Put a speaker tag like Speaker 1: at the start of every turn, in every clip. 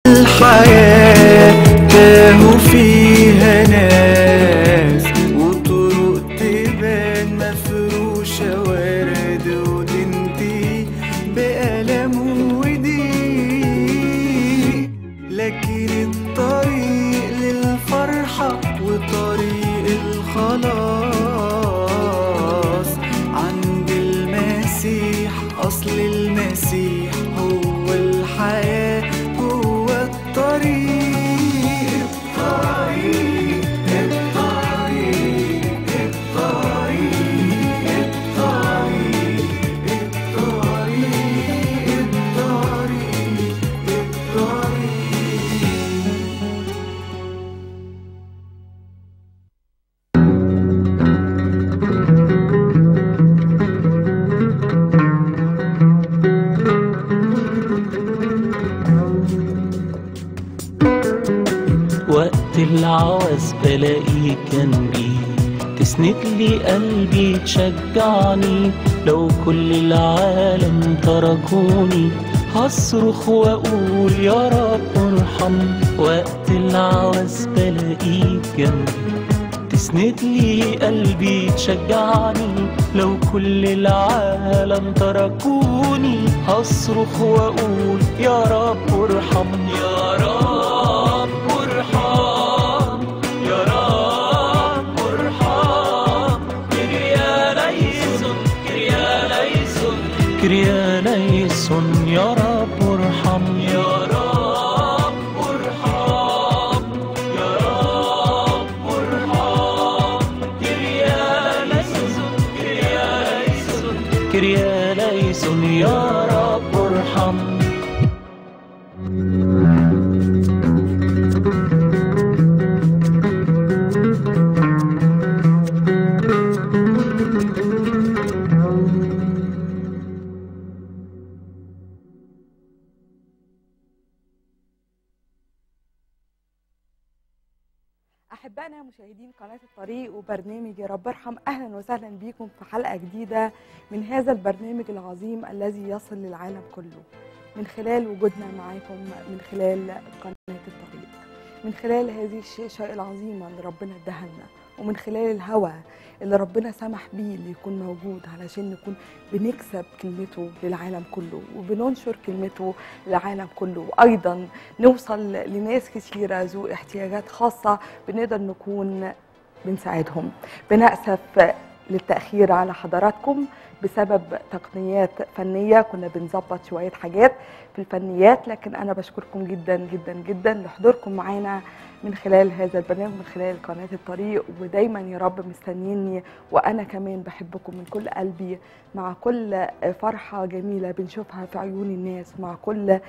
Speaker 1: الحياة تاهوا فيها ناس وطرق تبان مفروشة ورد وتنتهي بألم وضيق لكن الطريق للفرحة وطريق الخلاص عند المسيح أصل المسيح هو الحياة هو الطريق الطريق الطريق الطريق الطريق الطريق الطريق الطريق
Speaker 2: وقت العوز بلاقيك جنبي تسند لي قلبي تشجعني لو كل العالم تركوني هصرخ واقول يا رب ارحم وقت العوز بلاقيك جنبي تسند لي قلبي تشجعني لو كل العالم تركوني هصرخ واقول يا رب ارحم يا رب ارحم يا رب ارحم كريا ليسون كريا ليسون كريا ليسون يا رب ارحم يا رب ارحم يا رب ارحم كريا ليسون كريا ليسون كريا ليسون يا رب ارحم
Speaker 3: أحبائنا مشاهدين قناة الطريق وبرنامج يا رب ارحم أهلا وسهلا بكم في حلقة جديدة من هذا البرنامج العظيم الذي يصل للعالم كله من خلال وجودنا معاكم من خلال قناة الطريق من خلال هذه الشاشة العظيمة اللي ربنا اداها لنا ومن خلال الهوى اللي ربنا سمح بيه اللي يكون موجود علشان نكون بنكسب كلمته للعالم كله وبننشر كلمته للعالم كله وأيضا نوصل لناس كثيرة ذو احتياجات خاصة بنقدر نكون بنساعدهم بنأسف للتأخير على حضراتكم بسبب تقنيات فنية كنا بنظبط شوية حاجات في الفنيات لكن أنا بشكركم جدا جدا جدا لحضوركم معانا من خلال هذا البرنامج من خلال قناة الطريق ودايما يا رب مستنيني وأنا كمان بحبكم من كل قلبي مع كل فرحة جميلة بنشوفها في عيون الناس مع كل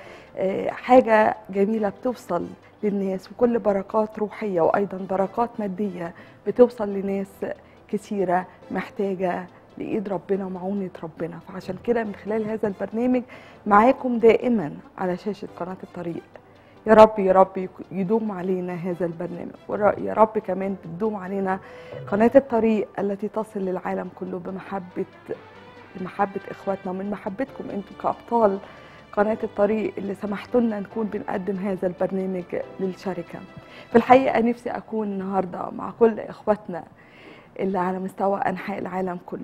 Speaker 3: حاجة جميلة بتوصل للناس وكل بركات روحية وأيضا بركات مادية بتوصل لناس كثيرة محتاجة لإيد ربنا ومعونة ربنا فعشان كده من خلال هذا البرنامج معاكم دائما على شاشة قناة الطريق يا رب يا رب يدوم علينا هذا البرنامج ويا رب كمان بتدوم علينا قناة الطريق التي تصل للعالم كله بمحبة بمحبة إخواتنا ومن محبتكم أنتم كأبطال قناة الطريق اللي سمحتوا لنا نكون بنقدم هذا البرنامج للشركة في الحقيقة نفسي أكون النهاردة مع كل إخواتنا اللي على مستوى أنحاء العالم كله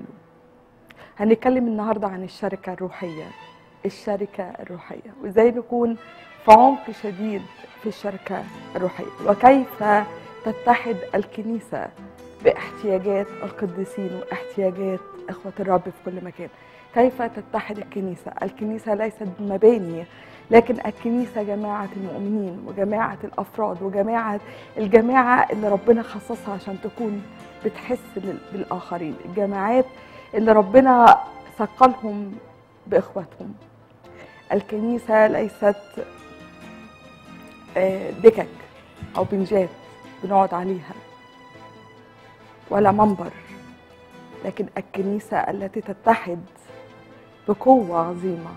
Speaker 3: هنتكلم النهاردة عن الشركة الروحية الشركة الروحية وإزاي نكون في عمق شديد في الشركة الروحية وكيف تتحد الكنيسة باحتياجات القديسين واحتياجات إخوة الرب في كل مكان كيف تتحد الكنيسة الكنيسة ليست مباني لكن الكنيسة جماعة المؤمنين وجماعة الأفراد وجماعة الجماعة اللي ربنا خصصها عشان تكون بتحس بالآخرين الجماعات اللي ربنا ثقلهم بإخواتهم الكنيسة ليست دكك أو بنجات بنقعد عليها ولا منبر لكن الكنيسة التي تتحد بقوة عظيمة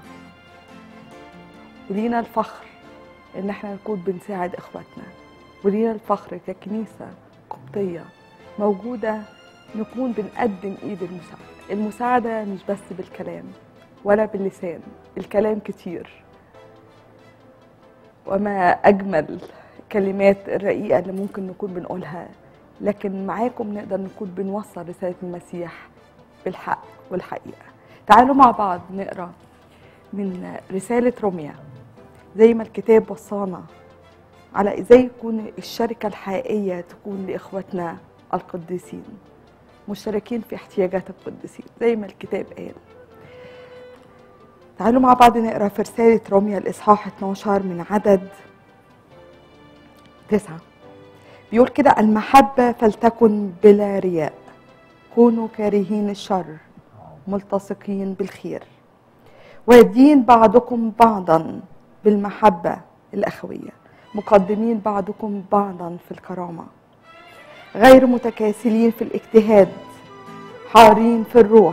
Speaker 3: ولينا الفخر إن احنا نكون بنساعد إخواتنا ولينا الفخر ككنيسة قبطية موجودة نكون بنقدم إيد المساعدة المساعدة مش بس بالكلام ولا باللسان الكلام كتير وما أجمل الكلمات الرقيقة اللي ممكن نكون بنقولها لكن معاكم نقدر نكون بنوصل رسالة المسيح بالحق والحقيقة تعالوا مع بعض نقرأ من رسالة روميا زي ما الكتاب وصانا على ازاي يكون الشركة الحقيقية تكون لإخواتنا القديسين مشتركين في احتياجات القديسين زي ما الكتاب قال تعالوا مع بعض نقرا في رسالة روميا الإصحاح 12 من عدد تسعة بيقول كده المحبة فلتكن بلا رياء كونوا كارهين الشر ملتصقين بالخير ويدين بعضكم بعضا بالمحبة الأخوية مقدمين بعضكم بعضا في الكرامة غير متكاسلين في الاجتهاد حارين في الروح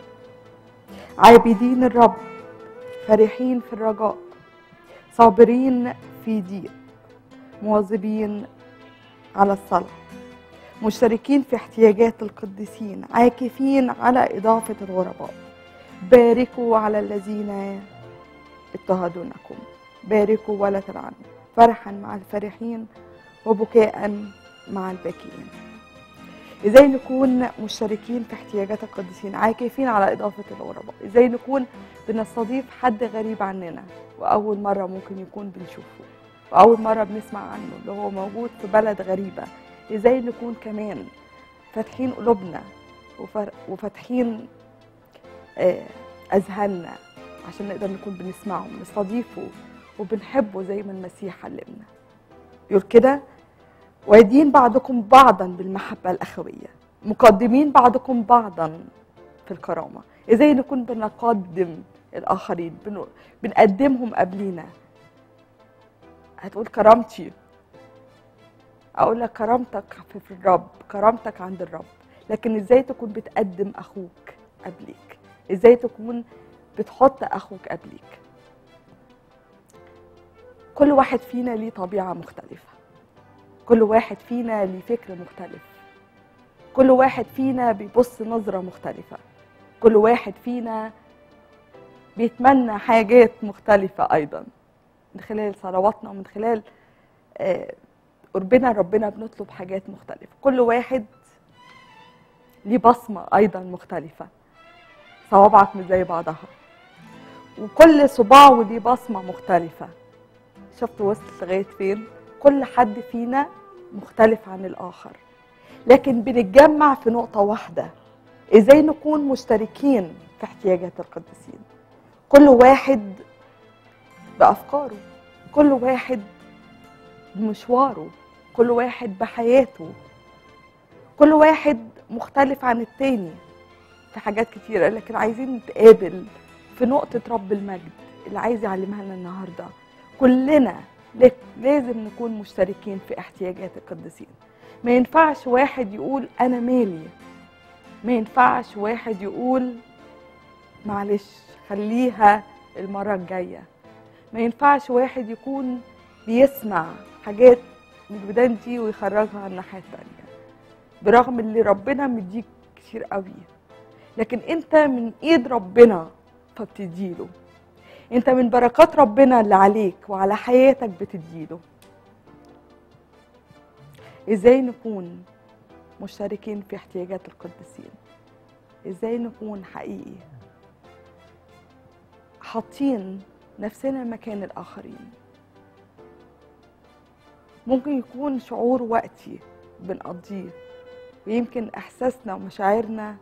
Speaker 3: عابدين الرب فرحين في الرجاء صابرين في ضيق مواظبين على الصلاة مشتركين في احتياجات القديسين عاكفين على إضافة الغرباء باركوا على الذين اضطهدونكم باركوا ولا تلعنوا فرحا مع الفرحين وبكاء مع الباكين ازاي نكون مشتركين في احتياجات القديسين عاكفين على اضافه الغرباء ازاي نكون بنستضيف حد غريب عننا واول مره ممكن يكون بنشوفه واول مره بنسمع عنه اللي هو موجود في بلد غريبه ازاي نكون كمان فاتحين قلوبنا وفر- وفاتحين آه، اذهاننا عشان نقدر نكون بنسمعه بنستضيفه وبنحبه زي ما المسيح علمنا يقول كده ويدين بعضكم بعضا بالمحبة الأخوية مقدمين بعضكم بعضا في الكرامة إزاي نكون بنقدم الآخرين بن- بنقدمهم قبلينا هتقول كرامتي أقول لك كرامتك في في الرب كرامتك عند الرب لكن إزاي تكون بتقدم أخوك قبليك إزاي تكون بتحط أخوك قبليك كل واحد فينا ليه طبيعة مختلفة كل واحد فينا ليه فكر مختلف كل واحد فينا بيبص نظرة مختلفة كل واحد فينا بيتمنى حاجات مختلفة أيضا من خلال صلواتنا ومن خلال آه، قربنا لربنا بنطلب حاجات مختلفة كل واحد ليه بصمة أيضا مختلفة صوابعك مش زي بعضها وكل صباع وليه بصمة مختلفة شفت وصلت لغاية فين كل حد فينا مختلف عن الآخر لكن بنتجمع في نقطة واحدة إزاي نكون مشتركين في احتياجات القديسين كل واحد بأفكاره كل واحد بمشواره كل واحد بحياته كل واحد مختلف عن التاني في حاجات كتيرة لكن عايزين نتقابل في نقطة رب المجد اللي عايز يعلمها لنا النهاردة كلنا لك- لازم نكون مشتركين في احتياجات القديسين ما ينفعش واحد يقول أنا مالي ما ينفعش واحد يقول معلش خليها المرة الجاية ما ينفعش واحد يكون بيسمع حاجات من الودان دي ويخرجها على الناحية التانية برغم اللي ربنا مديك كتير قوي لكن انت من ايد ربنا فبتديله انت من بركات ربنا اللي عليك وعلى حياتك بتديله ازاي نكون مشتركين في احتياجات القديسين ازاي نكون حقيقي حاطين نفسنا مكان الاخرين ممكن يكون شعور وقتي بنقضيه ويمكن احساسنا ومشاعرنا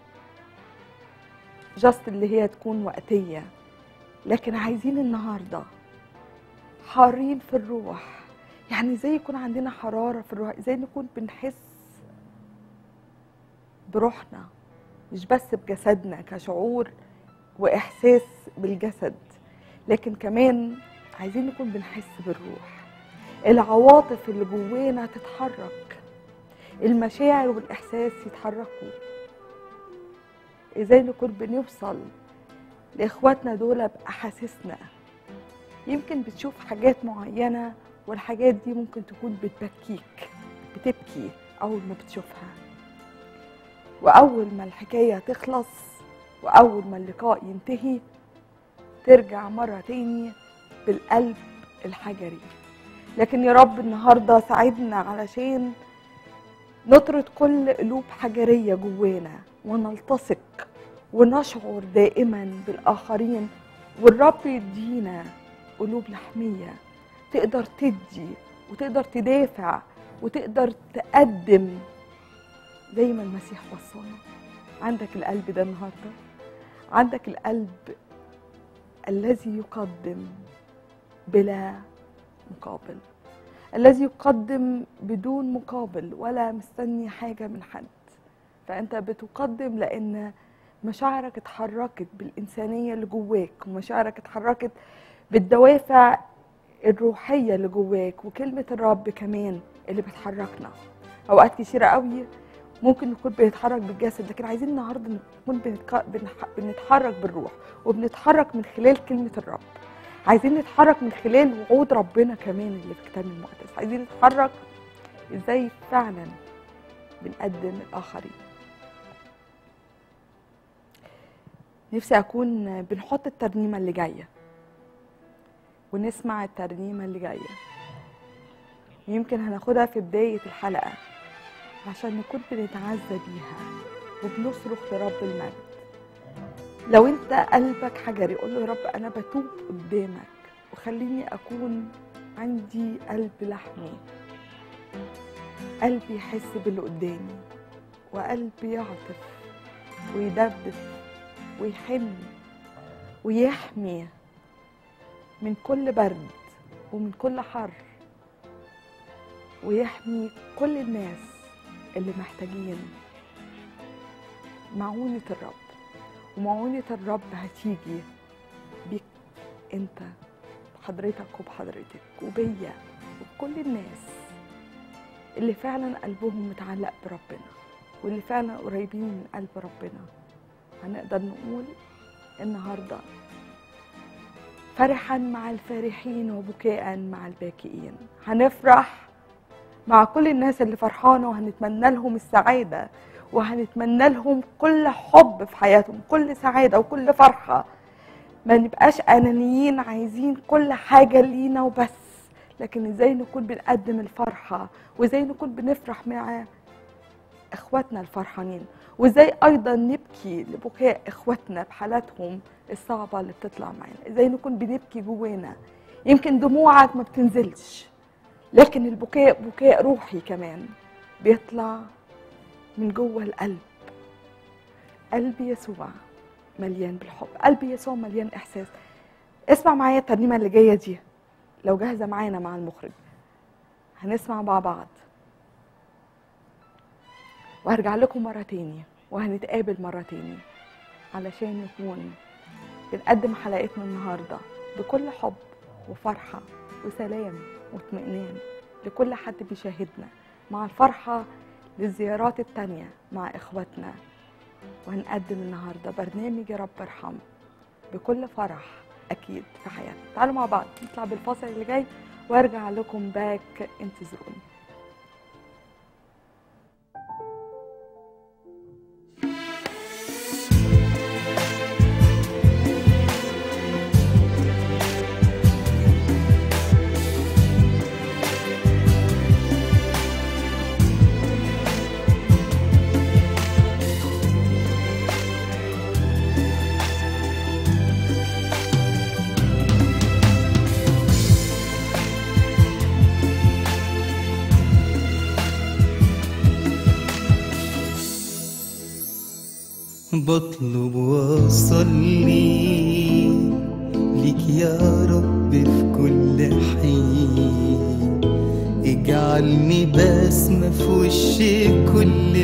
Speaker 3: جاست اللي هي تكون وقتيه لكن عايزين النهارده حارين في الروح يعني ازاي يكون عندنا حراره في الروح ازاي نكون بنحس بروحنا مش بس بجسدنا كشعور واحساس بالجسد لكن كمان عايزين نكون بنحس بالروح العواطف اللي جوانا تتحرك المشاعر والاحساس يتحركوا ازاي نكون بنوصل لاخواتنا دول باحاسيسنا يمكن بتشوف حاجات معينه والحاجات دي ممكن تكون بتبكيك بتبكي اول ما بتشوفها واول ما الحكايه تخلص واول ما اللقاء ينتهي ترجع مره تاني بالقلب الحجري لكن يا رب النهارده ساعدنا علشان نطرد كل قلوب حجريه جوانا ونلتصق ونشعر دائما بالاخرين والرب يدينا قلوب لحميه تقدر تدي وتقدر تدافع وتقدر تقدم زي ما المسيح وصانا عندك القلب ده النهارده عندك القلب الذي يقدم بلا مقابل الذي يقدم بدون مقابل ولا مستني حاجة من حد فأنت بتقدم لأن مشاعرك اتحركت بالإنسانية اللي جواك ومشاعرك اتحركت بالدوافع الروحية اللي جواك وكلمة الرب كمان اللي بتحركنا أوقات كتيرة قوي ممكن نكون بنتحرك بالجسد لكن عايزين النهارده نكون بنتك- بنح- بنتحرك بالروح وبنتحرك من خلال كلمة الرب عايزين نتحرك من خلال وعود ربنا كمان اللي في الكتاب المقدس عايزين نتحرك ازاي فعلا بنقدم الآخرين نفسي أكون بنحط الترنيمة اللي جاية ونسمع الترنيمة اللي جاية يمكن هناخدها في بداية الحلقة عشان نكون بنتعزى بيها وبنصرخ لرب المجد لو انت قلبك حجري قول له يا رب انا بتوب قدامك وخليني اكون عندي قلب لحمي قلبي يحس باللي قدامي وقلب يعطف ويدبس ويحن ويحمي من كل برد ومن كل حر ويحمي كل الناس اللي محتاجين معونة الرب ومعونة الرب هتيجي بيك انت بحضرتك وبحضرتك وبيا وبكل الناس اللي فعلا قلبهم متعلق بربنا واللي فعلا قريبين من قلب ربنا هنقدر نقول النهارده فرحا مع الفارحين وبكاء مع الباكئين هنفرح مع كل الناس اللي فرحانه وهنتمنى لهم السعاده وهنتمنى لهم كل حب في حياتهم كل سعاده وكل فرحه ما نبقاش انانيين عايزين كل حاجه لينا وبس لكن ازاي نكون بنقدم الفرحه وازاي نكون بنفرح مع اخواتنا الفرحانين وازاي ايضا نبكي لبكاء اخواتنا بحالاتهم الصعبه اللي بتطلع معانا ازاي نكون بنبكي جوانا يمكن دموعك ما بتنزلش لكن البكاء بكاء روحي كمان بيطلع من جوه القلب قلب يسوع مليان بالحب قلب يسوع مليان احساس اسمع معايا الترنيمه اللي جايه دي لو جاهزه معانا مع المخرج هنسمع مع بعض وهرجع لكم مرة تاني وهنتقابل مرة تاني علشان نكون بنقدم حلقتنا النهاردة بكل حب وفرحة وسلام واطمئنان لكل حد بيشاهدنا مع الفرحة للزيارات التانية مع إخواتنا وهنقدم النهاردة برنامج يا رب ارحم بكل فرح أكيد في حياتنا تعالوا مع بعض نطلع بالفاصل اللي جاي وارجع لكم باك انتظروني
Speaker 1: بطلب واصلي ليك يا رب في كل حين اجعلني بسمة في وش كل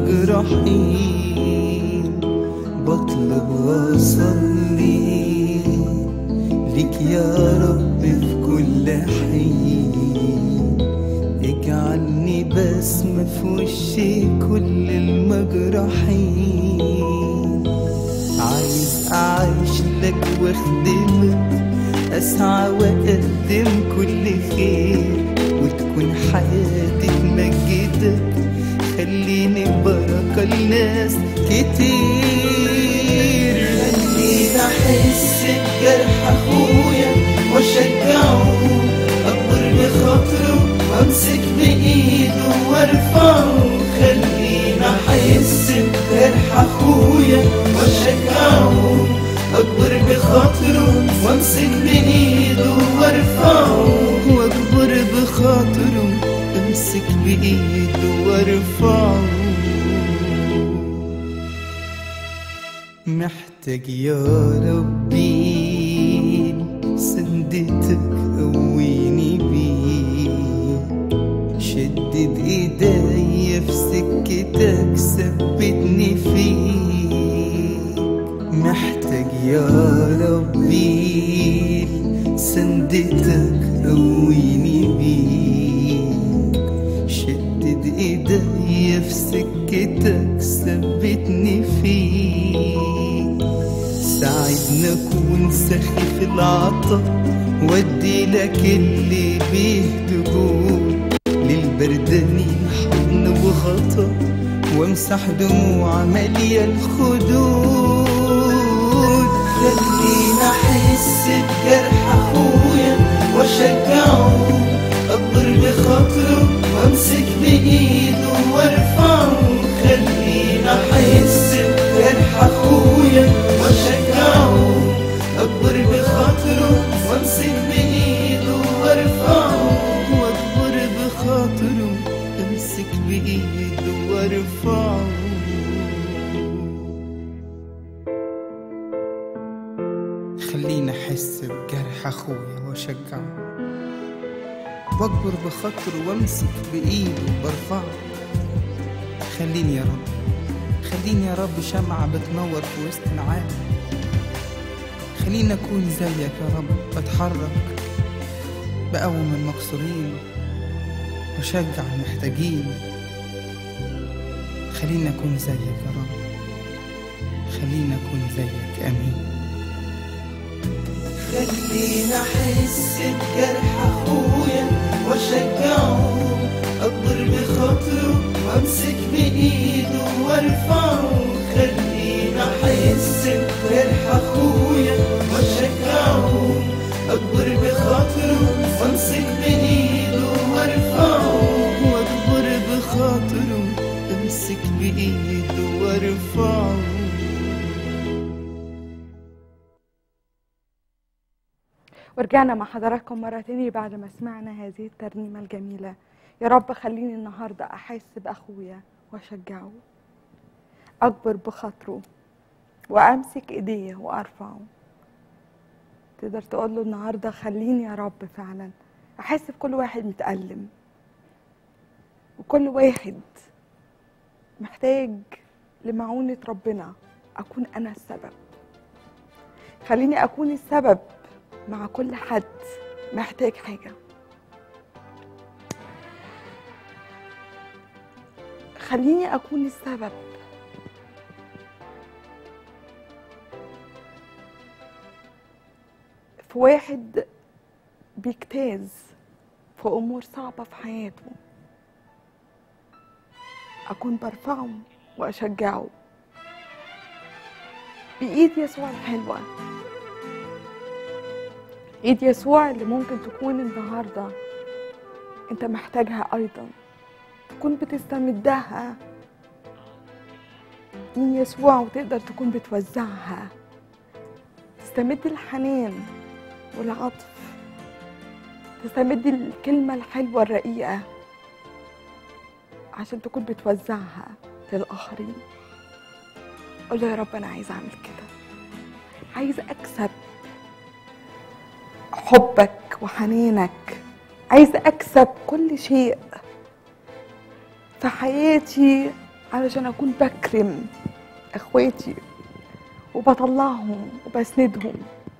Speaker 1: المجروحين بطلب واصلي ليك يا رب في كل حين اجعلني بسمة في وش كل المجروحين عايز أعيش لك واخدمك أسعى وأقدم كل خير وتكون حياتي تمجدك خليني بركة لناس كتير خليني أحس بجرح أخويا وأشجعه وامسك بايده وارفعه خلينا احس بجرح اخويا واشجعه اكبر بخاطره وامسك بايده وارفعه واكبر بخاطره امسك بايده وارفعه محتاج يا ربي سندتك قويني بيه شدد ايديا في سكتك ثبتني فيك محتاج يا ربي سندتك قويني بيك شدد ايديا في سكتك ثبتني فيك ساعدنا اكون سخي في العطا ودي لك اللي بيهتجون للبردانين حضن وغطا وامسح دموع مالية الخدود خلينا احس بجرح اخويا واشجعه اكبر بخاطره وامسك بايده وارفعه خلينا احس بجرح اخويا واشجعه اكبر بخاطره وامسك بايده وارفعه واكبر بخاطره امسك بايده وارفعه خليني احس بجرح اخويا واشجعه واكبر بخاطره وامسك بايده وبرفعه خليني يا رب خليني يا رب شمعة بتنور في وسط العالم خليني أكون زيك يا رب بتحرك بقوم المكسورين وشجع المحتاجين خليني أكون زيك يا رب خليني أكون زيك آمين خلينا أحس بجرح أخويا وأشجعه أكبر بخاطره وأمسك بإيده وأرفعه خلينا أحس بجرح أخويا وأشجعه أكبر بخاطره وأمسك بإيده وأرفعه وأكبر بخاطره أمسك بإيده وأرفعه
Speaker 3: ورجعنا مع حضراتكم مرة تاني بعد ما سمعنا هذه الترنيمة الجميلة يا رب خليني النهاردة أحس بأخويا وأشجعه أكبر بخاطره وأمسك إيديه وأرفعه تقدر تقول له النهاردة خليني يا رب فعلا أحس بكل واحد متألم وكل واحد محتاج لمعونة ربنا أكون أنا السبب خليني أكون السبب مع كل حد محتاج حاجة خليني أكون السبب في واحد بيجتاز في أمور صعبة في حياته أكون برفعه وأشجعه بإيد يسوع الحلوة ايد يسوع اللي ممكن تكون النهارده انت محتاجها ايضا تكون بتستمدها دين يسوع وتقدر تكون بتوزعها تستمد الحنان والعطف تستمد الكلمة الحلوة الرقيقة عشان تكون بتوزعها للآخرين قول له يا رب أنا عايزة أعمل كده عايزة أكسب حبك وحنانك عايزة أكسب كل شيء في حياتي علشان أكون بكرم إخواتي وبطلعهم وبسندهم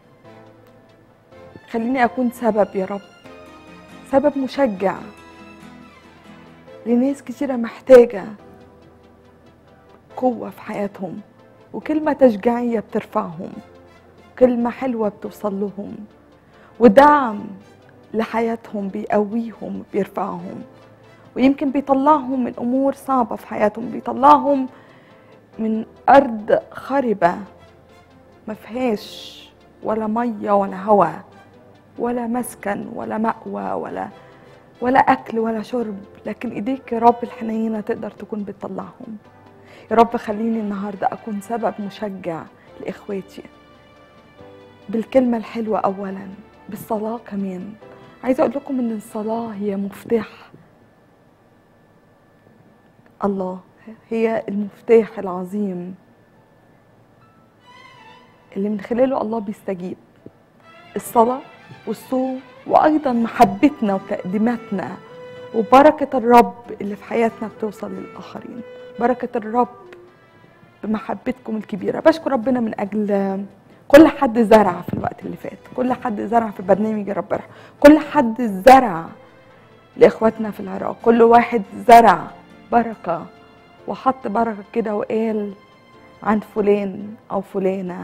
Speaker 3: خليني أكون سبب يا رب سبب مشجع لناس كتيرة محتاجة قوة في حياتهم وكلمة تشجيعية بترفعهم كلمة حلوة بتوصل لهم ودعم لحياتهم بيقويهم بيرفعهم ويمكن بيطلعهم من امور صعبه في حياتهم بيطلعهم من ارض خربه ما فيهاش ولا ميه ولا هواء ولا مسكن ولا مأوى ولا ولا اكل ولا شرب لكن ايديك يا رب الحنينه تقدر تكون بتطلعهم يا رب خليني النهارده اكون سبب مشجع لاخواتي بالكلمه الحلوه اولا بالصلاه كمان عايزه اقول لكم ان الصلاه هي مفتاح الله هي المفتاح العظيم اللي من خلاله الله بيستجيب الصلاة والصوم وأيضا محبتنا وتقديماتنا وبركة الرب اللي في حياتنا بتوصل للآخرين بركة الرب بمحبتكم الكبيرة بشكر ربنا من أجل كل حد زرع في الوقت اللي فات كل حد زرع في برنامج يا رب ارحم كل حد زرع لإخواتنا في العراق كل واحد زرع بركة وحط بركة كده وقال عن فلان أو فلانة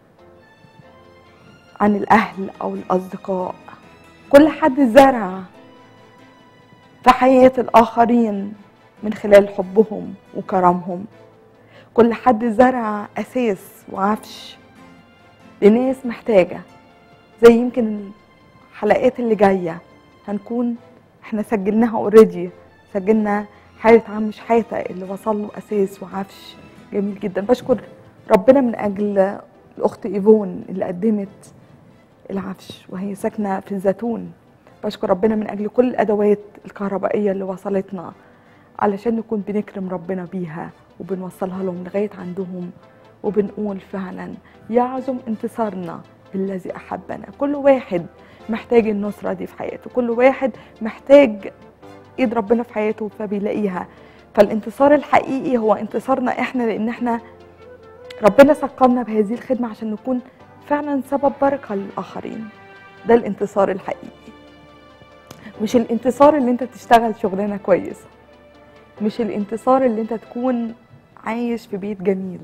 Speaker 3: عن الأهل أو الأصدقاء كل حد زرع في حياة الآخرين من خلال حبهم وكرمهم كل حد زرع أساس وعفش لناس محتاجة زي يمكن الحلقات اللي جاية هنكون احنا سجلناها اوريدي سجلنا حالة عم شحاتة اللي وصل له أساس وعفش جميل جدا بشكر ربنا من أجل الأخت إيفون اللي قدمت العفش وهي ساكنة في الزيتون بشكر ربنا من أجل كل الأدوات الكهربائية اللي وصلتنا علشان نكون بنكرم ربنا بيها وبنوصلها لهم لغاية عندهم وبنقول فعلا يعظم انتصارنا بالذي أحبنا كل واحد محتاج النصرة دي في حياته كل واحد محتاج ايد ربنا في حياته فبيلاقيها فالانتصار الحقيقي هو انتصارنا احنا لان احنا ربنا سقمنا بهذه الخدمة عشان نكون فعلا سبب بركة للآخرين ده الانتصار الحقيقي مش الانتصار اللي انت تشتغل شغلانة كويسة مش الانتصار اللي انت تكون عايش في بيت جميل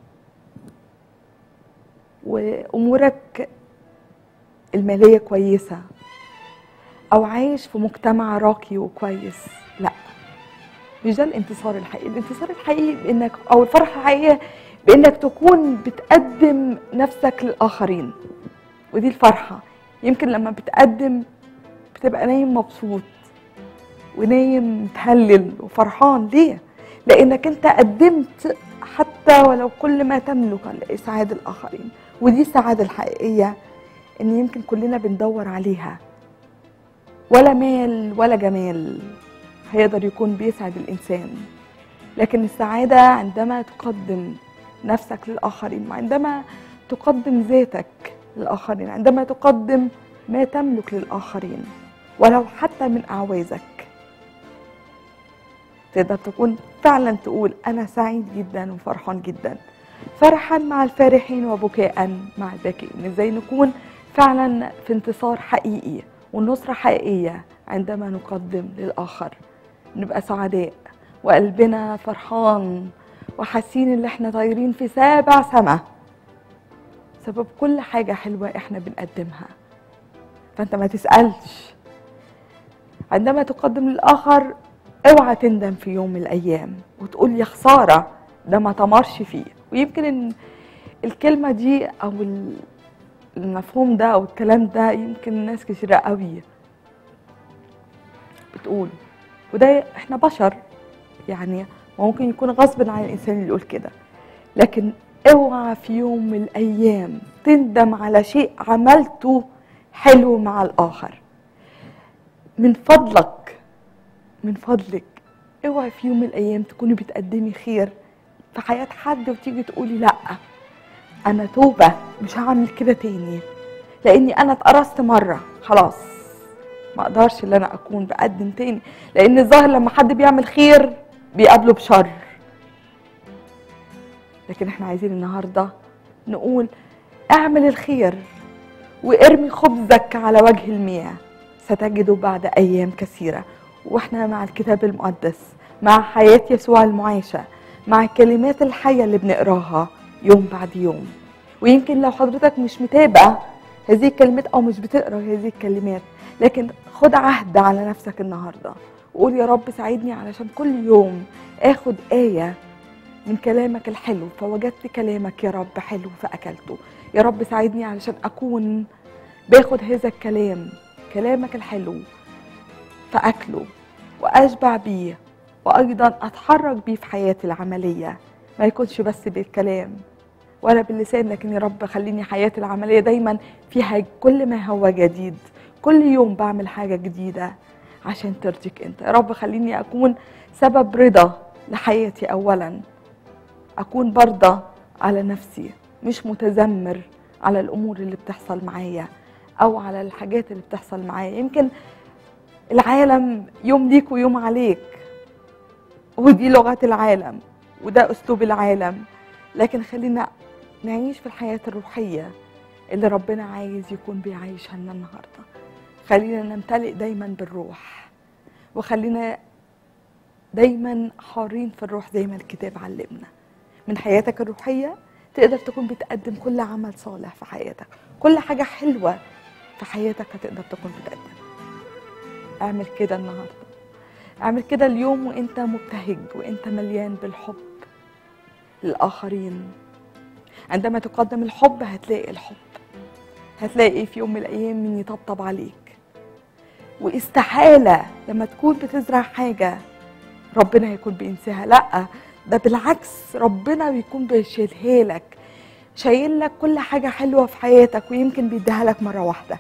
Speaker 3: وامورك الماليه كويسه او عايش في مجتمع راقي وكويس لا مش ده الانتصار الحقيقي الانتصار الحقيقي بانك او الفرحه الحقيقيه بانك تكون بتقدم نفسك للاخرين ودي الفرحه يمكن لما بتقدم بتبقى نايم مبسوط ونايم متهلل وفرحان ليه لانك انت قدمت حتى ولو كل ما تملك لاسعاد الاخرين ودي السعاده الحقيقيه ان يمكن كلنا بندور عليها ولا مال ولا جمال هيقدر يكون بيسعد الانسان لكن السعاده عندما تقدم نفسك للاخرين وعندما تقدم ذاتك للاخرين عندما تقدم ما تملك للاخرين ولو حتى من اعوازك تقدر تكون فعلا تقول انا سعيد جدا وفرحان جدا فرحا مع الفارحين وبكاء مع الباكين ازاي نكون فعلا في انتصار حقيقي والنصرة حقيقية عندما نقدم للآخر نبقى سعداء وقلبنا فرحان وحاسين ان احنا طايرين في سابع سما سبب كل حاجة حلوة احنا بنقدمها فانت ما تسألش عندما تقدم للآخر اوعى تندم في يوم من الأيام وتقول يا خسارة ده ما تمرش فيه ويمكن ان الكلمة دي أو المفهوم ده أو الكلام ده يمكن ناس كتيرة قوي بتقول وده احنا بشر يعني ممكن يكون غصب عن الإنسان اللي يقول كده لكن اوعى في يوم من الأيام تندم على شيء عملته حلو مع الآخر من فضلك من فضلك اوعي في يوم من الايام تكوني بتقدمي خير في حياه حد وتيجي تقولي لا انا توبه مش هعمل كده تاني لاني انا اتقرصت مره خلاص ما اقدرش ان انا اكون بقدم تاني لان الظاهر لما حد بيعمل خير بيقابله بشر لكن احنا عايزين النهارده نقول اعمل الخير وارمي خبزك على وجه المياه ستجده بعد ايام كثيره واحنا مع الكتاب المقدس مع حياه يسوع المعاشه مع الكلمات الحيه اللي بنقراها يوم بعد يوم ويمكن لو حضرتك مش متابع هذه الكلمات او مش بتقرا هذه الكلمات لكن خد عهد على نفسك النهارده وقول يا رب ساعدني علشان كل يوم اخد ايه من كلامك الحلو فوجدت كلامك يا رب حلو فاكلته يا رب ساعدني علشان اكون باخد هذا الكلام كلامك الحلو فاكله واشبع بيه وايضا اتحرك بيه في حياتي العمليه ما يكونش بس بالكلام ولا باللسان لكن يا رب خليني حياتي العمليه دايما فيها كل ما هو جديد كل يوم بعمل حاجه جديده عشان ترضيك انت يا رب خليني اكون سبب رضا لحياتي اولا اكون برضى على نفسي مش متذمر على الامور اللي بتحصل معايا او على الحاجات اللي بتحصل معايا يمكن العالم يوم ليك ويوم عليك ودي لغه العالم وده اسلوب العالم لكن خلينا نعيش في الحياه الروحيه اللي ربنا عايز يكون بيعيشها لنا النهارده خلينا نمتلئ دايما بالروح وخلينا دايما حارين في الروح زي ما الكتاب علمنا من حياتك الروحيه تقدر تكون بتقدم كل عمل صالح في حياتك كل حاجه حلوه في حياتك هتقدر تكون بتقدمها اعمل كده النهارده اعمل كده اليوم وانت مبتهج وانت مليان بالحب للاخرين عندما تقدم الحب هتلاقي الحب هتلاقي في يوم من الايام مين يطبطب عليك واستحاله لما تكون بتزرع حاجه ربنا هيكون بينساها لا ده بالعكس ربنا بيكون بيشيلها لك شايل لك كل حاجه حلوه في حياتك ويمكن بيديها لك مره واحده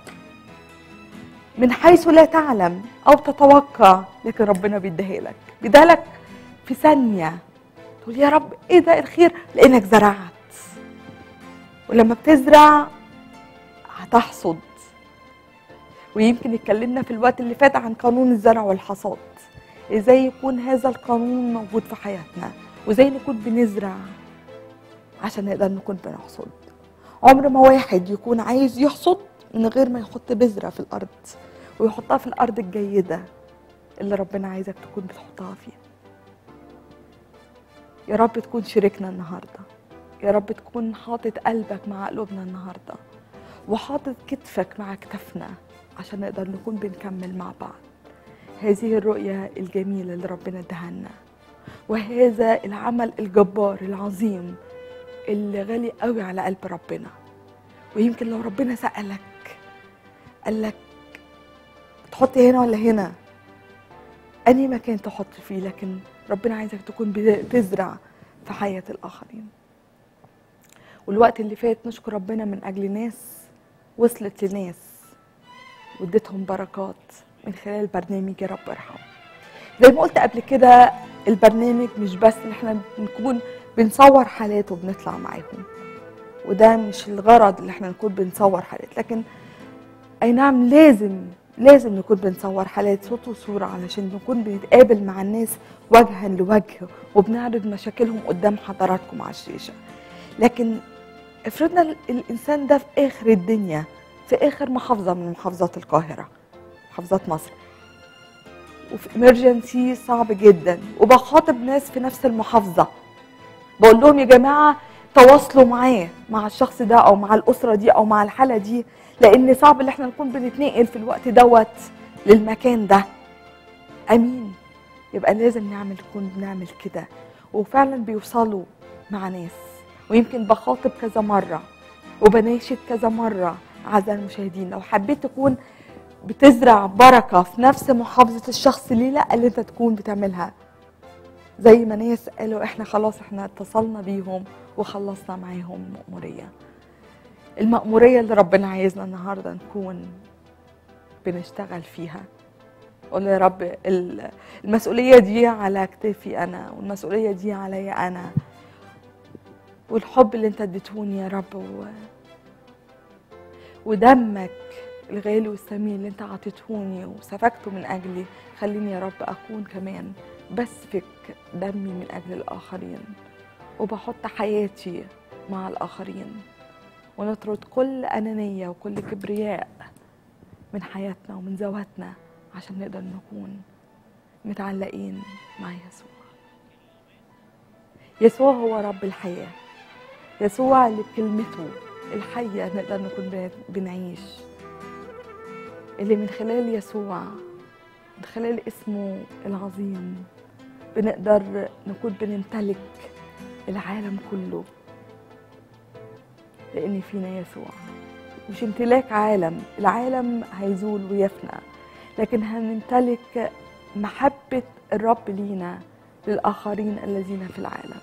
Speaker 3: من حيث لا تعلم او تتوقع لكن ربنا بيديها لك بيديها لك في ثانيه تقول يا رب ايه ده الخير لانك زرعت ولما بتزرع هتحصد ويمكن اتكلمنا في الوقت اللي فات عن قانون الزرع والحصاد ازاي يكون هذا القانون موجود في حياتنا وازاي نكون بنزرع عشان نقدر نكون بنحصد عمر ما واحد يكون عايز يحصد من غير ما يحط بذرة في الأرض ويحطها في الأرض الجيدة اللي ربنا عايزك تكون بتحطها فيها يا رب تكون شريكنا النهاردة يا رب تكون حاطط قلبك مع قلوبنا النهاردة وحاطط كتفك مع كتفنا عشان نقدر نكون بنكمل مع بعض هذه الرؤية الجميلة اللي ربنا ادهنا وهذا العمل الجبار العظيم اللي غالي قوي على قلب ربنا ويمكن لو ربنا سألك قال لك تحط هنا ولا هنا أنهي مكان تحط فيه لكن ربنا عايزك تكون بتزرع في حياة الآخرين والوقت اللي فات نشكر ربنا من أجل ناس وصلت لناس واديتهم بركات من خلال برنامج يا رب ارحم زي ما قلت قبل كده البرنامج مش بس ان احنا بنكون بنصور حالات وبنطلع معاهم وده مش الغرض اللي احنا نكون بنصور حالات لكن اي نعم لازم لازم نكون بنصور حالات صوت وصورة علشان نكون بنتقابل مع الناس وجها لوجه وبنعرض مشاكلهم قدام حضراتكم على الشاشة لكن افرضنا الانسان ده في اخر الدنيا في اخر محافظة من محافظات القاهرة محافظات مصر وفي امرجنسي صعب جدا وبخاطب ناس في نفس المحافظة بقول لهم يا جماعة تواصلوا معاه مع الشخص ده او مع الاسرة دي او مع الحالة دي لان صعب ان احنا نكون بنتنقل في الوقت دوت للمكان ده امين يبقى لازم نعمل نكون بنعمل كده وفعلا بيوصلوا مع ناس ويمكن بخاطب كذا مرة وبناشد كذا مرة أعزائي المشاهدين لو حبيت تكون بتزرع بركة في نفس محافظة الشخص ليه لا اللي انت تكون بتعملها زي ما ناس قالوا احنا خلاص احنا اتصلنا بيهم وخلصنا معاهم مأمورية المأمورية اللي ربنا عايزنا النهاردة نكون بنشتغل فيها قول يا رب المسؤولية دي على كتافي أنا والمسؤولية دي عليا أنا والحب اللي انت اديتوني يا رب و... ودمك الغالي والثمين اللي انت عطيتهوني وسفكته من اجلي خليني يا رب اكون كمان بسفك دمي من اجل الاخرين وبحط حياتي مع الاخرين ونطرد كل انانيه وكل كبرياء من حياتنا ومن ذواتنا عشان نقدر نكون متعلقين مع يسوع يسوع هو رب الحياه يسوع اللي بكلمته الحيه نقدر نكون بنعيش اللي من خلال يسوع من خلال اسمه العظيم بنقدر نكون بنمتلك العالم كله لان فينا يسوع مش امتلاك عالم العالم هيزول ويفنى لكن هنمتلك محبة الرب لينا للآخرين الذين في العالم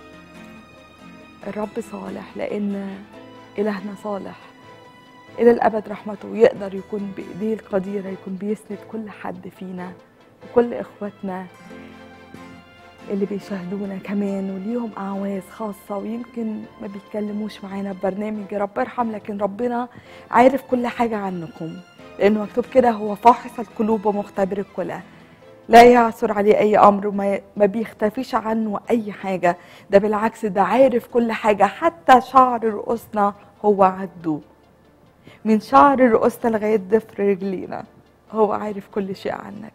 Speaker 3: الرب صالح لأن إلهنا صالح إلى الأبد رحمته يقدر يكون بإيديه القديرة يكون بيسند كل حد فينا وكل إخواتنا اللي بيشاهدونا كمان وليهم أعواز خاصة ويمكن ما بيتكلموش معانا ببرنامج يا رب ارحم لكن ربنا عارف كل حاجة عنكم لأنه مكتوب كده هو فاحص القلوب ومختبر الكلى لا يعثر عليه أي أمر وما ما بيختفيش عنه أي حاجة ده بالعكس ده عارف كل حاجة حتى شعر رؤوسنا هو عدو من شعر رؤوسنا لغاية ضفر رجلينا هو عارف كل شيء عنك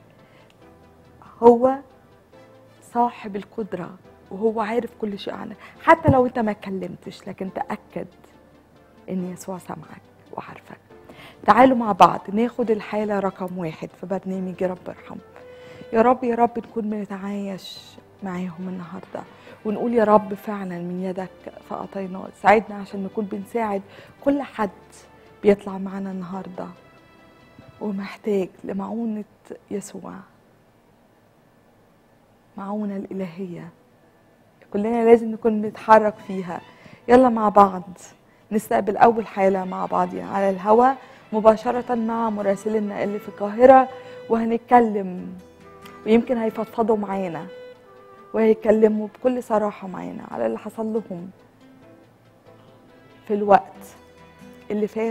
Speaker 3: هو صاحب القدرة وهو عارف كل شيء عنك حتى لو انت ما اتكلمتش لكن تأكد ان يسوع سمعك وعارفك تعالوا مع بعض ناخد الحالة رقم واحد في برنامج يا رب ارحم يا رب يا رب نكون بنتعايش معاهم النهاردة ونقول يا رب فعلا من يدك فأعطينا ساعدنا عشان نكون بنساعد كل حد بيطلع معنا النهاردة ومحتاج لمعونة يسوع معونة الإلهية كلنا لازم نكون بنتحرك فيها يلا مع بعض نستقبل أول حالة مع بعض على الهواء مباشرة مع مراسلنا اللي في القاهرة وهنتكلم ويمكن هيفضفضوا معانا وهيتكلموا بكل صراحة معانا على اللي حصل لهم في الوقت اللي فات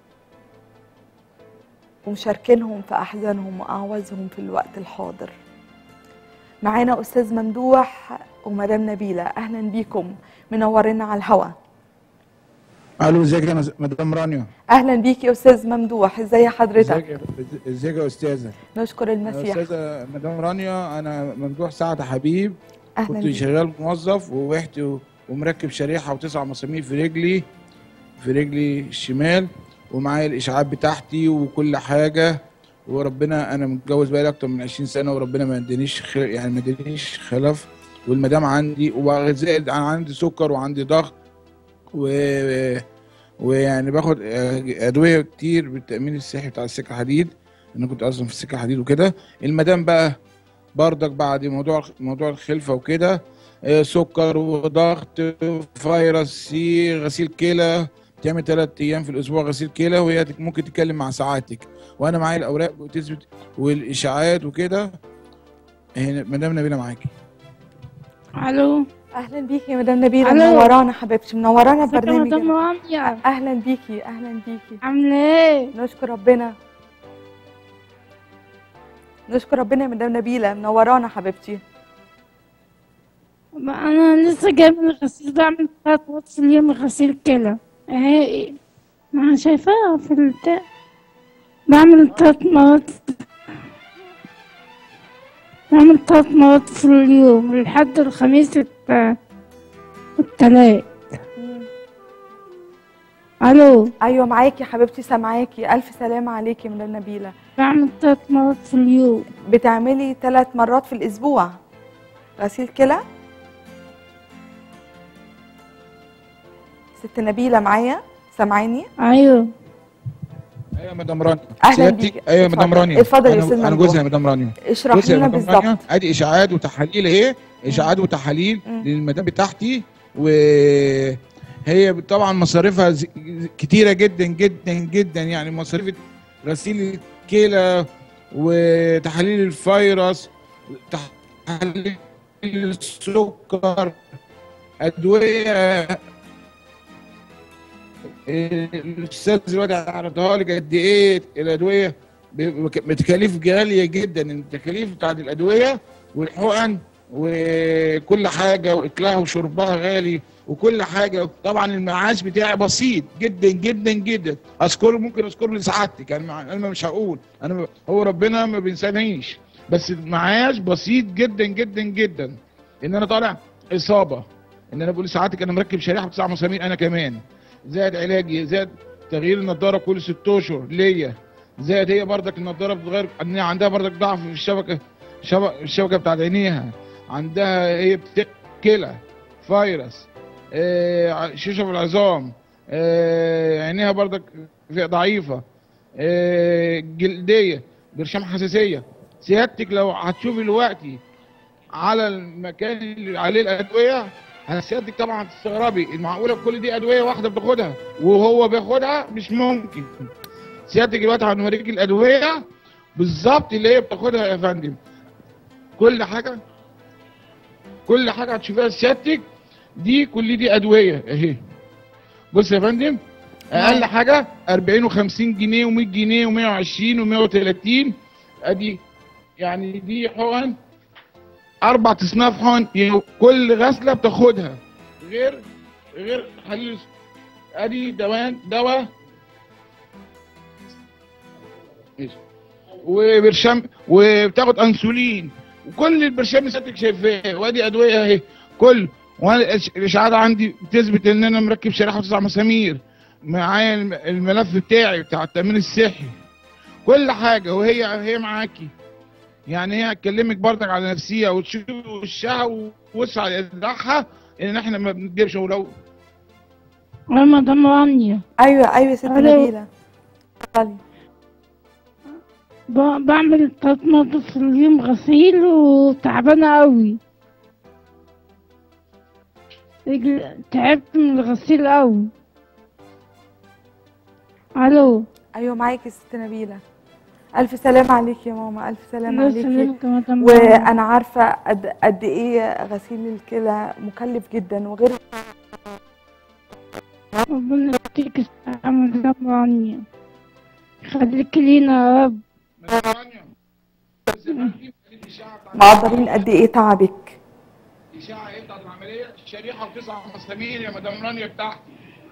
Speaker 3: ومشاركينهم في أحزانهم وأعوازهم في الوقت الحاضر معانا أستاذ ممدوح ومدام نبيلة أهلا بيكم منورنا على الهوا
Speaker 4: الو ازيك يا مز- مدام رانيا
Speaker 3: أهلا بيك يا أستاذ ممدوح إزاي حضرتك
Speaker 4: ازيك يا- ازيك يا استاذه
Speaker 3: نشكر
Speaker 4: يا
Speaker 3: المسيح
Speaker 4: استاذه مدام رانيا انا ممدوح سعد حبيب
Speaker 3: أهلا
Speaker 4: كنت
Speaker 3: بيك
Speaker 4: شغال موظف ووحت و- ومركب شريحه وتسع مسامير في رجلي في رجلي الشمال ومعايا الاشعاعات بتاعتي وكل حاجه وربنا انا متجوز بقالي اكتر من 20 سنه وربنا ما ادانيش خ- يعني ما ادانيش خلف والمدام عندي وزائد انا عندي سكر وعندي ضغط و ويعني باخد ادويه كتير بالتامين الصحي بتاع السكه حديد انا كنت اصلا في السكه حديد وكده المدام بقى بردك بعد موضوع موضوع الخلفه وكده آه، سكر وضغط فيروس سي غسيل كلى بتعمل ثلاث ايام في الاسبوع غسيل كلى وهي تك- ممكن تتكلم مع ساعاتك وانا معايا الاوراق وتثبت والاشاعات وكده هنا مدام نبيله معاكي
Speaker 5: الو
Speaker 3: أهلا بيكي يا مدام نبيلة
Speaker 5: ألو.
Speaker 3: منورانا حبيبتي منورانا
Speaker 5: ازيك يا
Speaker 3: ببرنامج
Speaker 5: مدام
Speaker 3: يا رب.
Speaker 5: رانيا
Speaker 3: أهلا بيكي أهلا بيكي
Speaker 5: عامله ايه
Speaker 3: نشكر ربنا نشكر ربنا يا مدام نبيلة منورانا حبيبتي
Speaker 5: ما انا لسه جايب من الغسيل بعمل ثلاث مرات في اليوم غسيل كلى اهي ما أنا شايفاها في البتاع بعمل ثلاث مرات بعمل ثلاث مرات في اليوم لحد الخميس الت- والتلات الو
Speaker 3: أيوة معاكي حبيبتي سامعاكي ألف سلامة عليكي يا مدام نبيلة
Speaker 5: بعمل ثلاث مرات في اليوم
Speaker 3: بتعملي ثلاث مرات في الأسبوع غسيل كلى ست نبيلة معايا سامعاني
Speaker 5: ايوه
Speaker 4: ايوه يا مدام رانيا
Speaker 3: أهلا
Speaker 4: سيادتك-
Speaker 3: بيك.
Speaker 4: ايوه يا مدام
Speaker 3: اتفضل.
Speaker 4: رانيا
Speaker 3: اتفضل يا
Speaker 4: أنا-
Speaker 3: أستاذ
Speaker 4: انا
Speaker 3: ممدوح.
Speaker 4: جوزها يا مدام رانيا
Speaker 3: اشرح
Speaker 4: بصي يا
Speaker 3: لنا
Speaker 4: مدام رانيا
Speaker 3: بالظبط
Speaker 4: ادي اشاعات وتحاليل اهي اشاعات وتحاليل
Speaker 3: مم.
Speaker 4: للمدام بتاعتي وهي طبعا مصاريفها ز- كتيره جدا جدا جدا يعني مصاريف غسيل الكلى وتحاليل الفيروس تحاليل السكر ادويه الاستاذ دلوقتي عرضها لك قد ايه الادويه ب- بك- بتكاليف غاليه جدا التكاليف بتاعت الادويه والحقن وكل حاجه واكلها وشربها غالي وكل حاجه طبعا المعاش بتاعي بسيط جدا جدا جدا اذكره ممكن اذكره لسعادتك انا مع- انا مش هقول انا ب- هو ربنا ما بينسانيش بس المعاش بسيط جدا جدا جدا ان انا طالع اصابه ان انا بقول لسعادتك انا مركب شريحه بتسع مسامير انا كمان زائد علاجي زائد تغيير النضاره كل ست اشهر ليا زائد هي بردك النضاره بتتغير ان هي عندها بردك ضعف في الشبكه شبك الشبكه بتاعت عينيها عندها هي بت- كلى فيروس آه، شوشه في العظام آه، عينيها بردك في- ضعيفه آه، جلديه برشام حساسيه سيادتك لو هتشوفي دلوقتي على المكان اللي عليه الادويه سيادتك طبعا هتستغربي المعقوله كل دي ادويه واحده بتاخدها وهو بياخدها مش ممكن سيادتك دلوقتي هنوريك الادويه بالظبط اللي هي بتاخدها يا فندم كل حاجه كل حاجه هتشوفيها سيادتك دي كل دي ادويه اهي بص يا فندم اقل حاجه 40 و50 جنيه و100 جنيه و120 و130 ادي يعني دي حقن اربع تصنيف حقن يعني كل غسله بتاخدها غير غير حليل ادي دواء دواء ماشي. وبرشام وبتاخد انسولين وكل البرشام اللي سيادتك شايفاه وادي ادويه اهي كل وانا الإش- الاشعاعات عندي بتثبت ان انا مركب شريحه وتسع مسامير معايا الم- الملف بتاعي بتاع التامين الصحي كل حاجه وهي هي معاكي يعني هي هتكلمك برضك على نفسيها وتشوف وشها ووسع يدعها ان احنا ما بنجيبش ولو
Speaker 5: يا مدام رانيا
Speaker 3: ايوه ايوه يا ست
Speaker 5: ألو.
Speaker 3: نبيله اتفضلي
Speaker 5: ب- بعمل تلات مرات في اليوم غسيل وتعبانة قوي رجل تعبت من الغسيل قوي الو
Speaker 3: ايوه معاكي يا ست نبيله الف سلام عليك يا ماما الف سلام
Speaker 5: الله
Speaker 3: عليكي
Speaker 5: يسلمك يا مدام رانيا.
Speaker 3: وانا عارفه قد قد ايه غسيل الكلى مكلف جدا وغير
Speaker 5: ربنا يديك الصحة يا مدام رانيا خليك لينا يا رب
Speaker 3: مقدرين قد ايه تعبك
Speaker 4: الاشاعه ايه بتاعت العمليه شريحه وتسع مسامير يا مدام رانيا بتاعتي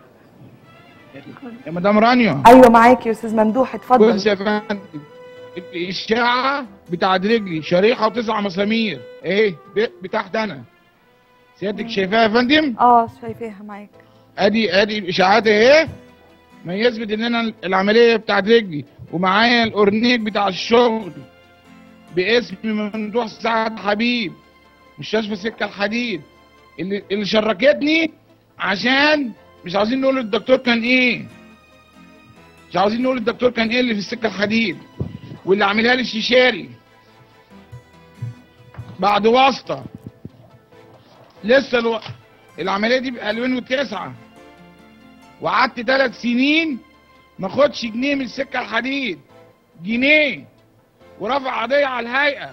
Speaker 4: يا مدام رانيا
Speaker 3: ايوه معاكي يا استاذ ممدوح
Speaker 4: بص
Speaker 3: اتفضل
Speaker 4: يا فندم الاشاعه بتاعت رجلي شريحه وتسع مسامير ايه ب- بتاعت انا سيادتك شايفاها يا فندم
Speaker 3: اه شايفاها معاك
Speaker 4: ادي ادي الاشاعات اهي ما يثبت ان انا العمليه بتاعت رجلي ومعايا الاورنيك بتاع الشغل باسم ممدوح سعد حبيب مستشفى سكه الحديد اللي اللي شركتني عشان مش عاوزين نقول الدكتور كان ايه مش عاوزين نقول الدكتور كان ايه اللي في السكه الحديد واللي عاملها لي الشيشاري بعد واسطه لسه الو... العمليه دي ب 2009 وقعدت ثلاث سنين ما اخدش جنيه من السكه الحديد جنيه ورفع قضيه على الهيئه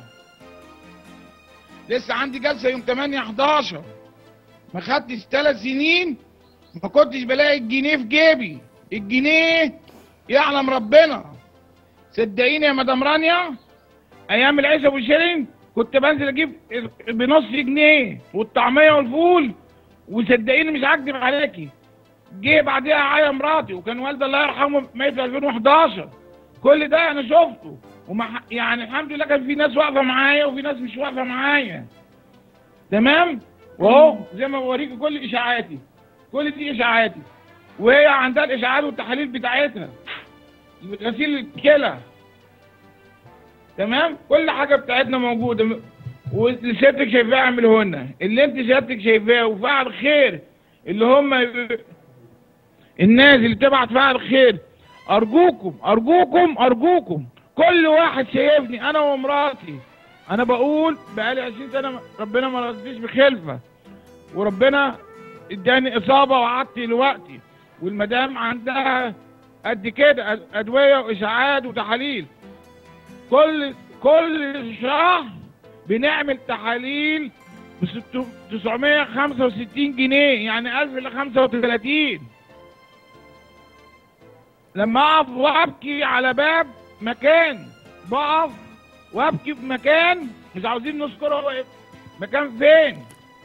Speaker 4: لسه عندي جلسه يوم 8 11 ما خدتش ثلاث سنين ما كنتش بلاقي الجنيه في جيبي الجنيه يعلم ربنا صدقيني يا مدام رانيا ايام العيش ابو شيرين كنت بنزل اجيب بنص جنيه والطعميه والفول وصدقيني مش هكدب عليكي جه بعديها عيا مراتي وكان والدي الله يرحمه ميت في 2011 كل ده انا شفته ومع يعني الحمد لله كان في ناس واقفه معايا وفي ناس مش واقفه معايا تمام واهو زي ما بوريكي كل اشاعاتي كل دي اشاعاتي وهي عندها الاشاعات والتحاليل بتاعتها غسيل الكلى تمام كل حاجه بتاعتنا موجوده واللي سيادتك شايفاه اعمله لنا اللي انت سيادتك شايفاه وفعل خير اللي هم الناس اللي تبعت فعل خير ارجوكم ارجوكم ارجوكم كل واحد شايفني انا ومراتي انا بقول بقالي 20 سنه ربنا ما رزقنيش بخلفه وربنا اداني اصابه وقعدت دلوقتي والمدام عندها قد كده أد- ادويه واشاعات وتحاليل كل كل شهر بنعمل تحاليل ب 965 جنيه يعني 1000 ل 35 لما اقف وابكي على باب مكان بقف وابكي في مكان مش عاوزين نذكره هو إيه. مكان فين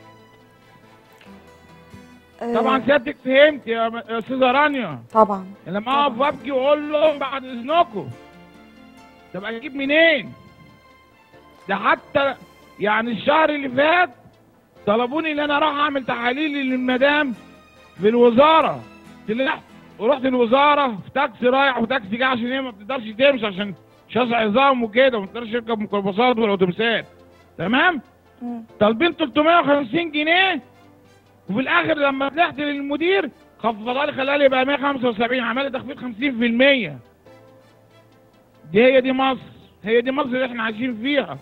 Speaker 3: آه،
Speaker 4: طبعا سيادتك فهمت يا م- يا استاذه رانيا
Speaker 3: طبعا
Speaker 4: لما اقف وابكي واقول لهم بعد اذنكم طب اجيب منين ده حتى يعني الشهر اللي فات طلبوني ان انا اروح اعمل تحاليل للمدام في الوزاره طلعت ورحت الوزاره في تاكسي رايح وتاكسي جاي عشان هي ما بتقدرش تمشي عشان شاسع عظام وكده وما بتقدرش تركب ميكروباصات ولا اتوبيسات تمام
Speaker 3: مم.
Speaker 4: طالبين 350 جنيه وفي الاخر لما طلعت للمدير خفضها لي خلاها لي بقى 175 عمل لي تخفيض 50% دي هي دي مصر هي دي مصر اللي احنا عايشين فيها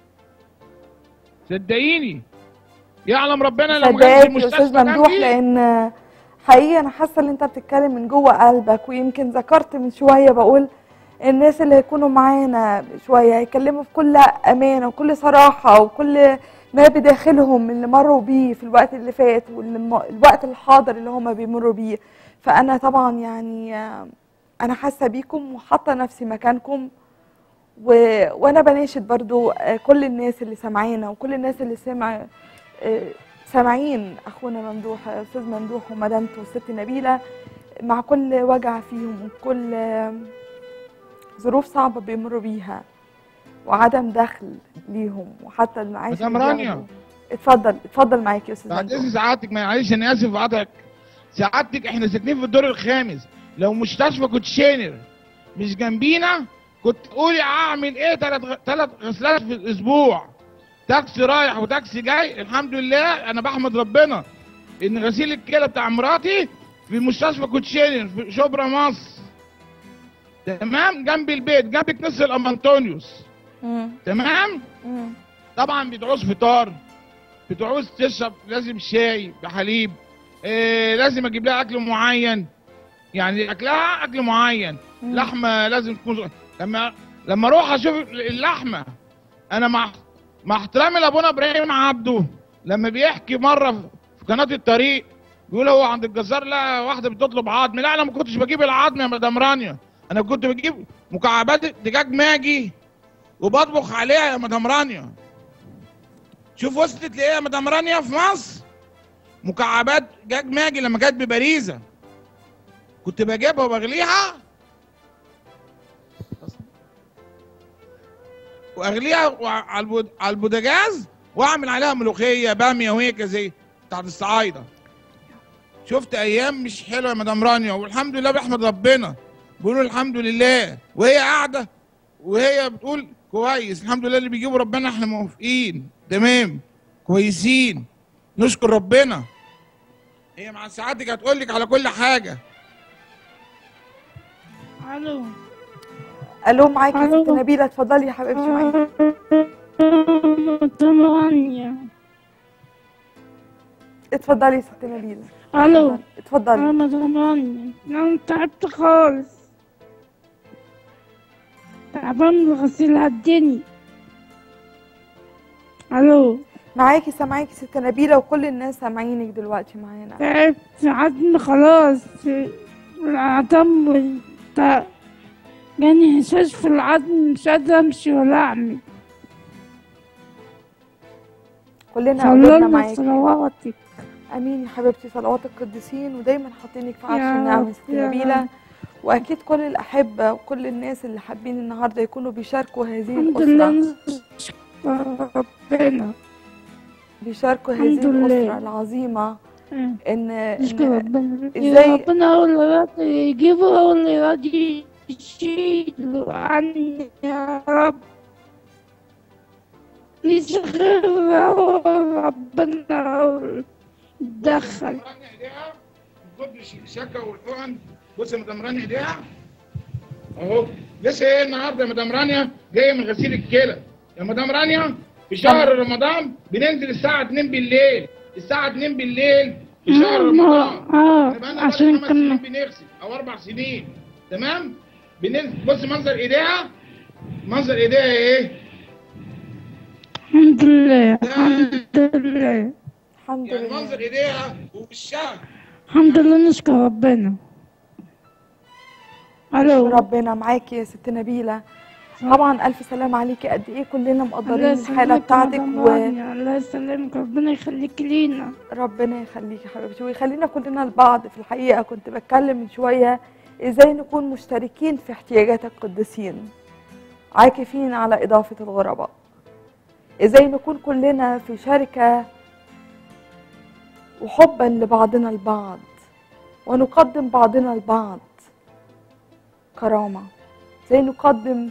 Speaker 4: صدقيني يعلم ربنا لو ما كانش
Speaker 3: صدقك يا
Speaker 4: المستشفى
Speaker 3: استاذ ممدوح
Speaker 4: جنبي
Speaker 3: لان حقيقي انا حاسه ان انت بتتكلم من جوه قلبك ويمكن ذكرت من شويه بقول الناس اللي هيكونوا معانا شويه هيتكلموا بكل امانه وكل صراحه وكل ما بداخلهم اللي مروا بيه في الوقت اللي فات والوقت الحاضر اللي هم بيمروا بيه فانا طبعا يعني آه، انا حاسه بيكم وحاطه نفسي مكانكم و... وانا بناشد برضو آه، كل الناس اللي سامعانا وكل الناس اللي سمع آه، سامعين اخونا ممدوح استاذ ممدوح ومدامته والست نبيله مع كل وجع فيهم وكل آه، ظروف صعبه بيمروا بيها وعدم دخل ليهم وحتى المعاش
Speaker 4: مدام
Speaker 3: اللي
Speaker 4: رانيا.
Speaker 3: بياخدوه. اتفضل اتفضل معاك يا استاذ
Speaker 4: بعد
Speaker 3: ممدوح
Speaker 4: اذن سعادتك معلش انا اسف وقطعك سعادتك احنا ساكنين في الدور الخامس لو مستشفى كوتشينر مش جنبينا كنت تقولي اعمل ايه ثلاث ثلاث غسلات في الاسبوع تاكسي رايح وتاكسي جاي الحمد لله انا بحمد ربنا ان غسيل الكلى بتاع مراتي في مستشفى كوتشينر في شبرا مصر تمام جنب البيت جنب كنيسه الامنطونيوس
Speaker 3: مم.
Speaker 4: تمام
Speaker 3: مم.
Speaker 4: طبعا بتعوز فطار بتعوز تشرب لازم شاي بحليب إيه لازم اجيب لها اكل معين يعني اكلها اكل معين
Speaker 3: مم.
Speaker 4: لحمه لازم تكون لما لما اروح اشوف اللحمه انا مع مع احترامي لابونا ابراهيم عبده لما بيحكي مره في قناه الطريق بيقول هو عند الجزار لا واحده بتطلب عظم لا انا ما كنتش بجيب العظم يا مدام رانيا انا كنت بجيب مكعبات دجاج ماجي وبطبخ عليها يا مدام رانيا شوف وصلت لايه يا مدام رانيا في مصر مكعبات دجاج ماجي لما كانت ببريزه كنت بجيبها وبغليها واغليها وع- على البود- على البوتاجاز واعمل عليها ملوخيه باميه وهيك زي بتاعت الصعايده شفت ايام مش حلوه يا مدام رانيا والحمد لله بحمد ربنا بيقولوا الحمد لله وهي قاعده وهي بتقول كويس الحمد لله اللي بيجيبوا ربنا احنا موافقين تمام كويسين نشكر ربنا هي مع سعادتك هتقول لك على كل حاجه
Speaker 5: الو
Speaker 3: الو معاكي يا ست
Speaker 5: ألو.
Speaker 3: نبيله اتفضلي يا حبيبتي معاكي
Speaker 5: ثمانية
Speaker 3: اتفضلي يا ست نبيله
Speaker 5: الو
Speaker 3: اتفضلي
Speaker 5: انا ثمانية انا تعبت خالص تعبان من غسيل هدني الو
Speaker 3: معاكي سامعاكي ست نبيله وكل الناس سامعينك دلوقتي معانا
Speaker 5: تعبت عدني خلاص العظم والت- جاني هشاش في العظم مش قادرة امشي ولا اعمل
Speaker 3: كلنا قلوبنا
Speaker 5: صلوا لنا
Speaker 3: معاكي
Speaker 5: صلواتك
Speaker 3: امين يا حبيبتي صلوات القديسين ودايما حاطينك في عرش
Speaker 5: يا
Speaker 3: النعم
Speaker 5: رب،
Speaker 3: يا ست
Speaker 5: يا
Speaker 3: نبيله
Speaker 5: رب.
Speaker 3: واكيد كل الاحبه وكل الناس اللي حابين النهارده يكونوا بيشاركوا هذه
Speaker 5: الحمد لله
Speaker 3: الاسره
Speaker 5: نشكر ربنا
Speaker 3: بيشاركوا
Speaker 5: الحمد
Speaker 3: هذه
Speaker 5: لله.
Speaker 3: الاسره العظيمه ان
Speaker 5: نشكر
Speaker 3: ان
Speaker 5: ربنا
Speaker 3: إزاي-
Speaker 5: يا ربنا هو اللي راضي يجيبه هو اللي راضي يشيله عني يا رب مش غير هو ربنا هو اللي يتدخل
Speaker 4: رانيا ايديها من كتر الشكا والحقن بص يا مدام رانيا ايديها اهو لسه ايه النهارده يا مدام رانيا جايه من غسيل الكلى يا مدام رانيا في شهر رمضان بننزل الساعه 2 بالليل الساعه 2 بالليل في شهر
Speaker 5: ما-
Speaker 4: رمضان
Speaker 5: اه
Speaker 4: نبقى لنا
Speaker 5: عشان
Speaker 4: خمس سنين
Speaker 5: كنا
Speaker 4: بنغسل او اربع سنين تمام بننزل بص منظر ايديها منظر ايديها ايه
Speaker 5: الحمد لله الحمد لله
Speaker 3: الحمد
Speaker 4: يعني منظر
Speaker 3: لله
Speaker 4: ايديها ووشها
Speaker 5: الحمد لله نشكر ربنا الو
Speaker 3: ربنا معاكي يا ست نبيله طبعا الف سلام عليكي قد ايه كلنا مقدرين
Speaker 5: الله
Speaker 3: الحاله
Speaker 5: يسلمك
Speaker 3: بتاعتك
Speaker 5: يا مدام
Speaker 3: و...
Speaker 5: رانيا، الله يسلمك ربنا يخليك لينا
Speaker 3: ربنا يخليكي يا حبيبتي ويخلينا كلنا لبعض في الحقيقة كنت بتكلم من شوية ازاي نكون مشتركين في احتياجات القديسين عاكفين على إضافة الغرباء ازاي نكون كلنا في شركة وحبا لبعضنا البعض ونقدم بعضنا البعض كرامة ازاي نقدم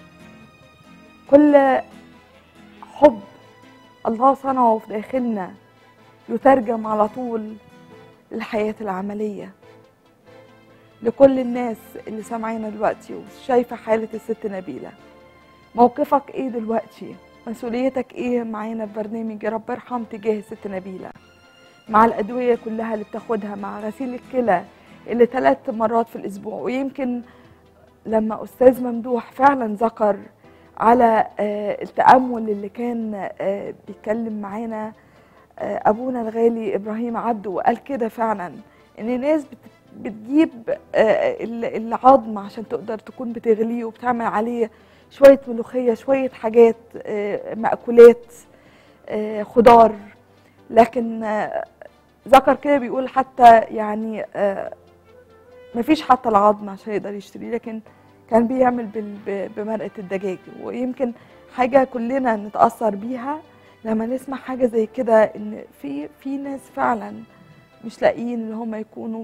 Speaker 3: كل حب الله صنعه في داخلنا يترجم على طول للحياة العملية لكل الناس اللي سامعينا دلوقتي وشايفة حالة الست نبيلة موقفك ايه دلوقتي مسؤوليتك ايه معانا في برنامج يا رب ارحم تجاه ست نبيله مع الادويه كلها اللي بتاخدها مع غسيل الكلى اللي ثلاث مرات في الاسبوع ويمكن لما استاذ ممدوح فعلا ذكر على آه، التامل اللي كان آه، بيتكلم معانا آه، ابونا الغالي ابراهيم عبده وقال كده فعلا ان الناس بت- بتجيب آه، ال- العظم عشان تقدر تكون بتغليه وبتعمل عليه شويه ملوخيه شويه حاجات آه، مأكولات آه، خضار لكن آه، ذكر كده بيقول حتى يعني آه، مفيش حتى العظم عشان يقدر يشتريه لكن كان بيعمل بال- ب- بمرقة الدجاج ويمكن حاجة كلنا نتأثر بيها لما نسمع حاجة زي كده إن في في ناس فعلا مش لاقيين إن هم يكونوا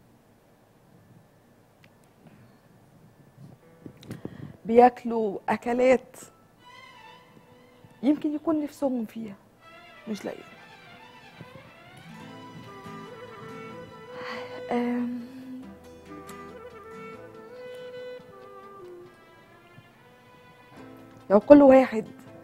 Speaker 3: بياكلوا أكلات يمكن يكون نفسهم فيها مش لاقيين أم، لو كل واحد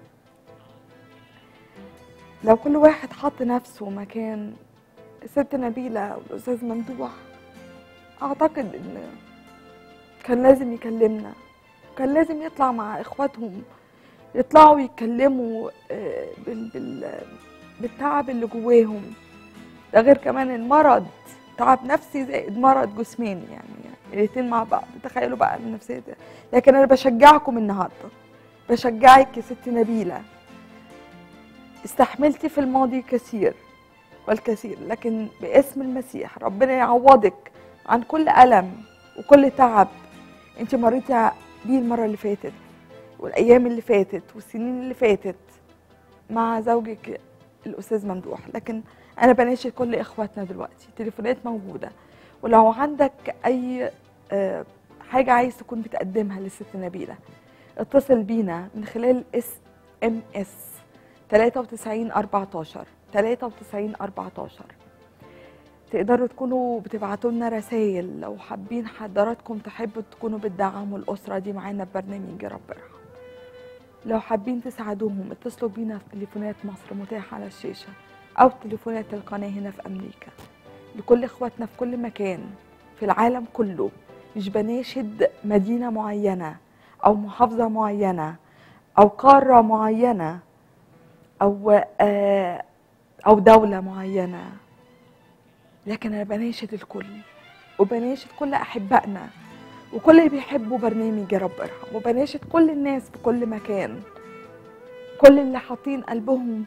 Speaker 3: لو كل واحد حط نفسه مكان الست نبيلة والأستاذ ممدوح أعتقد إن كان لازم يكلمنا كان لازم يطلع مع إخواتهم يطلعوا يتكلموا آه، بال بال بالتعب اللي جواهم ده غير كمان المرض تعب نفسي زائد مرض جسماني يعني الاتنين مع بعض تخيلوا بقى النفسية ده. لكن أنا بشجعكم النهارده بشجعك يا ست نبيلة استحملتي في الماضي كثير والكثير لكن باسم المسيح ربنا يعوضك عن كل ألم وكل تعب انت مريتي بيه المرة اللي فاتت والأيام اللي فاتت والسنين اللي فاتت مع زوجك الأستاذ ممدوح لكن أنا بناشد كل إخواتنا دلوقتي تليفونات موجودة ولو عندك أي آه، حاجة عايز تكون بتقدمها للست نبيلة اتصل بينا من خلال اس ام اس 93 14 93 14 تقدروا تكونوا بتبعتوا لنا رسائل لو حابين حضراتكم تحبوا تكونوا بتدعموا الأسرة دي معانا في برنامج يا رب ارحم لو حابين تساعدوهم اتصلوا بينا في تليفونات مصر متاحة على الشاشة أو تليفونات القناة هنا في أمريكا لكل إخواتنا في كل مكان في العالم كله مش بناشد مدينة معينة أو محافظة معينة أو قارة معينة أو آه أو دولة معينة لكن أنا بناشد الكل وبناشد كل أحبائنا وكل اللي بيحبوا برنامج يا رب ارحم وبناشد كل الناس في كل مكان كل اللي حاطين قلبهم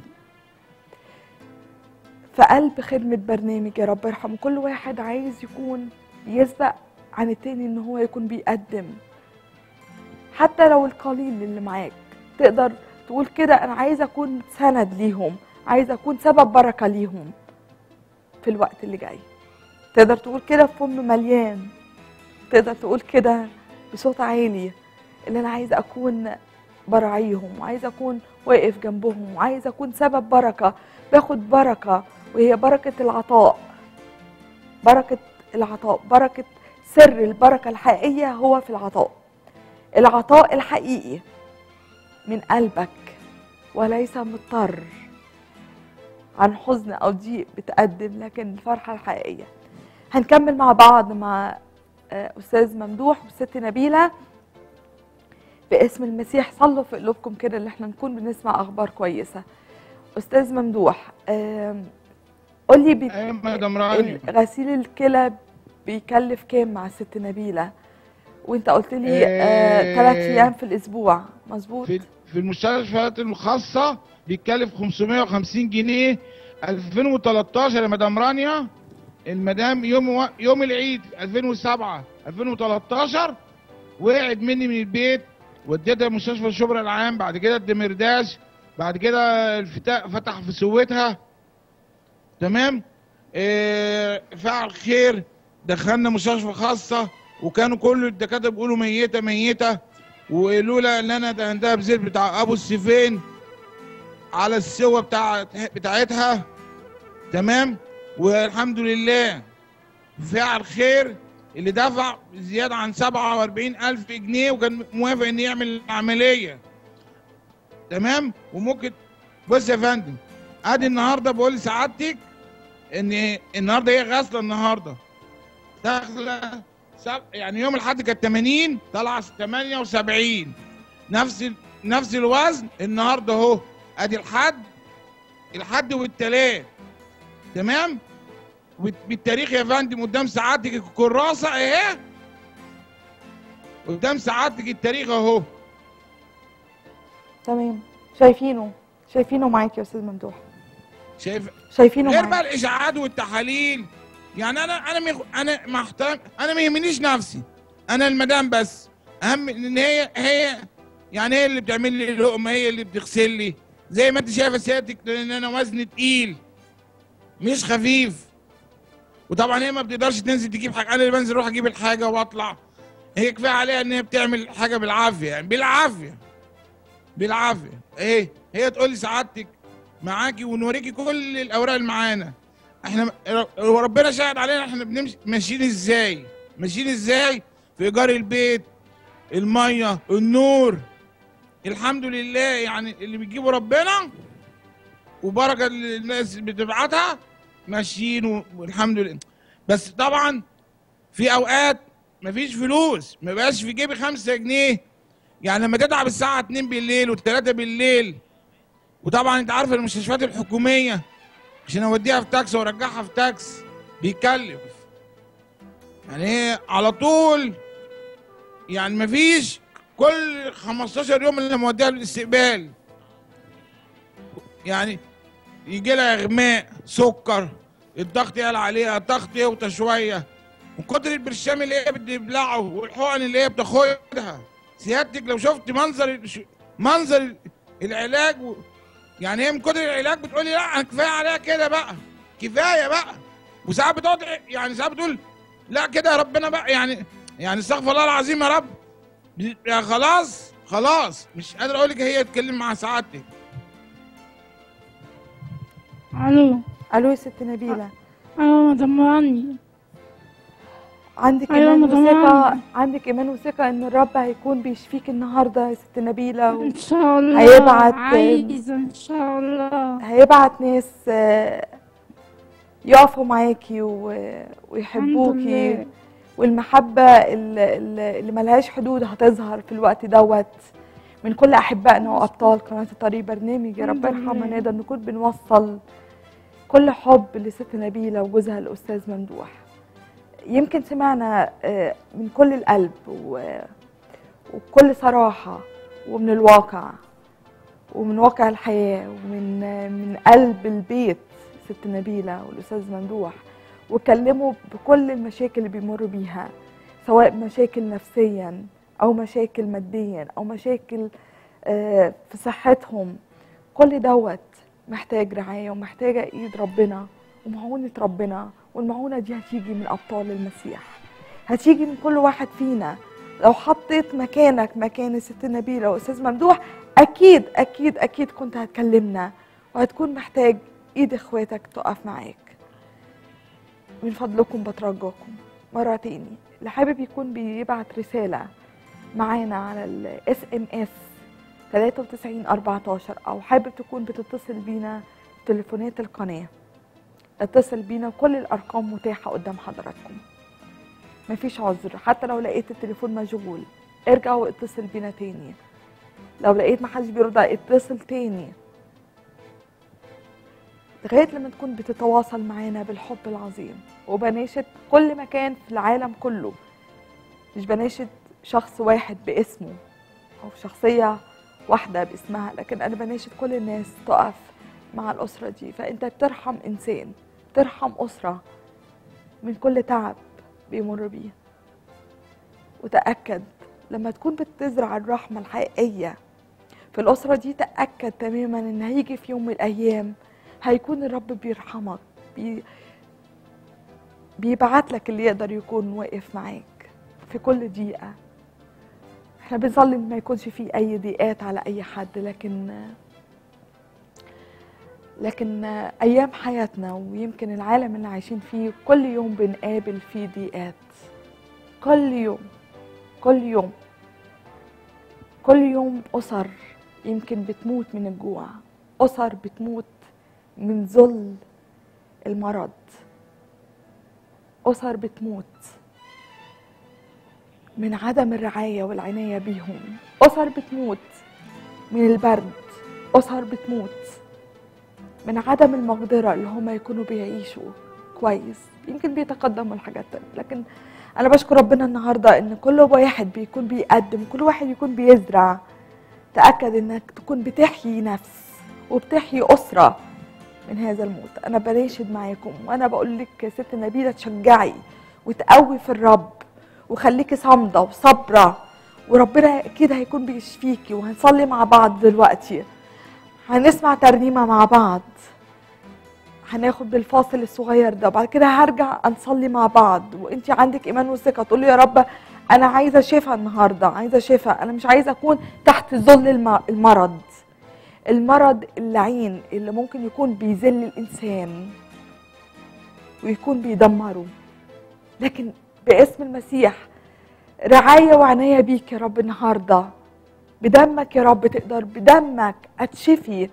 Speaker 3: في قلب خدمة برنامج يا رب ارحم كل واحد عايز يكون يسبق عن التاني ان هو يكون بيقدم حتى لو القليل اللي معاك تقدر تقول كده انا عايزه اكون سند ليهم عايزه اكون سبب بركه ليهم في الوقت اللي جاي تقدر تقول كده بفم مليان تقدر تقول كده بصوت عالي ان انا عايزه اكون براعيهم وعايزه اكون واقف جنبهم وعايزه اكون سبب بركه باخد بركه وهي بركه العطاء بركه العطاء بركه سر البركه الحقيقيه هو في العطاء العطاء الحقيقي من قلبك وليس مضطر عن حزن او ضيق بتقدم لكن الفرحه الحقيقيه هنكمل مع بعض مع آه، استاذ ممدوح والست نبيله باسم المسيح صلوا في قلوبكم كده ان احنا نكون بنسمع اخبار كويسه استاذ ممدوح آم، قولي بي...
Speaker 4: ايوه مدام رانيا
Speaker 3: غسيل الكلى بيكلف كام مع الست نبيله وانت قلت لي
Speaker 4: آه،
Speaker 3: ثلاث ايام في الاسبوع مظبوط
Speaker 4: في في المستشفيات الخاصة بيتكلف 550 جنيه 2013 يا مدام رانيا المدام يوم و... يوم العيد في 2007 2013 وقعت مني من البيت وديتها مستشفى الشبرا العام بعد كده الدمرداش بعد كده الفتاء فتح في سويتها تمام آه فعل خير دخلنا مستشفى خاصة وكانوا كل الدكاترة بيقولوا ميتة ميتة ولولا ان انا دهنتها بزيت بتاع ابو السيفين على السوى بتاع بتاعتها تمام والحمد لله فعل خير اللي دفع زيادة عن 47 ألف جنيه وكان موافق إن يعمل العملية تمام وممكن بص يا فندم ادي النهارده بقول لسعادتك ان النهارده هي غاسله النهارده داخله سب... يعني يوم الاحد كانت 80 طالعه 78 نفس ال... نفس الوزن النهارده اهو ادي الحد الحد والتلات تمام وبت- بالتاريخ يا فندم قدام سعادتك الكراسه اهي قدام سعادتك التاريخ اهو
Speaker 3: تمام شايفينه شايفينه معاك يا استاذ ممدوح
Speaker 4: شايف
Speaker 3: شايفينه
Speaker 4: غير بقى
Speaker 3: معاك
Speaker 4: الاشاعات والتحاليل يعني انا انا ميخ... انا مع احترام انا ما يهمنيش نفسي انا المدام بس اهم ان هي هي يعني هي اللي بتعمل لي اللقمه هي اللي بتغسل لي زي ما انت شايفه سيادتك لان انا وزني تقيل مش خفيف وطبعا هي ما بتقدرش تنزل تجيب حاجه انا اللي بنزل اروح اجيب الحاجه واطلع هي كفايه عليها ان هي بتعمل حاجه بالعافيه يعني بالعافيه بالعافيه ايه هي تقول لي سعادتك معاكي ونوريكي كل الاوراق اللي معانا احنا ربنا شاهد علينا احنا بنمشي ماشيين ازاي ماشيين ازاي في ايجار البيت الميه النور الحمد لله يعني اللي بيجيبه ربنا وبركه اللي الناس بتبعتها ماشيين و- والحمد لله بس طبعا في اوقات مفيش فلوس ما بقاش في جيبي خمسة جنيه يعني لما تتعب الساعة 2 بالليل و3 بالليل وطبعا انت عارف المستشفيات الحكوميه عشان اوديها في تاكس وارجعها في تاكس بيكلف يعني هي على طول يعني مفيش كل 15 يوم اللي موديها للاستقبال يعني يجي لها اغماء سكر الضغط يعلى عليها الضغط يوطى شويه من كتر البرشام اللي هي بتبلعه والحقن اللي هي بتاخدها سيادتك لو شفت منظر منظر العلاج و... يعني هي من كتر العلاج بتقولي لا انا كفايه عليها كده بقى كفايه بقى وساعات بتقعد يعني ساعات بتقول لا كده يا ربنا بقى يعني يعني استغفر الله العظيم يا رب يا خلاص خلاص مش قادر اقول لك هي تتكلم مع سعادتك
Speaker 5: الو
Speaker 3: الو يا ست نبيله
Speaker 5: ايوه مدمرني
Speaker 3: عندك
Speaker 5: أيوة
Speaker 3: ايمان
Speaker 5: مدام
Speaker 3: وثقه
Speaker 5: عندي.
Speaker 3: عندك ايمان وثقه ان الرب هيكون بيشفيك النهارده يا ست نبيله و...
Speaker 5: ان شاء الله
Speaker 3: هيبعت-
Speaker 5: عايزه ان شاء الله
Speaker 3: هيبعت ناس آه، يقفوا معاكي و...
Speaker 5: الحمد
Speaker 3: ويحبوكي
Speaker 5: لله
Speaker 3: والمحبة اللي, اللي ملهاش حدود هتظهر في الوقت دوت من كل أحبائنا وأبطال قناة الطريق برنامج يا رب
Speaker 5: الحمد
Speaker 3: ارحمنا
Speaker 5: لله.
Speaker 3: نقدر نكون بنوصل كل حب لست نبيلة وجوزها الأستاذ ممدوح يمكن سمعنا آه، من كل القلب و- وبكل صراحة ومن الواقع ومن واقع الحياة ومن آه، من قلب البيت ست نبيلة والأستاذ ممدوح وكلموا بكل المشاكل اللي بيمروا بيها سواء مشاكل نفسيا او مشاكل ماديا او مشاكل آه، في صحتهم كل دوت محتاج رعايه ومحتاجه ايد ربنا ومعونه ربنا والمعونه دي هتيجي من ابطال المسيح هتيجي من كل واحد فينا لو حطيت مكانك مكان الست نبيله واستاذ ممدوح اكيد اكيد اكيد كنت هتكلمنا وهتكون محتاج ايد اخواتك تقف معاك من فضلكم بترجاكم مرة تاني اللي حابب يكون بيبعت رسالة معانا على الاس ام اس 93 14 او حابب تكون بتتصل بينا تليفونات القناة اتصل بينا كل الارقام متاحة قدام حضراتكم مفيش عذر حتى لو لقيت التليفون مشغول ارجع واتصل بينا تاني لو لقيت محدش بيرد اتصل تاني لغايه لما تكون بتتواصل معانا بالحب العظيم وبناشد كل مكان في العالم كله مش بناشد شخص واحد باسمه او شخصيه واحده باسمها لكن انا بناشد كل الناس تقف مع الاسره دي فانت بترحم انسان ترحم اسره من كل تعب بيمر بيه وتاكد لما تكون بتزرع الرحمه الحقيقيه في الاسره دي تاكد تماما ان هيجي في يوم من الايام هيكون الرب بيرحمك بي بيبعت لك اللي يقدر يكون واقف معاك في كل دقيقة احنا بنصلي إن ما يكونش فيه أي ضيقات على أي حد لكن لكن أيام حياتنا ويمكن العالم اللي عايشين فيه كل يوم بنقابل فيه ضيقات كل يوم كل يوم كل يوم أسر يمكن بتموت من الجوع أسر بتموت من ذل المرض أسر بتموت من عدم الرعاية والعناية بيهم أسر بتموت من البرد أسر بتموت من عدم المقدرة اللي هم يكونوا بيعيشوا كويس يمكن بيتقدموا الحاجات تانية لكن أنا بشكر ربنا النهاردة إن كل واحد بيكون بيقدم كل واحد يكون بيزرع تأكد إنك تكون بتحيي نفس وبتحيي أسرة من هذا الموت أنا بناشد معاكم وأنا بقول لك يا ست نبيلة تشجعي وتقوي في الرب وخليكي صامدة وصابرة وربنا أكيد هيكون بيشفيكي وهنصلي مع بعض دلوقتي هنسمع ترنيمة مع بعض هناخد الفاصل الصغير ده وبعد كده هرجع نصلي مع بعض وانت عندك ايمان وثقه تقولي يا رب انا عايزه شفاء النهارده عايزه شفاء انا مش عايزه اكون تحت ظل الم- المرض المرض اللعين اللي ممكن يكون بيذل الانسان ويكون بيدمره لكن باسم المسيح رعايه وعنايه بيك يا رب النهارده بدمك يا رب تقدر بدمك اتشفي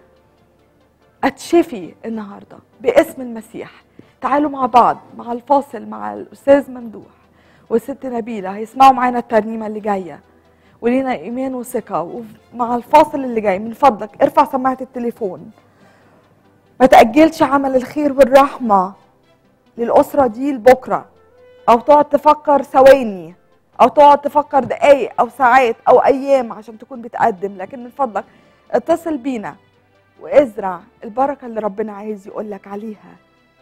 Speaker 3: اتشفي النهارده باسم المسيح تعالوا مع بعض مع الفاصل مع الاستاذ ممدوح والست نبيله هيسمعوا معانا الترنيمه اللي جايه ولينا ايمان وثقه ومع الفاصل اللي جاي من فضلك ارفع سماعه التليفون ما تاجلش عمل الخير والرحمه للاسره دي لبكره او تقعد تفكر ثواني او تقعد تفكر دقايق او ساعات او ايام عشان تكون بتقدم لكن من فضلك اتصل بينا وازرع البركه اللي ربنا عايز يقول لك عليها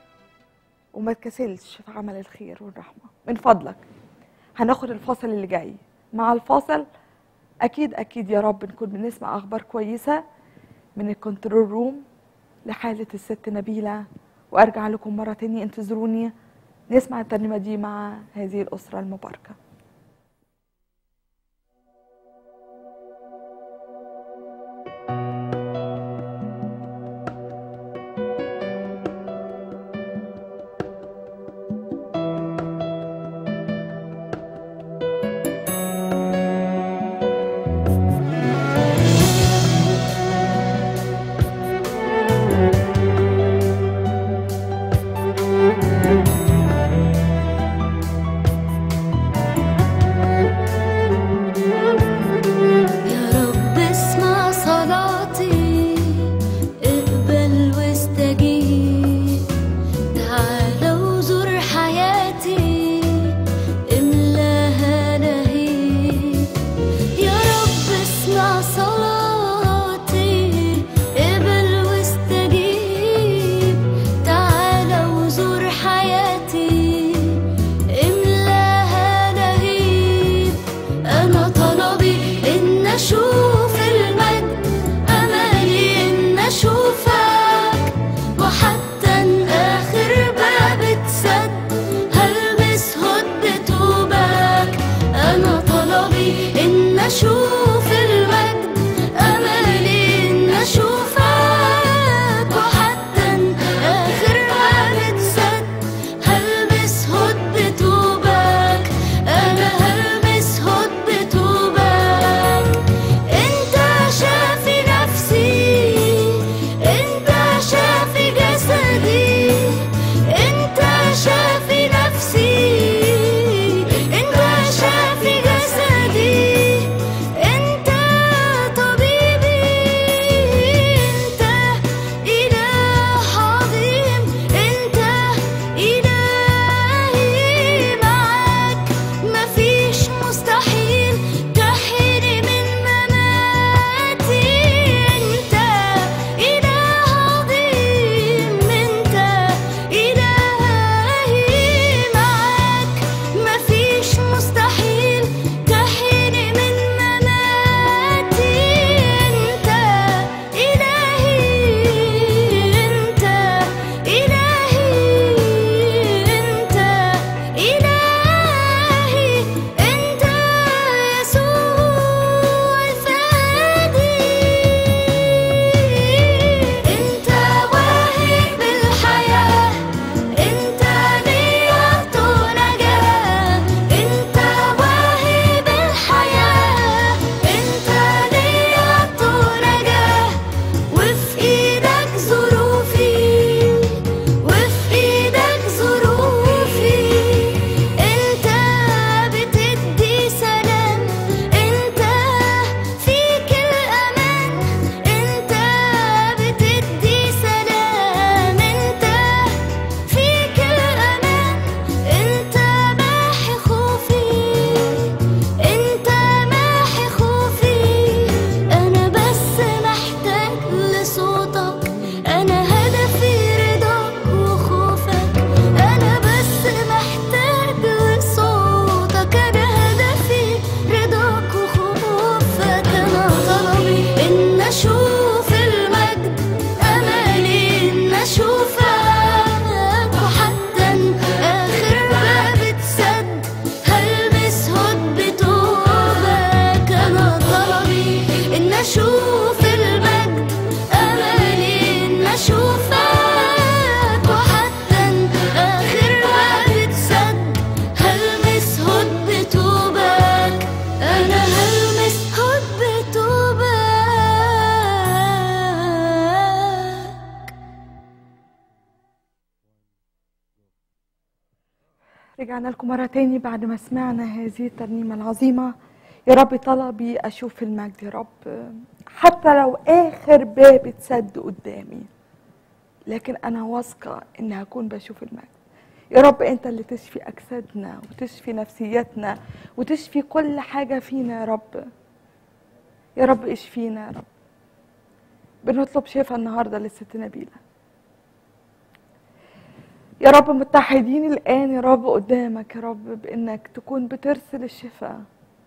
Speaker 3: وما تكسلش في عمل الخير والرحمه من فضلك هناخد الفاصل اللي جاي مع الفاصل اكيد اكيد يا رب نكون بنسمع اخبار كويسه من الكنترول روم لحاله الست نبيله وارجع لكم مره تانية انتظروني نسمع الترنيمه دي مع هذه الاسره المباركه
Speaker 6: Thank
Speaker 3: رجعنا لكم مرة تاني بعد ما سمعنا هذه الترنيمة العظيمة يا رب طلبي أشوف المجد يا رب حتى لو آخر باب اتسد قدامي لكن أنا واثقة إن هكون بشوف المجد يا رب أنت اللي تشفي أجسادنا وتشفي نفسيتنا وتشفي كل حاجة فينا يا رب يا رب اشفينا يا رب بنطلب شفاء النهارده للست نبيله يا رب متحدين الآن يا رب قدامك يا رب بإنك تكون بترسل الشفاء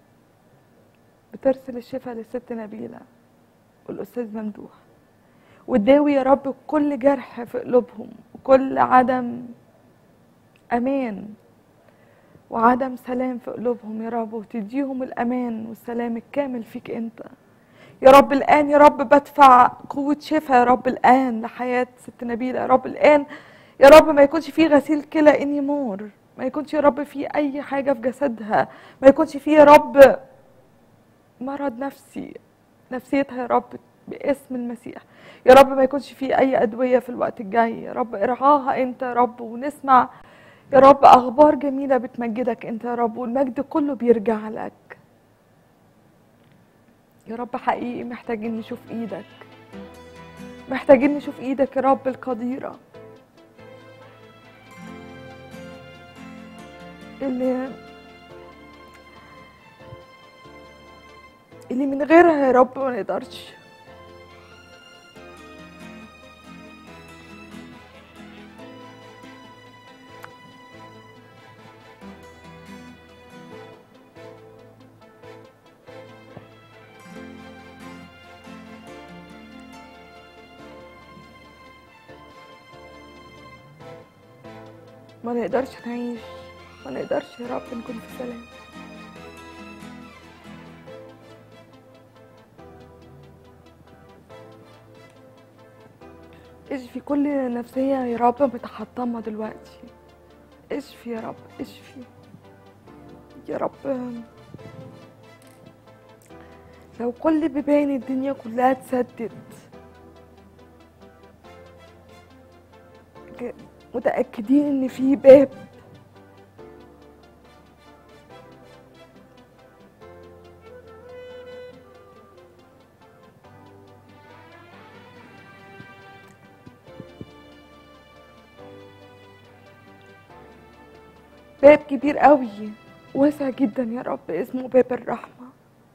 Speaker 3: بترسل الشفاء للست نبيلة والأستاذ ممدوح وتداوي يا رب كل جرح في قلوبهم وكل عدم أمان وعدم سلام في قلوبهم يا رب وتديهم الأمان والسلام الكامل فيك أنت يا رب الآن يا رب بدفع قوة شفاء يا رب الآن لحياة ست نبيلة يا رب الآن يا رب ما يكونش فيه غسيل كلى انيمور ما يكونش يا رب فيه اي حاجه في جسدها ما يكونش فيه يا رب مرض نفسي نفسيتها يا رب باسم المسيح يا رب ما يكونش فيه اي ادويه في الوقت الجاي يا رب ارعاها انت يا رب ونسمع يا رب اخبار جميله بتمجدك انت يا رب والمجد كله بيرجع لك يا رب حقيقي محتاجين نشوف ايدك محتاجين نشوف ايدك يا رب القديره اللي اللي من غيرها يا رب ما نقدرش ما نقدرش نعيش ما نقدرش يا رب نكون في سلام اشفي كل نفسية يا رب متحطمة دلوقتي اشفي يا رب اشفي يا رب لو كل بيبان الدنيا كلها اتسدت ك- متأكدين ان في باب باب كبير قوي واسع جدا يا رب اسمه باب الرحمة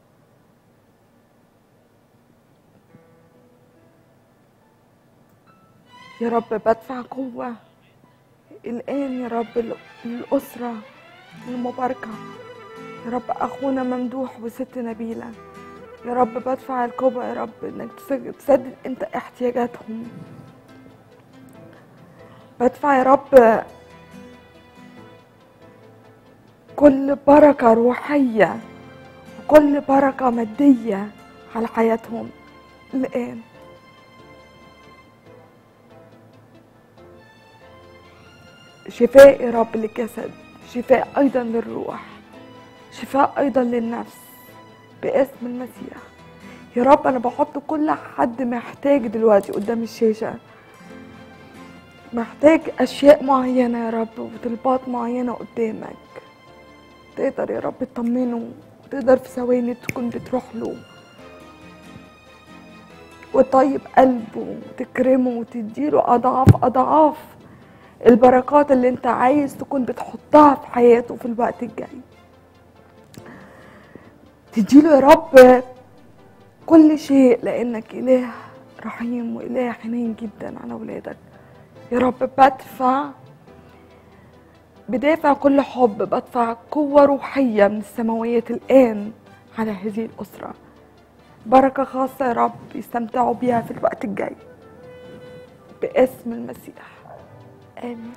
Speaker 3: يا رب بدفع قوة الآن يا رب ل- للأسرة المباركة يا رب أخونا ممدوح وست نبيلة يا رب بدفع القوة يا رب إنك تسد- تسدد أنت احتياجاتهم بدفع يا رب كل بركة روحية وكل بركة مادية على حياتهم الآن شفاء يا رب للجسد شفاء أيضا للروح شفاء أيضا للنفس باسم المسيح يا رب أنا بحط كل حد محتاج دلوقتي قدام الشاشة محتاج أشياء معينة يا رب وطلبات معينة قدامك تقدر يا رب تطمنه وتقدر في ثواني تكون بتروح له وتطيب قلبه وتكرمه وتديله أضعاف أضعاف البركات اللي انت عايز تكون بتحطها في حياته في الوقت الجاي تديله يا رب كل شيء لانك اله رحيم واله حنين جدا على اولادك يا رب بدفع بدافع كل حب بدفع قوة روحية من السماويات الآن على هذه الأسرة بركة خاصة يا رب يستمتعوا بيها في الوقت الجاي باسم المسيح آمين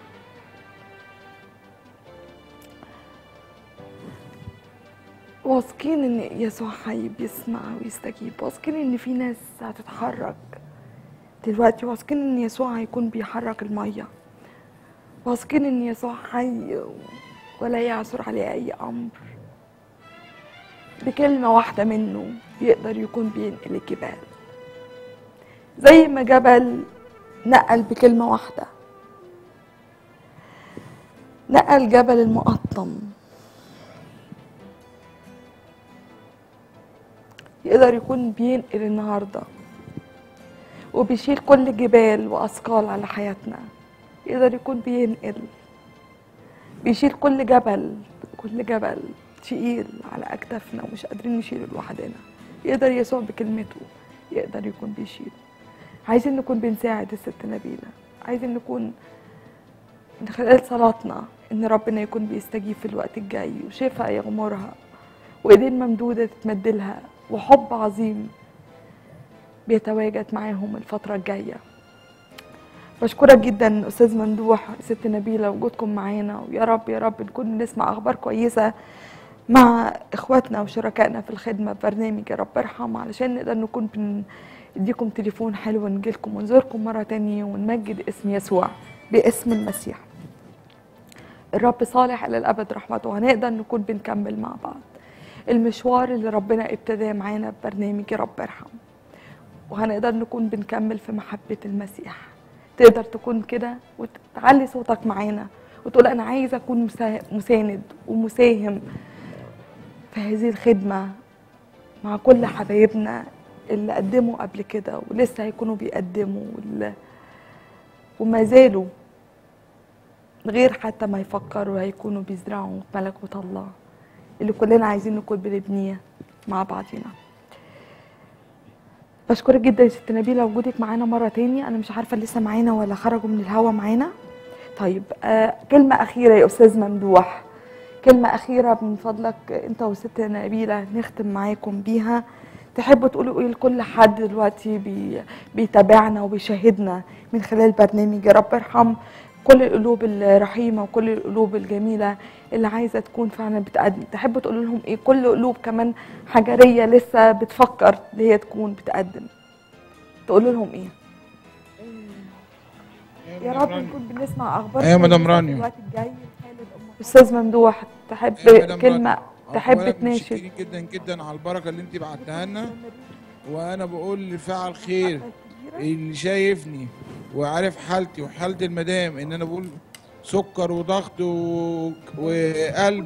Speaker 3: واثقين ان يسوع حي بيسمع ويستجيب واثقين ان في ناس هتتحرك دلوقتي واثقين ان يسوع هيكون بيحرك الميه واثقين ان يسوع حي ولا يعثر عليه اي امر بكلمه واحده منه يقدر يكون بينقل الجبال زي ما جبل نقل بكلمه واحده نقى الجبل المقطم يقدر يكون بينقل النهارده وبيشيل كل جبال واثقال على حياتنا يقدر يكون بينقل بيشيل كل جبل كل جبل تقيل على اكتافنا ومش قادرين نشيله لوحدنا يقدر يسوع بكلمته يقدر يكون بيشيل عايزين نكون بنساعد الست نبيله عايزين نكون من خلال صلاتنا ان ربنا يكون بيستجيب في الوقت الجاي وشفاء يغمرها وايدين ممدوده تتمدلها وحب عظيم بيتواجد معاهم الفتره الجايه بشكرك جدا استاذ ممدوح ست نبيله وجودكم معانا ويا رب يا رب نكون نسمع اخبار كويسه مع اخواتنا وشركائنا في الخدمه في برنامج يا رب ارحم علشان نقدر نكون بنديكم تليفون حلو ونجيلكم ونزوركم مره تانية ونمجد اسم يسوع باسم المسيح الرب صالح الى الابد رحمته وهنقدر نكون بنكمل مع بعض المشوار اللي ربنا ابتداه معانا في برنامج يا رب ارحم وهنقدر نكون بنكمل في محبه المسيح تقدر تكون كده وتعلي صوتك معانا وتقول انا عايزه اكون مسا- مساند ومساهم في هذه الخدمه مع كل حبايبنا اللي قدموا قبل كده ولسه هيكونوا بيقدموا واللي وما زالوا غير حتى ما يفكروا هيكونوا بيزرعوا ملكوت الله اللي كلنا عايزين نكون بنبنيه مع بعضينا بشكرك جدا يا ست نبيلة وجودك معانا مرة تاني أنا مش عارفة لسه معانا ولا خرجوا من الهوا معانا طيب آه كلمة أخيرة يا أستاذ ممدوح كلمة أخيرة من فضلك أنت وست نبيلة نختم معاكم بيها تحبوا تقولوا ايه لكل حد دلوقتي بي بيتابعنا وبيشاهدنا من خلال برنامج يا رب ارحم كل القلوب الرحيمه وكل القلوب الجميله اللي عايزه تكون فعلا بتقدم تحبوا تقولوا لهم ايه كل قلوب كمان حجريه لسه بتفكر ان هي تكون بتقدم تقولوا لهم ايه يا رب نكون بنسمع اخبار
Speaker 4: أيوة مدام
Speaker 3: كويسة في
Speaker 4: رانيا.
Speaker 3: الوقت الجاي استاذ ممدوح تحب
Speaker 4: أيوة مدام
Speaker 3: كلمه
Speaker 4: رانيا.
Speaker 3: تحب
Speaker 4: أولاً
Speaker 3: تناشد
Speaker 4: متشكرين جدا جدا على البركه اللي انت بعتها لنا وانا بقول لفعل خير اللي شايفني وعارف حالتي وحاله المدام ان انا بقول سكر وضغط و... وقلب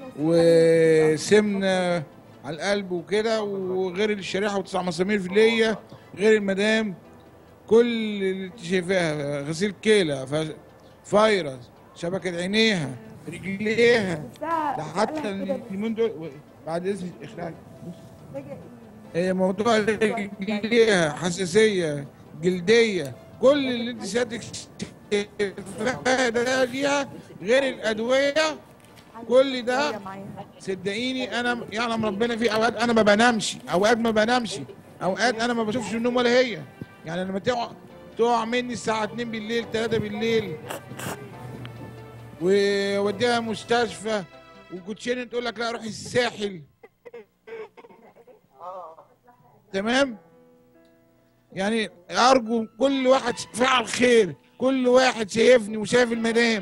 Speaker 4: وسمنه على القلب وكده وغير الشريحه وتسع مسامير في ليا غير المدام كل اللي انت شايفاها غسيل كلى ف- فيروس شبكه عينيها رجليها ده حتى اليومين دول بعد اذن اخراج هي موضوع رجليها حساسيه جلديه كل اللي انت سيادتك شايفاه ده ليها غير الادويه كل ده صدقيني انا يعلم ربنا في اوقات انا ما بنامش اوقات ما بنامش اوقات انا ما بشوفش النوم ولا هي يعني لما تقع تقع مني الساعه 2 بالليل 3 بالليل ووديها مستشفى وكوتشين تقول لك لا روحي الساحل تمام يعني ارجو كل واحد فعل خير كل واحد شايفني وشايف المدام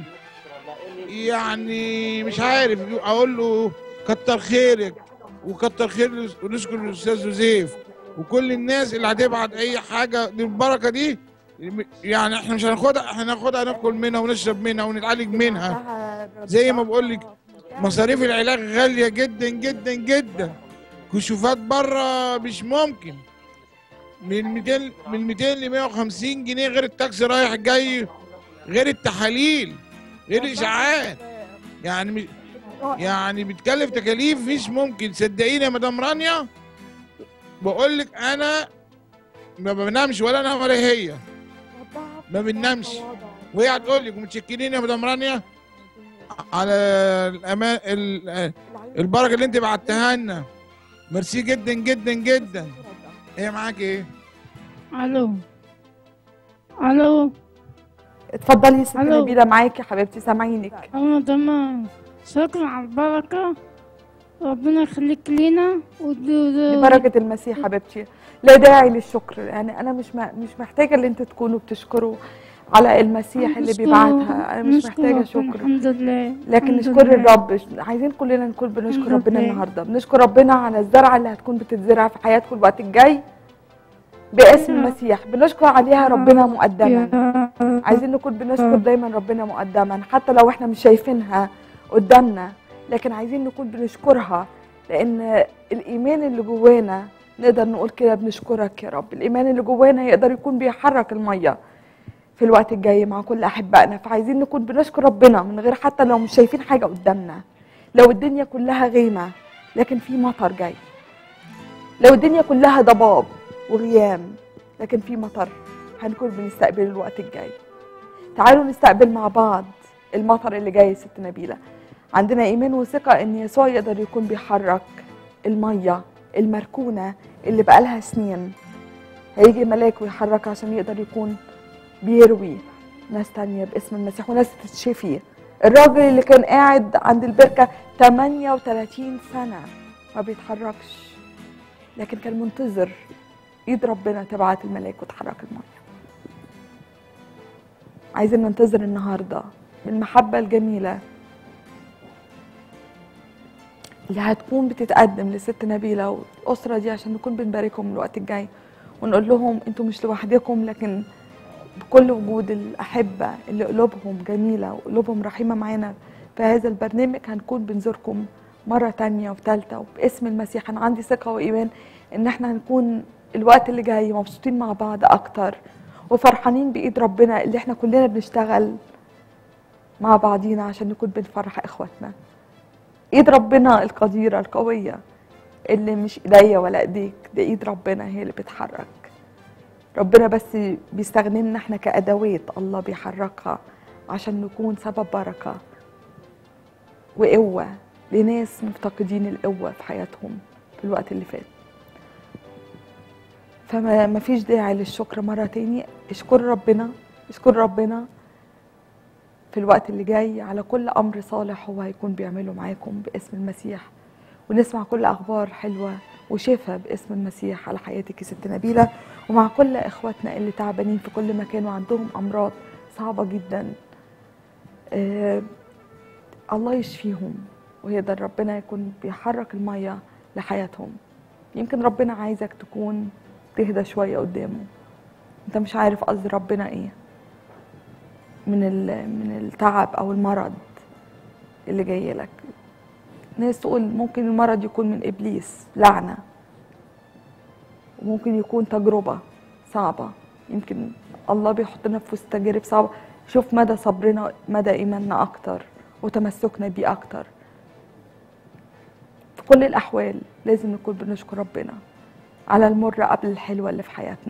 Speaker 4: يعني مش عارف اقول له كتر خيرك وكتر خير ونشكر الاستاذ يوسف وكل الناس اللي هتبعت اي حاجه للبركه دي يعني احنا مش هناخدها احنا هناخدها ناكل منها ونشرب منها ونتعالج منها زي ما بقول لك مصاريف العلاج غاليه جدا جدا جدا كشوفات بره مش ممكن من 200 من 200 ل 150 جنيه غير التاكسي رايح جاي غير التحاليل غير الاشاعات يعني مش يعني بتكلف تكاليف مش ممكن صدقيني يا مدام رانيا بقول لك انا ما بنامش ولا انا ولا هي ما بننامش وهي هتقول لك متشكرين يا مدام رانيا على الامان ال- البركه اللي انت بعتها لنا ميرسي جدا جدا جدا هي معاك ايه؟
Speaker 5: الو الو
Speaker 3: اتفضلي يا ست
Speaker 5: ألو.
Speaker 3: نبيله معاكي يا حبيبتي سامعينك
Speaker 5: انا تمام شكرا على البركة ربنا يخليك لينا ودو
Speaker 3: ببركه المسيح حبيبتي لا داعي للشكر يعني انا مش م- مش محتاجه ان انتوا تكونوا بتشكروا على المسيح اللي بيبعتها انا مش محتاجه شكر
Speaker 5: الحمد لله
Speaker 3: لكن
Speaker 5: الحمد
Speaker 3: نشكر
Speaker 5: لله.
Speaker 3: الرب عايزين كلنا نكون بنشكر
Speaker 5: الحمد
Speaker 3: ربنا
Speaker 5: لله.
Speaker 3: النهارده بنشكر ربنا على الزرعه اللي هتكون بتتزرع في حياتكم الوقت الجاي باسم
Speaker 5: يا رب.
Speaker 3: المسيح بنشكر عليها ربنا مقدما
Speaker 5: يا رب.
Speaker 3: عايزين نكون بنشكر دايما ربنا مقدما حتى لو احنا مش شايفينها قدامنا لكن عايزين نكون بنشكرها لان الايمان اللي جوانا نقدر نقول كده بنشكرك يا رب الايمان اللي جوانا يقدر يكون بيحرك الميه في الوقت الجاي مع كل احبائنا فعايزين نكون بنشكر ربنا من غير حتى لو مش شايفين حاجه قدامنا لو الدنيا كلها غيمه لكن في مطر جاي لو الدنيا كلها ضباب وغيام لكن في مطر هنكون بنستقبل الوقت الجاي تعالوا نستقبل مع بعض المطر اللي جاي يا ست نبيله عندنا ايمان وثقه ان يسوع يقدر يكون بيحرك الميه المركونه اللي بقالها سنين هيجي ملاك ويحركها عشان يقدر يكون بيروي ناس تانية باسم المسيح وناس تتشفي الراجل اللي كان قاعد عند البركة 38 سنة ما بيتحركش لكن كان منتظر ايد ربنا تبعت الملاك وتحرك المية عايزين ننتظر النهاردة بالمحبة الجميلة اللي هتكون بتتقدم لست نبيلة والأسرة دي عشان نكون بنباركهم الوقت الجاي ونقول لهم انتوا مش لوحدكم لكن بكل وجود الأحبة اللي قلوبهم جميلة وقلوبهم رحيمة معانا في هذا البرنامج هنكون بنزوركم مرة تانية وثالثة وباسم المسيح أنا عندي ثقة وإيمان إن احنا هنكون الوقت اللي جاي مبسوطين مع بعض أكتر وفرحانين بإيد ربنا اللي احنا كلنا بنشتغل مع بعضينا عشان نكون بنفرح إخواتنا إيد ربنا القديرة القوية اللي مش إيديا ولا إيديك ده إيد ربنا هي اللي بتحرك ربنا بس بيستخدمنا احنا كأدوات الله بيحركها عشان نكون سبب بركة وقوة لناس مفتقدين القوة في حياتهم في الوقت اللي فات فما ما فيش داعي للشكر مرة تاني اشكر ربنا اشكر ربنا في الوقت اللي جاي على كل أمر صالح هو هيكون بيعمله معاكم باسم المسيح ونسمع كل أخبار حلوة وشفاء باسم المسيح على حياتك يا ست نبيلة ومع كل إخواتنا اللي تعبانين في كل مكان وعندهم أمراض صعبة جدا آه الله يشفيهم ويقدر ربنا يكون بيحرك المية لحياتهم يمكن ربنا عايزك تكون تهدى شوية قدامه انت مش عارف قصد ربنا ايه من من التعب او المرض اللي جاي لك ناس تقول ممكن المرض يكون من ابليس لعنه وممكن يكون تجربه صعبه يمكن الله بيحطنا في وسط تجارب صعبه شوف مدى صبرنا مدى ايماننا اكتر وتمسكنا بيه اكتر في كل الاحوال لازم نكون بنشكر ربنا على المره قبل الحلوه اللي في حياتنا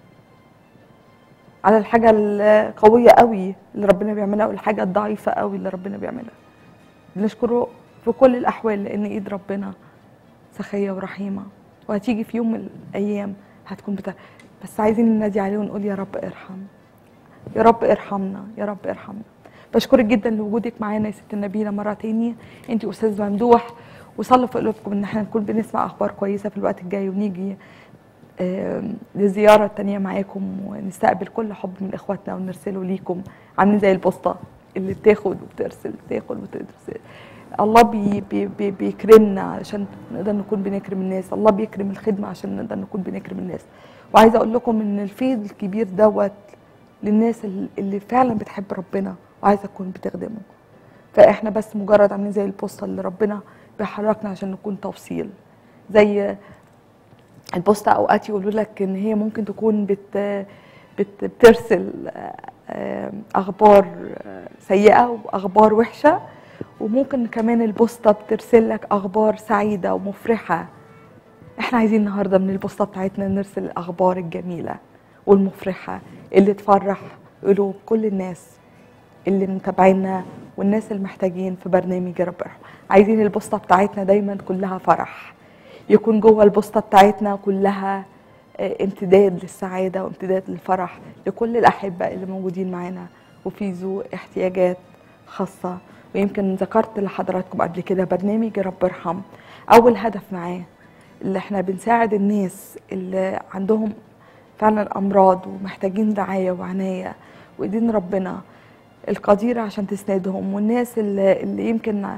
Speaker 3: على الحاجه القويه قوي اللي ربنا بيعملها والحاجه الضعيفه قوي اللي ربنا بيعملها بنشكره في كل الأحوال لأن إيد ربنا سخية ورحيمة وهتيجي في يوم من الأيام هتكون بتا... بس عايزين ننادي عليه ونقول يا رب ارحم يا رب ارحمنا يا رب ارحمنا بشكرك جدا لوجودك معانا يا ست النبيلة مرة تانية انت أستاذ ممدوح وصلوا في قلوبكم ان احنا نكون بنسمع اخبار كويسة في الوقت الجاي ونيجي آه لزيارة تانية معاكم ونستقبل كل حب من اخواتنا ونرسله ليكم عاملين زي البوسطة اللي بتاخد وبترسل بتاخد وترسل الله بي بي بي بيكرمنا عشان نقدر نكون بنكرم الناس الله بيكرم الخدمة عشان نقدر نكون بنكرم الناس وعايزة أقول لكم إن الفيض الكبير دوت للناس اللي فعلا بتحب ربنا وعايزة تكون بتخدمه فإحنا بس مجرد عاملين زي البوسطة اللي ربنا بيحركنا عشان نكون توصيل زي البوسطة أوقات يقولوا لك إن هي ممكن تكون بت بت بترسل أخبار سيئة وأخبار وحشة وممكن كمان البوسطة بترسل لك أخبار سعيدة ومفرحة احنا عايزين النهاردة من البوسطة بتاعتنا نرسل الأخبار الجميلة والمفرحة اللي تفرح قلوب كل الناس اللي متابعينا والناس المحتاجين في برنامج رب ارحم عايزين البوسطة بتاعتنا دايما كلها فرح يكون جوه البوسطة بتاعتنا كلها امتداد للسعادة وامتداد للفرح لكل الأحبة اللي موجودين معانا وفي ذو احتياجات خاصة ويمكن ذكرت لحضراتكم قبل كده برنامج رب ارحم اول هدف معاه اللي احنا بنساعد الناس اللي عندهم فعلا امراض ومحتاجين رعايه وعنايه وايدين ربنا القديره عشان تسندهم والناس اللي, اللي يمكن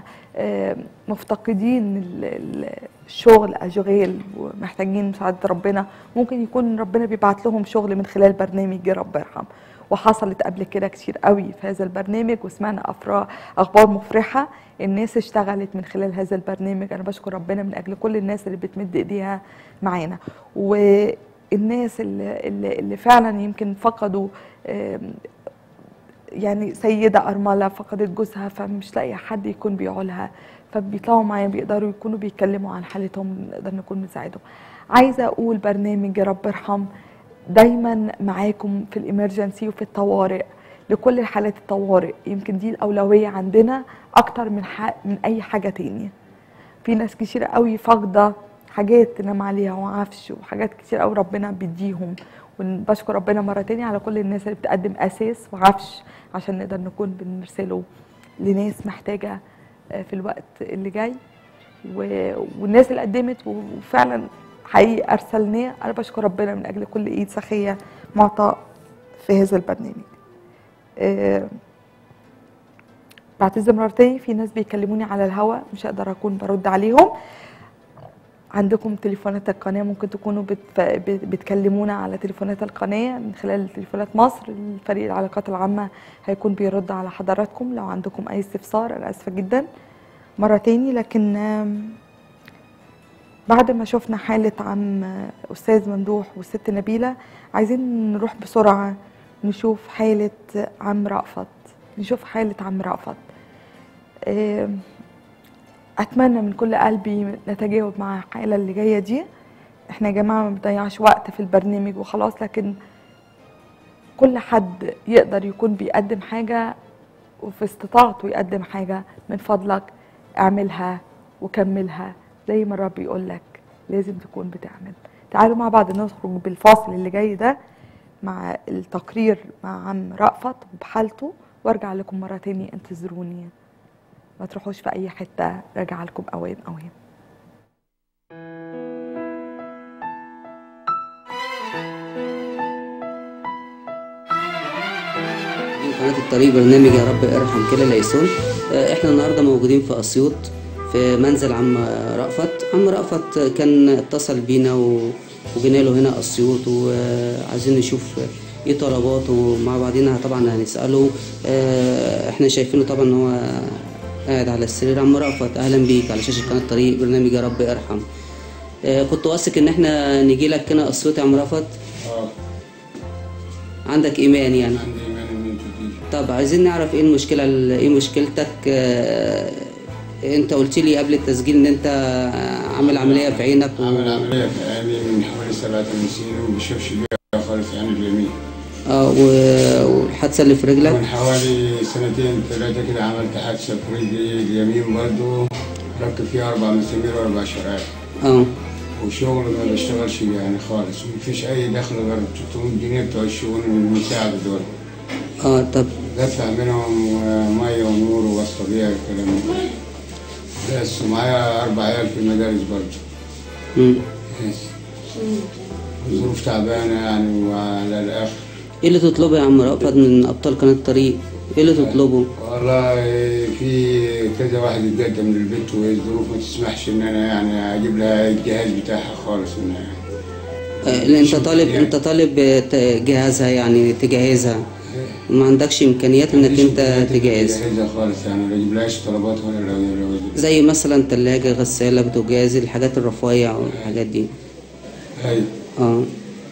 Speaker 3: مفتقدين الشغل اشغال ومحتاجين مساعده ربنا ممكن يكون ربنا بيبعت لهم شغل من خلال برنامج رب ارحم وحصلت قبل كده كتير قوي في هذا البرنامج وسمعنا أفرا اخبار مفرحه الناس اشتغلت من خلال هذا البرنامج انا بشكر ربنا من اجل كل الناس اللي بتمد ايديها معانا والناس اللي, اللي اللي فعلا يمكن فقدوا آم، يعني سيدة أرملة فقدت جوزها فمش لاقية حد يكون بيعولها فبيطلعوا معايا بيقدروا يكونوا بيتكلموا عن حالتهم نقدر نكون بنساعدهم عايزة أقول برنامج يا رب ارحم دايما معاكم في الإمرجنسي وفي الطوارئ لكل حالات الطوارئ يمكن دي الأولوية عندنا أكتر من ح... من أي حاجة تانية في ناس كتير قوي فاقدة حاجات تنام عليها وعفش وحاجات كتير قوي ربنا بيديهم وبشكر ربنا مرة تانية على كل الناس اللي بتقدم أساس وعفش عشان نقدر نكون بنرسله لناس محتاجة آه، في الوقت اللي جاي و... والناس اللي قدمت وفعلا حقيقي أرسلناه أنا بشكر ربنا من أجل كل إيد سخية معطاء في هذا البرنامج آه، بعتذر مرة تاني في ناس بيكلموني على الهوا مش هقدر أكون برد عليهم عندكم تليفونات القناة ممكن تكونوا بت... بت- بتكلمونا على تليفونات القناة من خلال تليفونات مصر الفريق العلاقات العامة هيكون بيرد على حضراتكم لو عندكم أي استفسار أنا آسفة جدا مرة تاني لكن آم، بعد ما شفنا حالة عم أستاذ ممدوح والست نبيلة عايزين نروح بسرعة نشوف حالة عم رأفت نشوف حالة عم رأفت آم، اتمنى من كل قلبي نتجاوب مع الحاله اللي جايه دي احنا يا جماعه ما بنضيعش وقت في البرنامج وخلاص لكن كل حد يقدر يكون بيقدم حاجه وفي استطاعته يقدم حاجه من فضلك اعملها وكملها زي ما الرب يقول لك لازم تكون بتعمل تعالوا مع بعض نخرج بالفاصل اللي جاي ده مع التقرير مع عم رأفت وبحالته وارجع لكم مره تاني انتظروني ما تروحوش في اي حته راجع لكم اوام اوام
Speaker 6: من قناة الطريق برنامج يا رب ارحم كلا ليسون آه، احنا النهارده موجودين في اسيوط في منزل عم رأفت عم رأفت كان اتصل بينا و... وجينا له هنا اسيوط وعايزين نشوف ايه طلباته مع بعضينا طبعا هنسأله آه، احنا شايفينه طبعا ان هو قاعد على السرير عم رأفت اهلا بيك على شاشة قناة الطريق برنامج يا رب ارحم آه، كنت واثق ان احنا نيجي لك هنا اسيوط يا عم رأفت
Speaker 7: اه
Speaker 6: عندك ايمان يعني
Speaker 7: عندي ايمان ان انت تيجي
Speaker 6: طب عايزين نعرف ايه المشكلة ايه مشكلتك آه، انت قلت لي قبل التسجيل ان انت عامل عملية في عينك و...
Speaker 7: عامل عمليه في عيني من حوالي سبعة سنين وما بشوفش بيها خالص عيني اليمين
Speaker 6: اه و- والحادثة اللي في رجلك
Speaker 7: من حوالي سنتين ثلاثة كده عملت حادثة في رجلي اليمين برضه ركب فيها أربع مسامير وأربع شرايح
Speaker 6: اه
Speaker 7: وشغل ما بشتغلش بيه يعني خالص مفيش أي دخل غير 300 جنيه بتوع الشغل المساعدة دول
Speaker 6: اه طب
Speaker 7: بدفع منهم مية ونور ووسط طبيعي الكلام ده بس ومعايا أربع عيال في المدارس برضه
Speaker 6: مم.
Speaker 7: بس الظروف تعبانة يعني وعلى الآخر
Speaker 6: ايه اللي تطلبه يا عم رأفت من ابطال قناة الطريق ايه اللي تطلبه
Speaker 7: والله في كذا واحد اتقدم للبنت والظروف ما تسمحش ان انا يعني اجيب لها الجهاز بتاعها خالص منها
Speaker 6: آه لا، انت طالب انت طالب ت- جهازها يعني تجهزها ما عندكش امكانيات انك انت تجهز
Speaker 7: تجهزها خالص يعني ما اجيبلهاش طلبات ولا لو لو
Speaker 6: زي مثلا تلاجة غسالة بوتاجاز الحاجات الرفيع والحاجات دي
Speaker 7: ايوه
Speaker 6: اه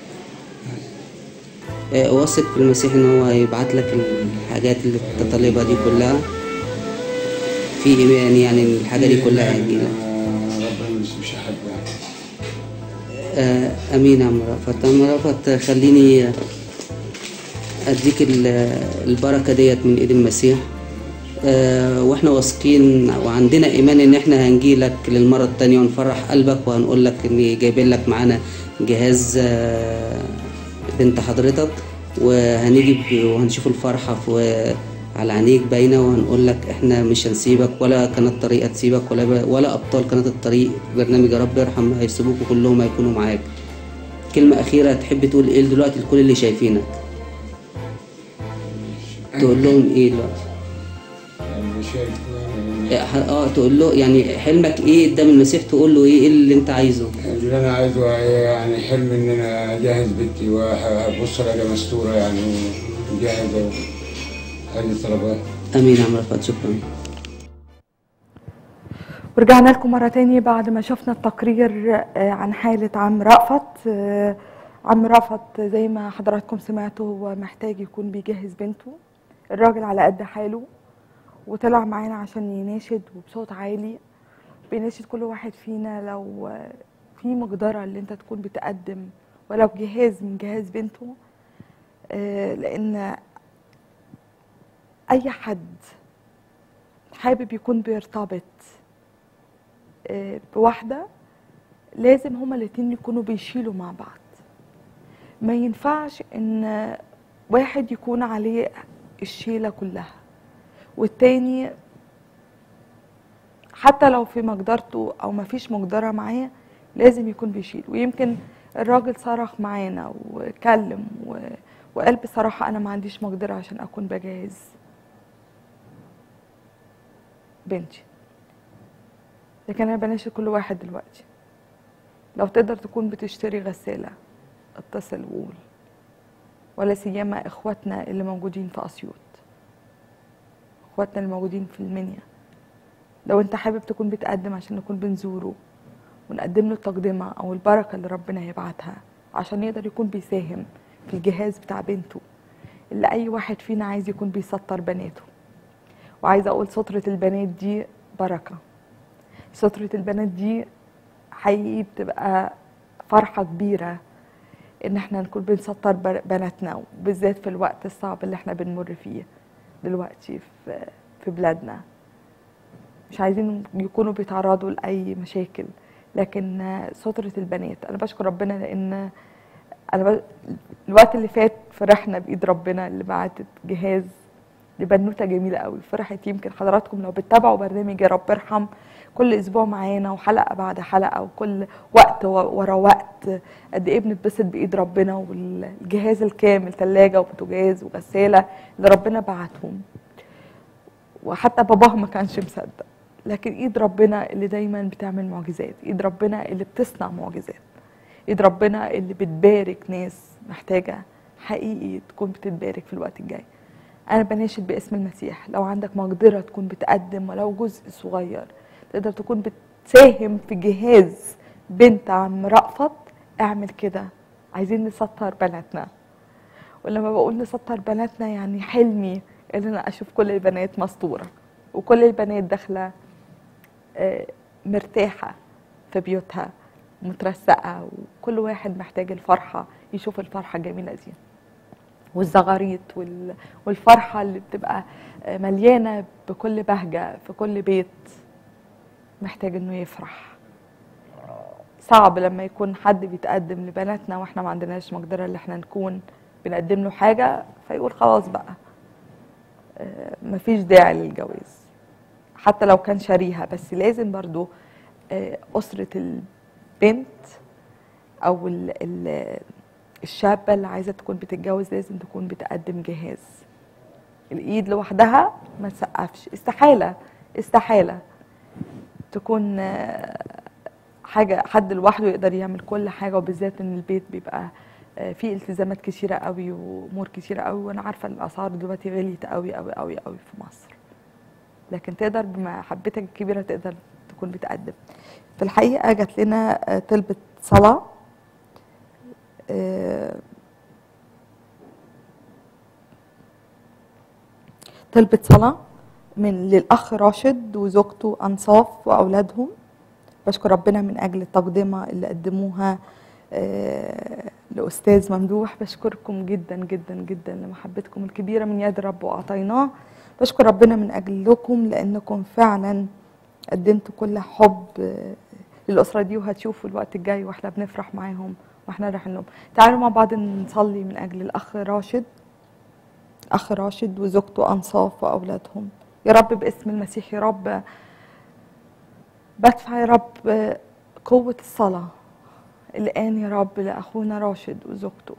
Speaker 6: آه، واثق في المسيح ان هو هيبعت لك الحاجات اللي انت طالبها دي كلها في ايمان يعني ان الحاجه دي كلها هتجيلك
Speaker 7: آه، ربنا ما يسيبش حد يعني
Speaker 6: آه، امين يا عم رأفت عم رأفت خليني اديك ال- البركه ديت من ايد المسيح آه، واحنا واثقين وعندنا ايمان ان احنا هنجيلك للمره التانية ونفرح قلبك وهنقول لك ان جايبين لك معانا جهاز آه، بنت حضرتك وهنيجي ب- وهنشوف الفرحه في على عينيك باينه وهنقول لك احنا مش هنسيبك ولا قناه الطريق هتسيبك ولا ب- ولا ابطال قناه الطريق برنامج يا رب ارحم هيسيبوك كلهم هيكونوا معاك كلمه اخيره تحب تقول ايه دلوقتي لكل اللي شايفينك تقول لهم ايه دلوقتي
Speaker 7: يعني شايف يعني
Speaker 6: اه آه، تقول له يعني حلمك ايه قدام المسيح تقول له ايه ايه اللي انت عايزه
Speaker 7: اللي انا عايزه يعني حلم ان انا اجهز بنتي وابص لها مستوره يعني مجهزة هذه الطلبات
Speaker 6: امين يا عم رفعت شكرا
Speaker 3: ورجعنا لكم مرة تاني بعد ما شفنا التقرير آه، عن حالة عم رأفت آه، عم رأفت زي ما حضراتكم سمعتوا هو محتاج يكون بيجهز بنته الراجل على قد حاله وطلع معانا عشان يناشد وبصوت عالي بيناشد كل واحد فينا لو آه، في مقدرة اللي انت تكون بتقدم ولو جهاز من جهاز بنته آه، لأن أي حد حابب يكون بيرتبط آه، بواحدة لازم هما الاتنين يكونوا بيشيلوا مع بعض ما ينفعش ان واحد يكون عليه الشيلة كلها والتاني حتى لو في مقدرته او ما فيش مقدرة معاه لازم يكون بيشيل ويمكن الراجل صرخ معانا وكلم و... وقال بصراحة انا ما عنديش مقدرة عشان اكون بجهز بنتي لكن انا بناشد كل واحد دلوقتي لو تقدر تكون بتشتري غسالة اتصل وقول ولا سيما اخواتنا اللي موجودين في اسيوط اخواتنا اللي موجودين في المنيا لو انت حابب تكون بتقدم عشان نكون بنزوره ونقدم له التقدمة او البركة اللي ربنا هيبعتها عشان يقدر يكون بيساهم في الجهاز بتاع بنته اللي اي واحد فينا عايز يكون بيسطر بناته وعايزه اقول سترة البنات دي بركة سترة البنات دي حقيقي بتبقى فرحة كبيرة ان احنا نكون بنسطر بر- بناتنا وبالذات في الوقت الصعب اللي احنا بنمر فيه دلوقتي في في بلادنا مش عايزين يكونوا بيتعرضوا لأي مشاكل لكن سترة البنات أنا بشكر ربنا لأن أنا ب... الوقت اللي فات فرحنا بإيد ربنا اللي بعتت جهاز لبنوته جميله قوي فرحت يمكن حضراتكم لو بتتابعوا برنامج يا رب ارحم كل اسبوع معانا وحلقه بعد حلقه وكل وقت و- ورا وقت قد ايه بنتبسط بايد ربنا والجهاز الكامل ثلاجه وبوتاجاز وغساله اللي ربنا بعتهم وحتى باباها ما كانش مصدق لكن ايد ربنا اللي دايما بتعمل معجزات ايد ربنا اللي بتصنع معجزات ايد ربنا اللي بتبارك ناس محتاجه حقيقي تكون بتتبارك في الوقت الجاي انا بناشد باسم المسيح لو عندك مقدره تكون بتقدم ولو جزء صغير تقدر تكون بتساهم في جهاز بنت عم رأفت اعمل كده عايزين نسطر بناتنا ولما بقول نسطر بناتنا يعني حلمي ان انا اشوف كل البنات مستوره وكل البنات داخله آه، مرتاحه في بيوتها مترسقه وكل واحد محتاج الفرحه يشوف الفرحه الجميله دي والزغاريط وال- والفرحه اللي بتبقى آه، مليانه بكل بهجه في كل بيت محتاج انه يفرح صعب لما يكون حد بيتقدم لبناتنا واحنا ما عندناش مقدره ان احنا نكون بنقدم له حاجه فيقول خلاص بقى آه، مفيش داعي للجواز حتى لو كان شاريها بس لازم برضو آه، أسرة البنت أو ال- ال- الشابة اللي عايزة تكون بتتجوز لازم تكون بتقدم جهاز الإيد لوحدها ما تسقفش استحالة استحالة تكون آه، حاجة حد لوحده يقدر يعمل كل حاجة وبالذات إن البيت بيبقى آه، فيه التزامات كتيرة قوي وأمور كتيرة قوي وأنا عارفة الأسعار دلوقتي غليت قوي قوي قوي قوي في مصر لكن تقدر بمحبتك الكبيرة تقدر تكون بتقدم في الحقيقة جات لنا آه، طلبة صلاة آه، طلبة صلاة من للأخ راشد وزوجته أنصاف وأولادهم بشكر ربنا من أجل التقدمة اللي قدموها آه، لأستاذ ممدوح بشكركم جدا جدا جدا لمحبتكم الكبيرة من يد الرب وأعطيناه بشكر ربنا من أجلكم لأنكم فعلا قدمتوا كل حب آه، للأسرة دي وهتشوفوا الوقت الجاي وإحنا بنفرح معاهم وإحنا رايحين لهم تعالوا مع بعض نصلي من أجل الأخ راشد أخ راشد وزوجته أنصاف وأولادهم يا رب باسم المسيح يا رب بدفع يا رب قوة الصلاة الآن يا رب لأخونا راشد وزوجته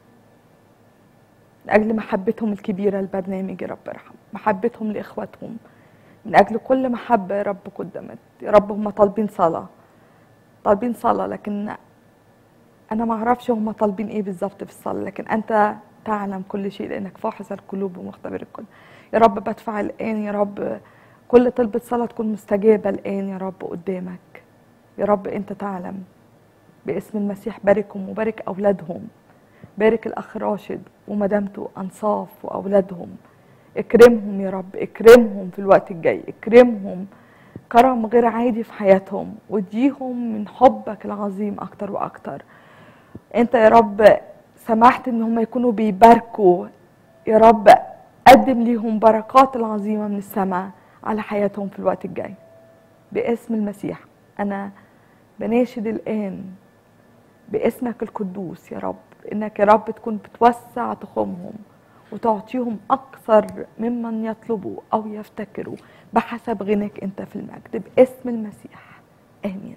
Speaker 3: لأجل محبتهم الكبيرة للبرنامج يا رب ارحم محبتهم لإخواتهم من أجل كل محبة يا رب قدمت يا رب هم طالبين صلاة طالبين صلاة لكن أنا ما أعرفش هم طالبين إيه بالظبط في الصلاة لكن أنت تعلم كل شيء لانك فاحص القلوب ومختبر الكل يا رب بدفع الان يا رب كل طلبة صلاة تكون مستجابة الآن يا رب قدامك يا رب أنت تعلم باسم المسيح باركهم وبارك أولادهم بارك الأخ راشد ومدامته أنصاف وأولادهم اكرمهم يا رب اكرمهم في الوقت الجاي اكرمهم كرم غير عادي في حياتهم واديهم من حبك العظيم أكتر وأكتر أنت يا رب سمحت إن هم يكونوا بيباركوا يا رب قدم ليهم بركات العظيمة من السماء على حياتهم في الوقت الجاي باسم المسيح أنا بناشد الآن باسمك القدوس يا رب إنك يا رب تكون بتوسع تخومهم وتعطيهم أكثر ممن يطلبوا أو يفتكروا بحسب غناك أنت في المجد باسم المسيح آمين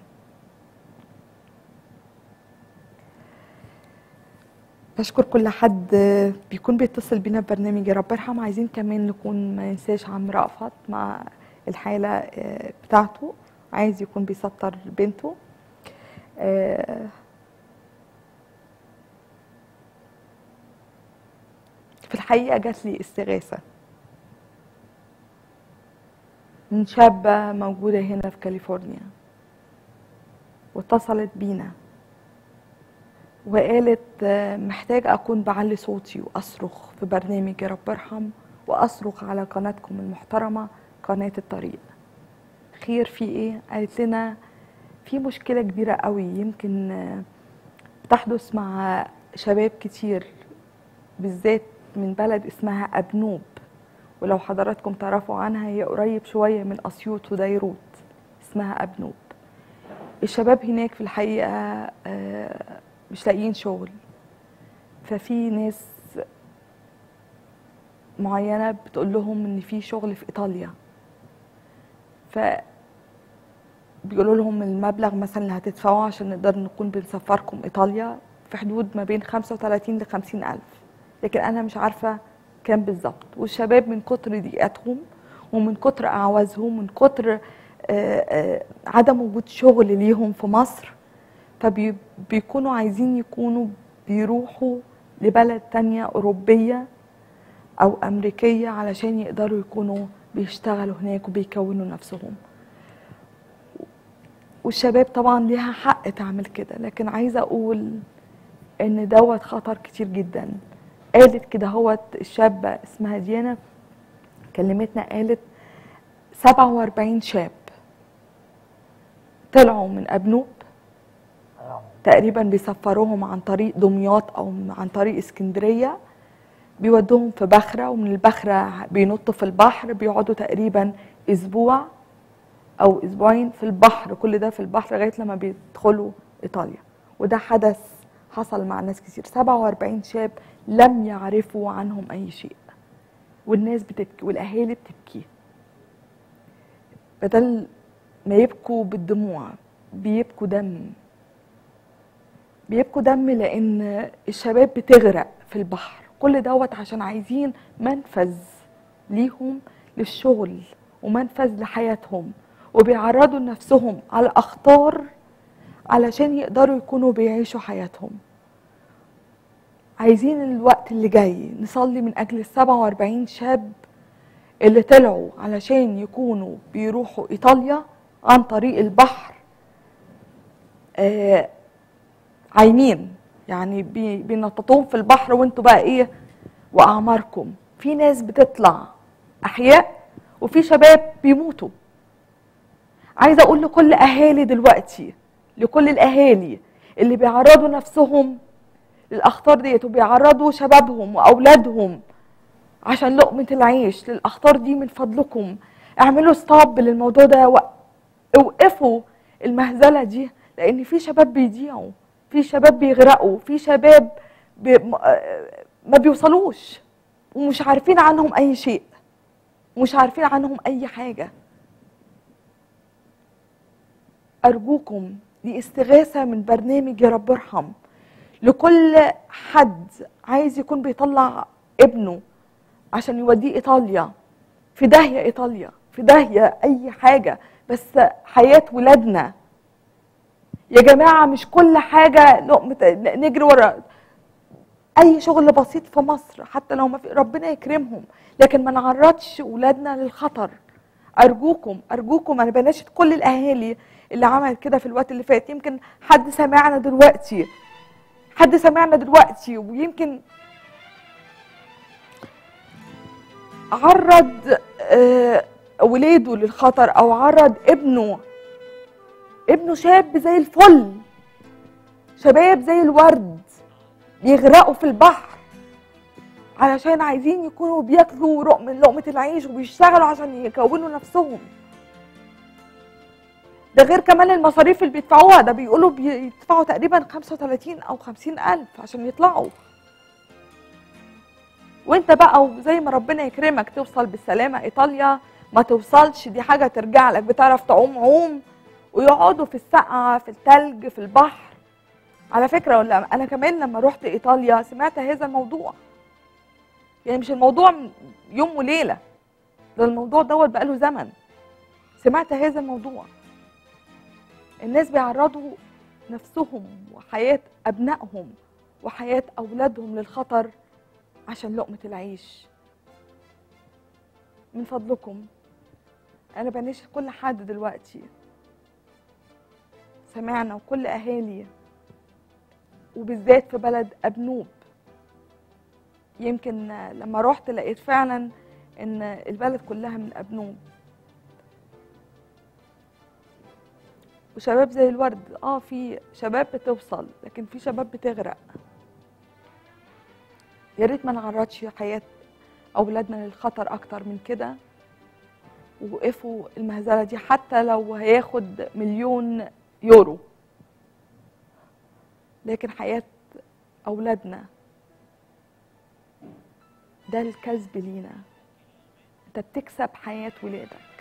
Speaker 3: بشكر كل حد بيكون بيتصل بينا ببرنامج يا رب ارحم عايزين كمان نكون ما ننساش عم رأفت مع الحالة آه، بتاعته عايز يكون بيسطر بنته آه، في الحقيقة جات لي استغاثة من شابة موجودة هنا في كاليفورنيا واتصلت بينا وقالت آه، محتاجة أكون بعلي صوتي وأصرخ في برنامج يا رب ارحم وأصرخ على قناتكم المحترمة قناة الطريق خير في إيه؟ قالت لنا في مشكلة كبيرة قوي يمكن آه، بتحدث مع شباب كتير بالذات من بلد اسمها أبنوب ولو حضراتكم تعرفوا عنها هي قريب شوية من أسيوط وديروت اسمها أبنوب الشباب هناك في الحقيقة آه، مش لاقيين شغل ففي ناس معينة بتقول لهم إن في شغل في إيطاليا ف بيقولوا لهم المبلغ مثلا اللي هتدفعوه عشان نقدر نكون بنسفركم إيطاليا في حدود ما بين 35 ل 50 ألف لكن أنا مش عارفة كام بالظبط والشباب من كتر ضيقتهم ومن كتر أعوازهم من كتر آه، آه، عدم وجود شغل ليهم في مصر فبيكونوا عايزين يكونوا بيروحوا لبلد تانية أوروبية أو أمريكية علشان يقدروا يكونوا بيشتغلوا هناك وبيكونوا نفسهم والشباب طبعا ليها حق تعمل كده لكن عايزة أقول إن دوت خطر كتير جدا قالت كده هوت الشابة اسمها ديانا كلمتنا قالت 47 شاب طلعوا من أبنوب تقريبا بيسفروهم عن طريق دمياط او عن طريق اسكندريه بيودوهم في بخره ومن البخره بينطوا في البحر بيقعدوا تقريبا اسبوع او اسبوعين في البحر كل ده في البحر لغايه لما بيدخلوا ايطاليا وده حدث حصل مع ناس كتير 47 شاب لم يعرفوا عنهم اي شيء والناس بتبكي والاهالي بتبكي بدل ما يبكوا بالدموع بيبكوا دم بيبكوا دم لان الشباب بتغرق في البحر كل دوت عشان عايزين منفذ ليهم للشغل ومنفذ لحياتهم وبيعرضوا نفسهم على اخطار علشان يقدروا يكونوا بيعيشوا حياتهم عايزين الوقت اللي جاي نصلي من اجل ال 47 شاب اللي طلعوا علشان يكونوا بيروحوا ايطاليا عن طريق البحر آه عايمين يعني بي- بينططوهم في البحر وانتوا بقى ايه واعماركم في ناس بتطلع احياء وفي شباب بيموتوا عايزه اقول لكل اهالي دلوقتي لكل الاهالي اللي بيعرضوا نفسهم للاخطار ديت وبيعرضوا شبابهم واولادهم عشان لقمه العيش للاخطار دي من فضلكم اعملوا ستوب للموضوع ده و- اوقفوا المهزله دي لان في شباب بيضيعوا في شباب بيغرقوا في شباب بي م- آه، ما بيوصلوش ومش عارفين عنهم اي شيء ومش عارفين عنهم اي حاجه ارجوكم دي استغاثه من برنامج يا رب ارحم لكل حد عايز يكون بيطلع ابنه عشان يوديه ايطاليا في داهيه ايطاليا في داهيه اي حاجه بس حياه ولادنا يا جماعه مش كل حاجه لقمه نجري ورا اي شغل بسيط في مصر حتى لو ما في ربنا يكرمهم لكن ما نعرضش اولادنا للخطر ارجوكم ارجوكم انا بناشد كل الاهالي اللي عملت كده في الوقت اللي فات يمكن حد سمعنا دلوقتي حد سمعنا دلوقتي ويمكن عرض آه، ولاده للخطر او عرض ابنه ابنه شاب زي الفل شباب زي الورد بيغرقوا في البحر علشان عايزين يكونوا بياكلوا رق- من لقمة العيش وبيشتغلوا عشان يكونوا نفسهم ده غير كمان المصاريف اللي بيدفعوها ده بيقولوا بيدفعوا تقريبا 35 او 50 الف عشان يطلعوا وانت بقى وزي ما ربنا يكرمك توصل بالسلامة ايطاليا ما توصلش دي حاجة ترجع لك بتعرف تعوم عوم ويقعدوا في السقعة في التلج في البحر على فكرة ولا انا كمان لما رحت ايطاليا سمعت هذا الموضوع يعني مش الموضوع م- يوم وليلة ده الموضوع دوت بقاله زمن سمعت هذا الموضوع الناس بيعرضوا نفسهم وحياة أبنائهم وحياة أولادهم للخطر عشان لقمة العيش من فضلكم أنا بناشد كل حد دلوقتي سمعنا وكل أهالي وبالذات في بلد أبنوب يمكن لما رحت لقيت فعلا ان البلد كلها من ابنوب وشباب زي الورد اه في شباب بتوصل لكن في شباب بتغرق يا ريت ما نعرضش حياه اولادنا للخطر اكتر من كده ووقفوا المهزله دي حتى لو هياخد مليون يورو لكن حياه اولادنا ده الكسب لينا انت بتكسب حياة ولادك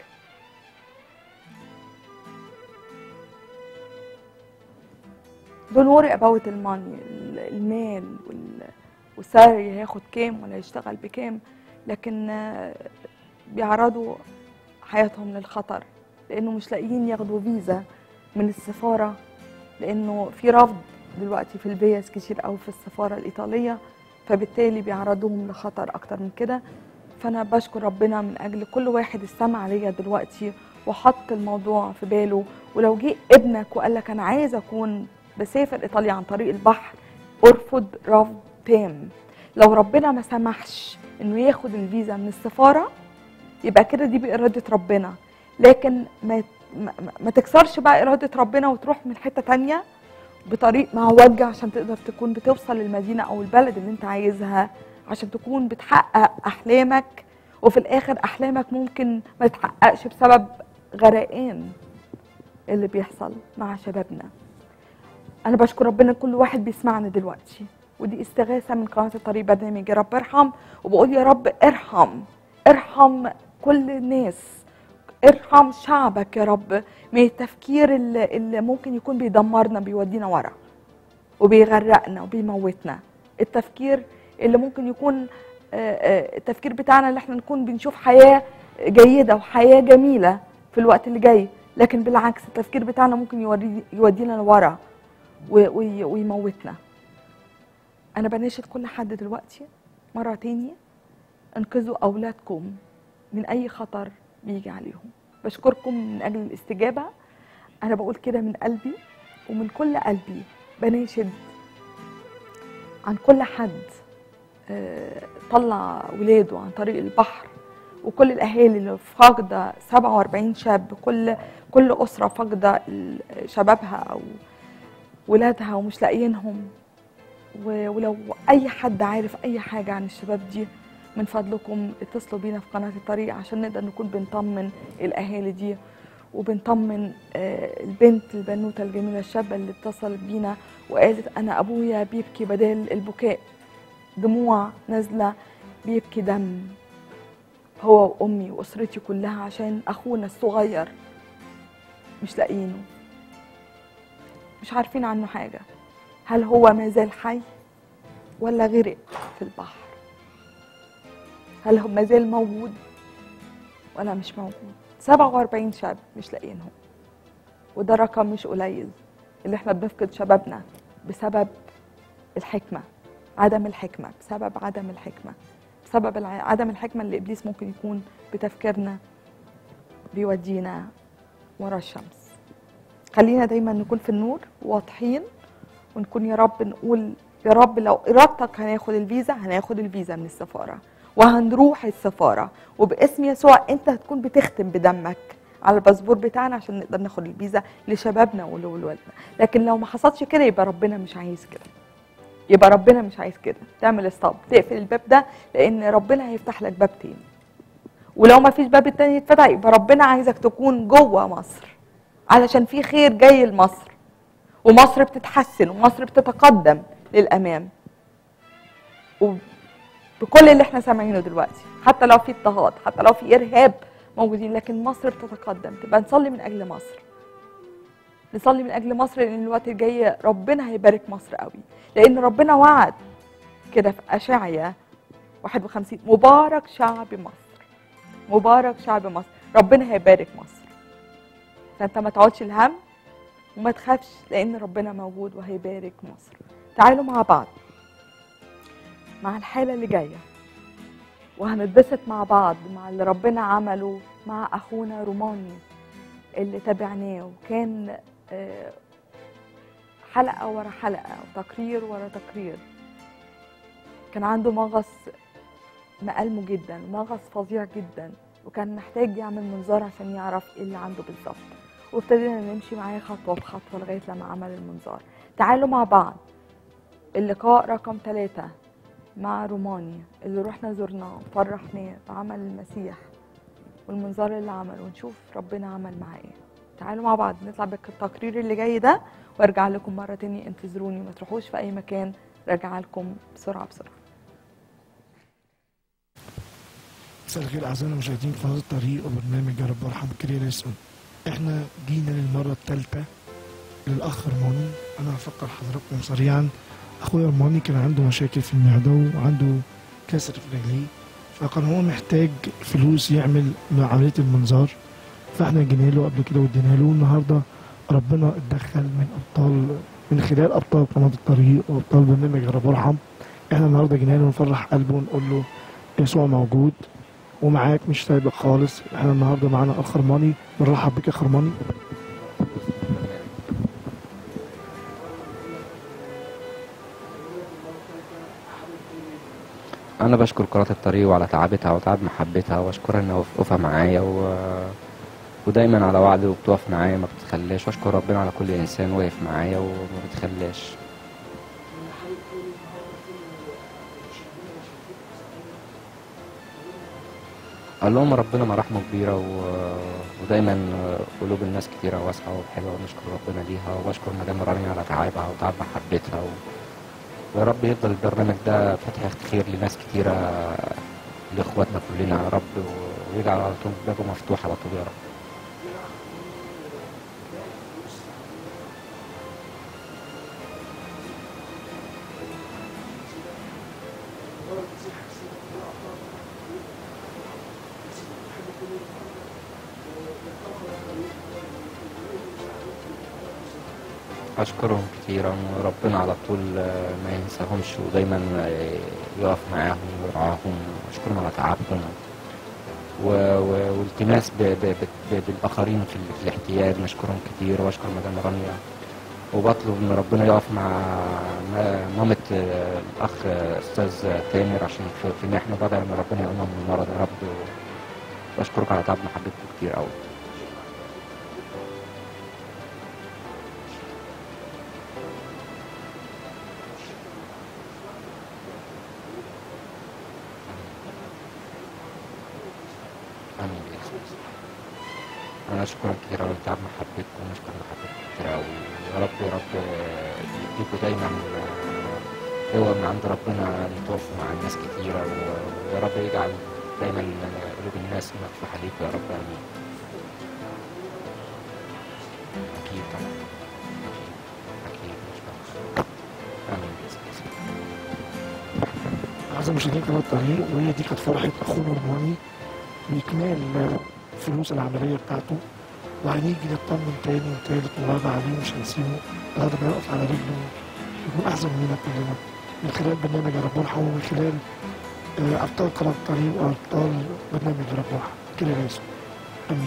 Speaker 3: don't worry about الماني المال وال- والسالري هياخد كام ولا يشتغل بكام لكن آه، بيعرضوا حياتهم للخطر لانه مش لاقيين ياخدوا فيزا من السفاره لانه في رفض دلوقتي في الفيز كتير قوي في السفاره الايطاليه فبالتالي بيعرضوهم لخطر اكتر من كده فانا بشكر ربنا من اجل كل واحد استمع ليا دلوقتي وحط الموضوع في باله ولو جه ابنك وقال لك انا عايز اكون بسافر ايطاليا عن طريق البحر ارفض رفض تام لو ربنا ما سمحش انه ياخد الفيزا من السفاره يبقى كده دي بإرادة ربنا لكن ما ما, ما تكسرش بقى إرادة ربنا وتروح من حتة تانية بطريق معوج عشان تقدر تكون بتوصل للمدينة أو البلد اللي أنت عايزها عشان تكون بتحقق أحلامك وفي الآخر أحلامك ممكن ما تتحققش بسبب غرقان اللي بيحصل مع شبابنا أنا بشكر ربنا كل واحد بيسمعني دلوقتي ودي استغاثة من قناة الطريق برنامج يا رب ارحم وبقول يا رب ارحم ارحم كل الناس ارحم شعبك يا رب من التفكير اللي, اللي ممكن يكون بيدمرنا بيودينا ورا وبيغرقنا وبيموتنا التفكير اللي ممكن يكون آه، آه، التفكير بتاعنا اللي احنا نكون بنشوف حياة جيدة وحياة جميلة في الوقت اللي جاي لكن بالعكس التفكير بتاعنا ممكن يوري يودينا لورا و- وي- ويموتنا انا بناشد كل حد دلوقتي مرة تاني انقذوا اولادكم من اي خطر بيجي عليهم بشكركم من اجل الاستجابه انا بقول كده من قلبي ومن كل قلبي بناشد عن كل حد آه، طلع ولاده عن طريق البحر وكل الاهالي اللي فاقده 47 شاب كل كل اسره فاقده ال- شبابها او ولادها ومش لاقيينهم و- ولو اي حد عارف اي حاجه عن الشباب دي من فضلكم اتصلوا بينا في قناه الطريق عشان نقدر نكون بنطمن الاهالي دي وبنطمن آه، البنت البنوته الجميله الشابه اللي اتصلت بينا وقالت انا ابويا بيبكي بدل البكاء دموع نازله بيبكي دم هو وامي واسرتي كلها عشان اخونا الصغير مش لاقيينه مش عارفين عنه حاجه هل هو ما زال حي ولا غرق في البحر هل هو ما زال موجود ولا مش موجود 47 شاب مش لاقيينهم وده رقم مش قليل اللي احنا بنفقد شبابنا بسبب الحكمة عدم الحكمة بسبب عدم الحكمة بسبب الع- عدم الحكمة اللي إبليس ممكن يكون بتفكيرنا بيودينا ورا الشمس خلينا دايما نكون في النور واضحين ونكون يا رب نقول يا رب لو إرادتك هناخد الفيزا هناخد الفيزا من السفارة وهنروح السفارة وباسم يسوع أنت هتكون بتختم بدمك على الباسبور بتاعنا عشان نقدر ناخد الفيزا لشبابنا ولولادنا لكن لو ما حصلش كده يبقى ربنا مش عايز كده يبقى ربنا مش عايز كده تعمل ستوب تقفل الباب ده لان ربنا هيفتح لك باب تاني ولو ما فيش باب التاني يتفتح يبقى ربنا عايزك تكون جوه مصر علشان في خير جاي لمصر ومصر بتتحسن ومصر بتتقدم للامام وبكل اللي احنا سامعينه دلوقتي حتى لو في اضطهاد حتى لو في ارهاب موجودين لكن مصر بتتقدم تبقى نصلي من اجل مصر نصلي من اجل مصر لان الوقت الجاي ربنا هيبارك مصر قوي لان ربنا وعد كده في اشعيا 51 مبارك شعب مصر مبارك شعب مصر ربنا هيبارك مصر فانت ما تقعدش الهم وما تخافش لان ربنا موجود وهيبارك مصر تعالوا مع بعض مع الحالة اللي جاية وهنتبسط مع بعض مع اللي ربنا عمله مع أخونا روماني اللي تابعناه وكان آه، حلقة ورا حلقة وتقرير ورا تقرير كان عنده مغص مألمه جدا مغص فظيع جدا وكان محتاج يعمل منظار عشان يعرف ايه اللي عنده بالظبط وابتدينا نمشي معاه خطوة بخطوة لغاية لما عمل المنظار تعالوا مع بعض اللقاء رقم ثلاثة مع روماني اللي رحنا زرناه وفرحناه بعمل المسيح والمنظار اللي عمله ونشوف ربنا عمل معاه ايه تعالوا مع بعض نطلع بالتقرير اللي جاي ده وارجع لكم مرة تانية انتظروني ما تروحوش في اي مكان راجع لكم بسرعة بسرعة
Speaker 8: مساء الخير اعزائنا المشاهدين في هذا الطريق وبرنامج يا رب ارحم كريريسون احنا جينا للمره الثالثه للاخ رماني انا هفكر حضراتكم سريعا اخويا رماني كان عنده مشاكل في المعده وعنده كسر في رجليه فكان هو محتاج فلوس يعمل عمليه المنظار فاحنا جينا له قبل كده وادينا له النهارده ربنا اتدخل من ابطال من خلال ابطال قناه الطريق وابطال برنامج يا رب ارحم احنا النهارده جينا له نفرح قلبه ونقول له يسوع موجود ومعاك مش سايبك خالص احنا النهارده معانا اخ رماني بنرحب بك يا اخ رماني
Speaker 9: انا بشكر قناه الطريق وعلى تعبتها وتعب محبتها واشكرها انها واقفه معايا و... ودايما على وعد وبتقف معايا ما بتخلاش واشكر ربنا على كل انسان واقف معايا وما بتخلاش قال لهم ربنا مراحمه كبيرة و... ودايما قلوب الناس كتيرة واسعة وحلوة ونشكر ربنا ليها وبشكر مدام رانيا على تعبها وتعب محبتها و... ويا رب يفضل البرنامج ده فتح خير لناس كتيرة لإخواتنا كلنا يا رب و- ويجعل على طول بابه مفتوح على طول يا رب أشكرهم كتيرا وربنا على طول آه، ما ينساهمش ودايما آه، يقف معاهم ويرعاهم أشكرهم على تعبهم و- و- والتماس ب- ب- ب- بالآخرين في ال- في الاحتياج نشكرهم كتير وأشكر مدام رانيا وبطلب ان ربنا يقف مع ما- مامة آه، الاخ آه، استاذ تامر عشان في, في محنه بدل ما ربنا يقومها من المرض يا رب واشكرك على تعب محبتكم كتير قوي امين يا يسوع انا اشكرك كتير قوي تعب محبتكم ونشكر محبتكم كتير قوي يا رب يا رب آه، يديكوا دايما آه، قوة من عند ربنا ان تقفوا مع الناس كتيرة و- ويا رب يجعل دايما آه، قلوب الناس مفتوحة ليكوا يا رب امين اكيد طبعا اكيد اكيد مش بخسر. امين بإذن الله.
Speaker 8: اعزائي المشاهدين قناه الطريق وهي دي كانت فرحه اخونا رماني باكمال فلوس العمليه بتاعته وهنيجي نطمن تاني وتالت ونراجع عليه مش هنسيبه لغايه ما يقف على رجله يكون احسن مننا كلنا من خلال برنامج رب ارحم ومن خلال آه، ابطال قناه الطريق وابطال برنامج رب ارحم كده يسوع امين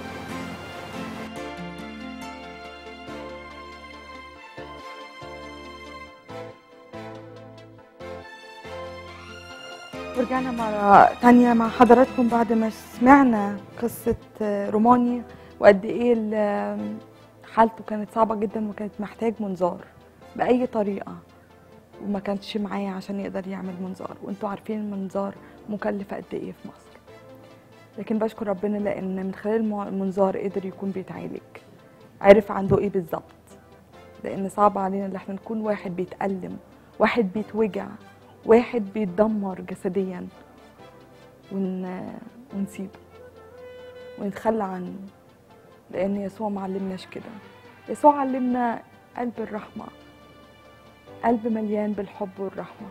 Speaker 3: ورجعنا مرة تانية مع حضراتكم بعد ما سمعنا قصة روماني وقد ايه ال- حالته كانت صعبة جدا وكانت محتاج منظار بأي طريقة وما كانش معاه عشان يقدر يعمل منظار وانتوا عارفين المنظار مكلف قد ايه في مصر لكن بشكر ربنا لان من خلال المع- المنظار قدر يكون بيتعالج عرف عنده ايه بالظبط لان صعب علينا ان احنا نكون واحد بيتألم واحد بيتوجع واحد بيتدمر جسديا ون... ونسيبه ونتخلى عنه لأن يسوع ما علمناش كده يسوع علمنا قلب الرحمة قلب مليان بالحب والرحمة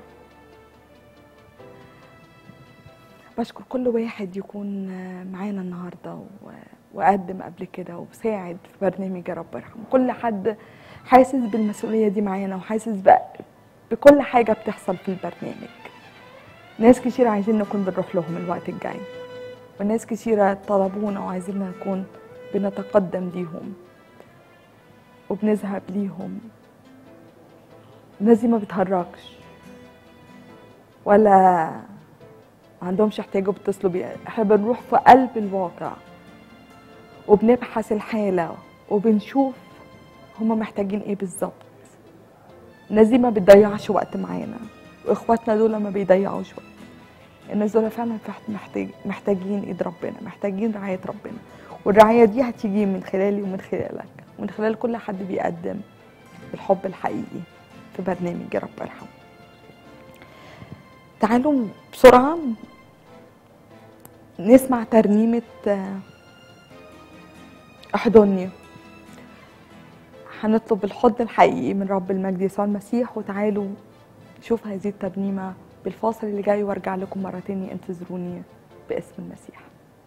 Speaker 3: بشكر كل واحد يكون معانا النهاردة و... وقدم قبل كده وساعد في برنامج يا رب ارحم كل حد حاسس بالمسؤولية دي معانا وحاسس بقى بكل حاجة بتحصل في البرنامج ناس كتير عايزين نكون بنروح لهم الوقت الجاي وناس كتيرة طلبونا وعايزين نكون بنتقدم ليهم وبنذهب ليهم الناس دي ما بتهرجش ولا ما عندهمش احتياج وبيتصلوا بيه احنا بنروح في قلب الواقع وبنبحث الحالة وبنشوف هما محتاجين ايه بالظبط الناس دي ما بتضيعش وقت معانا واخواتنا دول ما بيضيعوش وقت الناس دول فعلا فح- محتاج محتاجين ايد ربنا محتاجين رعاية ربنا والرعاية دي هتيجي من خلالي ومن خلالك ومن خلال كل حد بيقدم الحب الحقيقي في برنامج يا رب ارحم تعالوا بسرعة نسمع ترنيمة آه، احضني هنطلب الحضن الحقيقي من رب المجد يسوع المسيح وتعالوا نشوف هذه الترنيمة بالفاصل اللي جاي وارجع لكم مرة تاني انتظروني باسم المسيح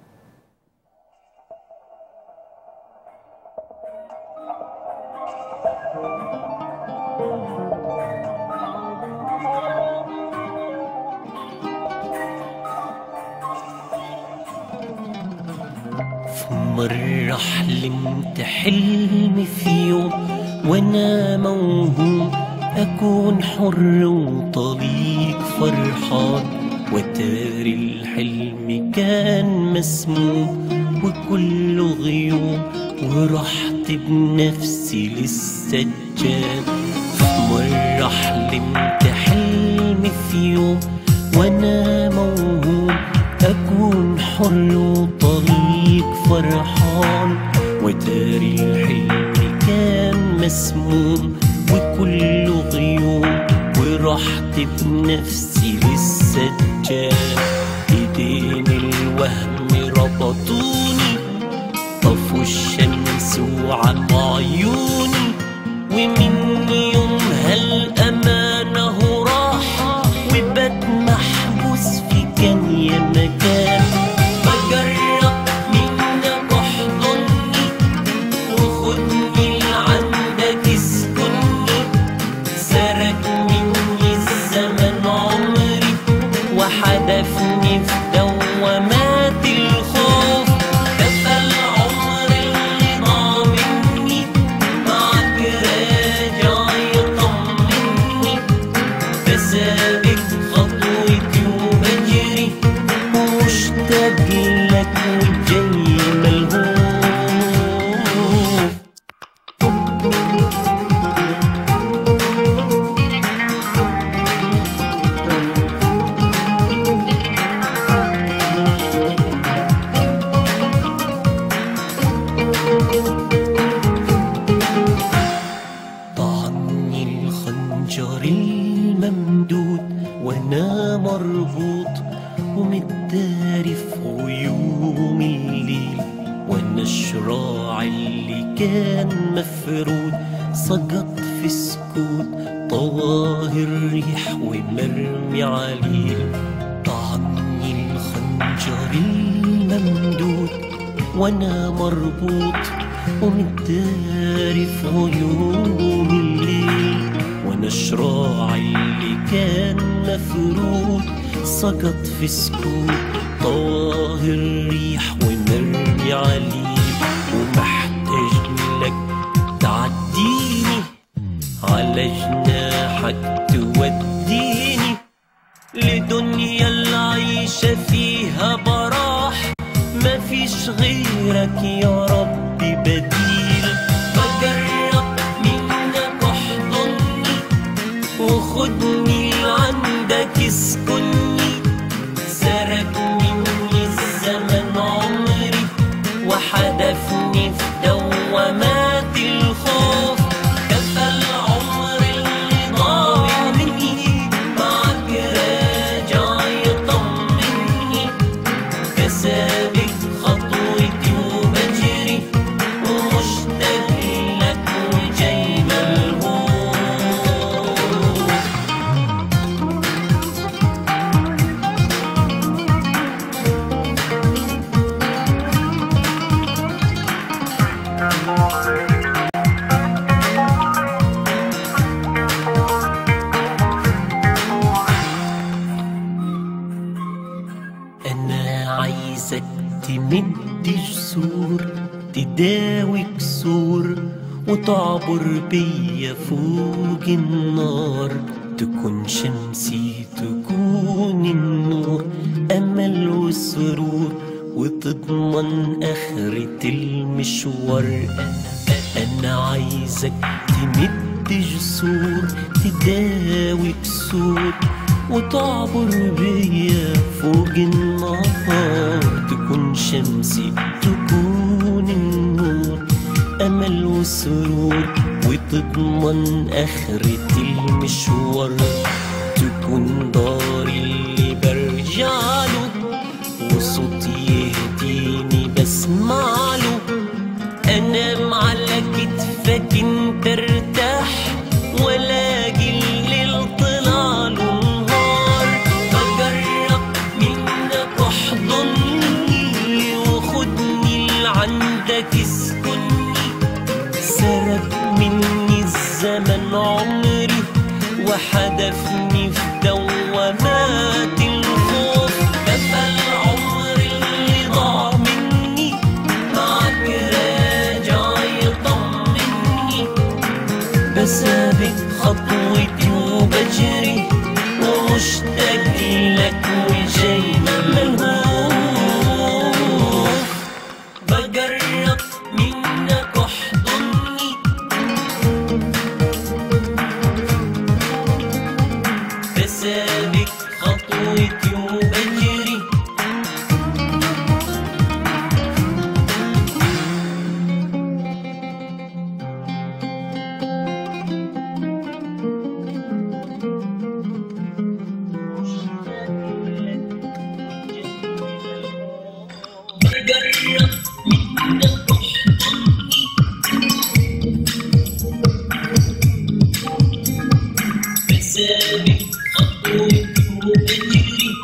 Speaker 2: في مرة حلمت حلم في يوم وانا موهوم اكون حر وطليق فرحان وتاري الحلم كان مسموم وكله غيوم ورحت بنفسي للسجاد في مرة حلمت حلم في يوم وانا موهوم اكون حر وطليق فرحان وتاري الحلم كان مسموم وكله غيوم ورحت بنفسي للسجاد ايدين الوهم ربطوني طفوا الشمس وعمى عيوني ومن يومها الأمانة راح وبات محبوس في كان يا مكان بجرب منك احضني وخدني لعندك اسكني سرق مني الزمن عمري وحدفني في دوامات الخوف كفى العمر اللي ضاع مني معك راجع يطمني بسابق خطوتي وبجري ومشتاق لك وجاي ملهوف طعني الخنجر الممدود وانا مربوط ومتداري في غيوم الليل وانا الشراع اللي كان مفرود سقط في سكوت طواهر ريح ومرمي عليل طعني الخنجر الممدود وانا مربوط ومتداري في غيوم الليل وانا وانا الشراع اللي كان مفروض سقط في سكوت طواه الريح ومرمي عليه ومحتاج لك تعديني على جناحك توديني لدنيا العيشة فيها براح مفيش غيرك يا ربي بديل بجرب منك احضني وخدني لعندك اسكني سرق مني الزمن عمري وحدفني في دوامات الخوف كفى العمر اللي ضاع مني معك راجع يطمني كسابق خطوتي وبجري ومشتاق لك وجاي ملهوف أنا عايزك تمد جسور تداوي كسور وتعبر بيا فوق النار تكون شمسي تكون النور أمل وسرور وتضمن آخرة المشوار أنا أنا عايزك تمد جسور تداوي كسور وتعبر بيا فوق النهار تكون شمسي تكون النور أمل وسرور وتضمن آخرة المشوار تكون داري اللي برجع له وصوتي يهديني بسمع له انام على كتفك انت ارتاح والاقي الليل طلع له نهار بجرب منك احضني وخدني لعندك اسكني سرق مني الزمن عمري وحدفني في دوامات الخوف كفى العمر اللي ضاع مني معك راجع يطمني بسابق خطوتي وبجري ومشتاق لك وجاي ملهوف بجرب منك احضني بسابق خطوتي وبجري بجرب منك احضني بسابق خطوتي وبجري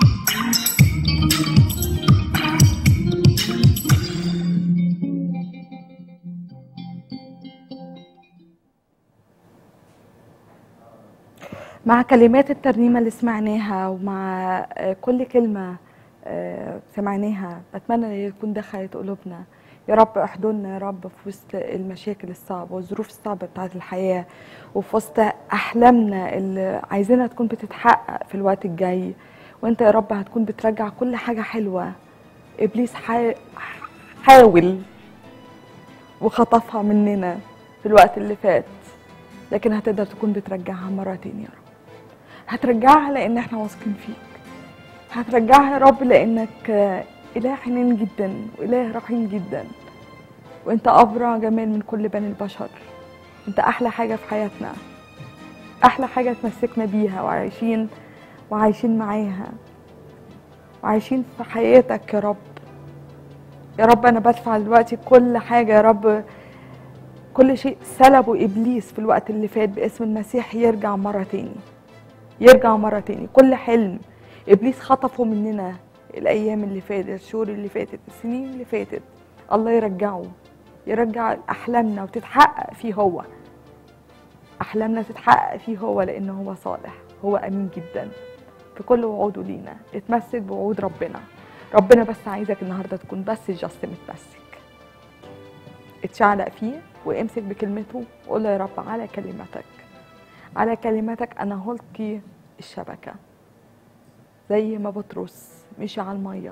Speaker 3: مع كلمات الترنيمة اللي سمعناها ومع آه، كل كلمة آه، سمعناها بتمنى ان يكون دخلت قلوبنا يا رب احضننا يا رب في وسط المشاكل الصعبة والظروف الصعبة بتاعت الحياة وفي وسط أحلامنا اللي عايزينها تكون بتتحقق في الوقت الجاي وانت يا رب هتكون بترجع كل حاجة حلوة إبليس حا- حاول وخطفها مننا في الوقت اللي فات لكن هتقدر تكون بترجعها مرة تانية يا رب هترجعها لأن احنا واثقين فيك هترجعها يا رب لأنك آه، إله حنين جدا وإله رحيم جدا وأنت أبرع جمال من كل بني البشر أنت أحلى حاجة في حياتنا أحلى حاجة تمسكنا بيها وعايشين وعايشين معاها وعايشين في حياتك يا رب يا رب أنا بدفع دلوقتي كل حاجة يا رب كل شيء سلبه إبليس في الوقت اللي فات باسم المسيح يرجع مرة تاني يرجع مرة تاني كل حلم إبليس خطفه مننا الأيام اللي فاتت الشهور اللي فاتت السنين اللي فاتت الله يرجعه يرجع أحلامنا وتتحقق فيه هو احلامنا تتحقق فيه هو لانه هو صالح هو امين جدا في كل وعوده لينا اتمسك بوعود ربنا ربنا بس عايزك النهارده تكون بس جاست متمسك اتشعلق فيه وامسك بكلمته وقول له يا رب على كلمتك على كلمتك انا هلقي الشبكه زي ما بطرس مشي على الميه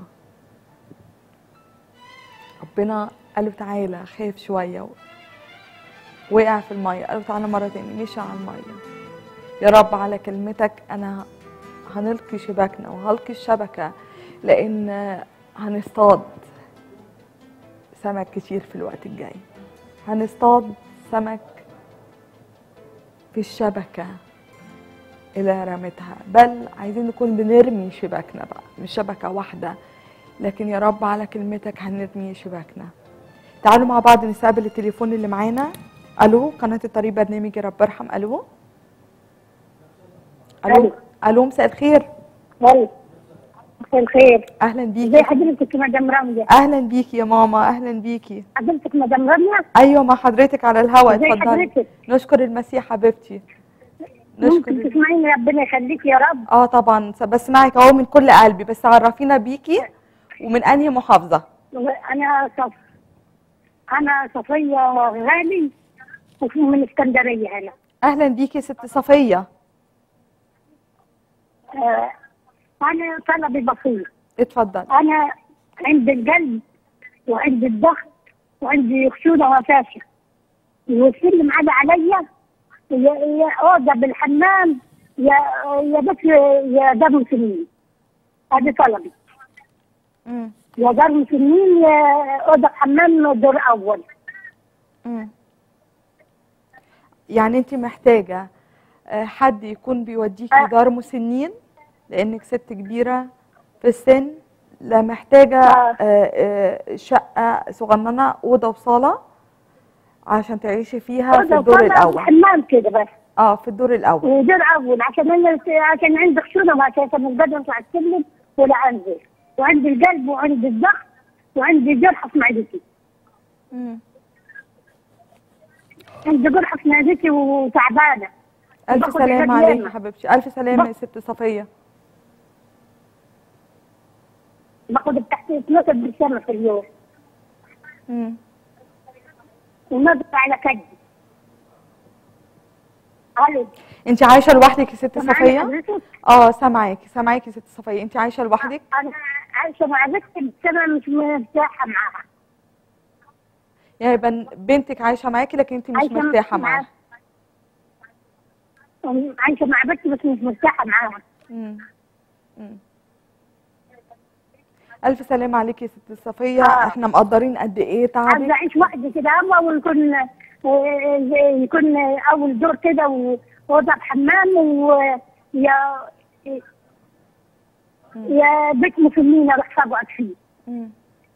Speaker 3: ربنا قال له تعالى خاف شويه وقع في الميه قال له تعالى مره تاني مشي على الميه يا رب على كلمتك انا هنلقي شباكنا وهلقي الشبكه لان هنصطاد سمك كتير في الوقت الجاي هنصطاد سمك في الشبكه اللي رمتها بل عايزين نكون بنرمي شباكنا بقى مش شبكه واحده لكن يا رب على كلمتك هنرمي شباكنا تعالوا مع بعض نستقبل التليفون اللي معانا الو قناه الطريق برنامج يا رب ارحم الو الو الو مساء الخير
Speaker 10: هلا مساء الخير
Speaker 3: اهلا
Speaker 10: ازي
Speaker 3: بيكي
Speaker 10: حضرتك مدام رمزة
Speaker 3: اهلا بيكي يا ماما اهلا بيكي
Speaker 10: حضرتك مدام رمزة
Speaker 3: ايوه مع حضرتك على الهوا
Speaker 10: ازي
Speaker 3: اتفضلي
Speaker 10: حضرتك
Speaker 3: نشكر المسيح حبيبتي
Speaker 10: ممكن
Speaker 3: نشكر
Speaker 10: تسمعيني ربنا يخليك يا رب
Speaker 3: اه طبعا بسمعك اهو من كل قلبي بس عرفينا بيكي ومن انهي محافظه
Speaker 10: انا صف انا صفية غالي ومن اسكندرية هنا
Speaker 3: اهلا بيكي ست صفيه
Speaker 10: آه انا طلبي بسيط
Speaker 3: اتفضل
Speaker 10: انا عندي القلب وعندي الضغط وعندي خشونة وفاشة والسلم عدا عليا يا يا اوضه بالحمام يا يا بس يا دار مسنين هذا طلبي
Speaker 3: مم.
Speaker 10: يا دار مسنين يا اوضه حمام دور اول
Speaker 3: مم. يعني انت محتاجه آه، حد يكون بيوديكي دار مسنين لانك ست كبيره في السن لا محتاجه آه، آه، شقه صغننه اوضه وصاله عشان تعيشي فيها في
Speaker 10: اوضه
Speaker 3: الدور
Speaker 10: وصالة
Speaker 3: الاول
Speaker 10: وحمام كده بس
Speaker 3: اه في الدور الاول
Speaker 10: ودور اول عشان انا عشان عندي خشونه واساسا مش قادره اطلع السلم ولا انزل وعندي القلب وعندي الضغط وعندي جرح في معدتي
Speaker 3: مم.
Speaker 10: عندي جرح في معدتي وتعبانه
Speaker 3: الف
Speaker 10: باخد
Speaker 3: سلامه
Speaker 10: علاج
Speaker 3: عليك
Speaker 10: ياما.
Speaker 3: يا حبيبتي الف سلامه يا
Speaker 10: باخد-
Speaker 3: ست صفيه
Speaker 10: باخد بتاعت 12 بالسنه في اليوم
Speaker 3: مم.
Speaker 10: ونضغط على كدي الو
Speaker 3: انت عايشه لوحدك يا ست
Speaker 10: سامعاني
Speaker 3: صفيه
Speaker 10: حضرتك؟
Speaker 3: اه سامعاكي سامعاكي يا ست صفيه انت عايشه لوحدك
Speaker 10: انا عايشه مع بنتي بس انا مش مرتاحه معاها
Speaker 3: يعني يبقى بنتك عايشه معاكي لكن انت مش
Speaker 10: عايشة
Speaker 3: مرتاحه
Speaker 10: معاها.
Speaker 3: معاها
Speaker 10: عايشه مع بنتي بس مش مرتاحه معاها
Speaker 3: مم. مم. الف سلامه عليكي يا ست صفيه
Speaker 10: آه.
Speaker 3: احنا مقدرين قد ايه
Speaker 10: عايزه
Speaker 3: تعبك
Speaker 10: اعيش وحدي كده اما ويكون آه، يكون اول دور كده واوضه بحمام ويا يا بيت مسلمين اروح اقعد فيه
Speaker 3: مم.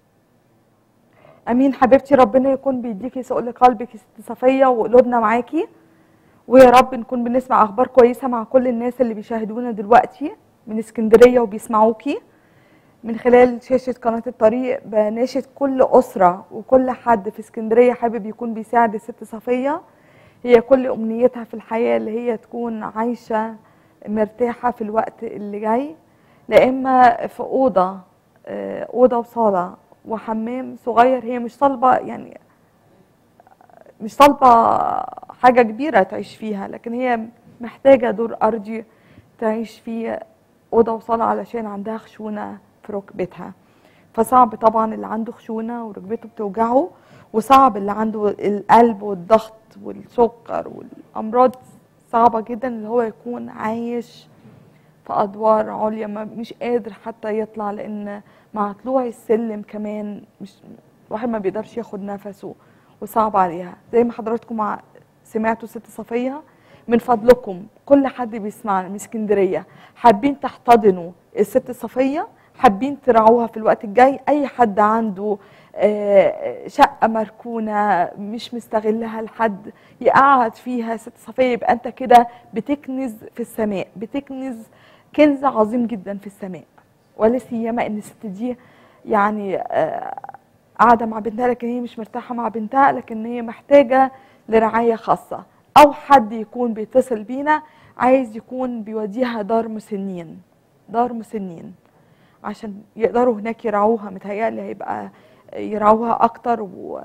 Speaker 3: امين حبيبتي ربنا يكون بيديكي سؤل قلبك يا ست صفيه وقلوبنا معاكي ويا رب نكون بنسمع اخبار كويسه مع كل الناس اللي بيشاهدونا دلوقتي من اسكندريه وبيسمعوكي من خلال شاشه قناه الطريق بناشد كل اسره وكل حد في اسكندريه حابب يكون بيساعد الست صفيه هي كل امنيتها في الحياه اللي هي تكون عايشه مرتاحه في الوقت اللي جاي لا اما في اوضه آه، اوضه وصاله وحمام صغير هي مش طالبه يعني مش طالبه حاجه كبيره تعيش فيها لكن هي محتاجه دور ارضي تعيش فيه اوضه وصاله علشان عندها خشونه في ركبتها فصعب طبعا اللي عنده خشونه وركبته بتوجعه وصعب اللي عنده القلب والضغط والسكر والامراض صعبه جدا اللي هو يكون عايش في ادوار عليا ما مش قادر حتى يطلع لان مع طلوع السلم كمان مش الواحد ما بيقدرش ياخد نفسه وصعب عليها زي ما حضراتكم مع سمعتوا ست صفيه من فضلكم كل حد بيسمعنا من اسكندريه حابين تحتضنوا الست صفيه حابين ترعوها في الوقت الجاي اي حد عنده آه، شقه مركونه مش مستغلها لحد يقعد فيها ست صفيه يبقى انت كده بتكنز في السماء بتكنز كنز عظيم جدا في السماء ولا سيما ان الست دي يعني آه، قاعده مع بنتها لكن هي مش مرتاحه مع بنتها لكن هي محتاجه لرعايه خاصه او حد يكون بيتصل بينا عايز يكون بيوديها دار مسنين دار مسنين عشان يقدروا هناك يرعوها متهيألي هيبقى يرعوها اكتر و...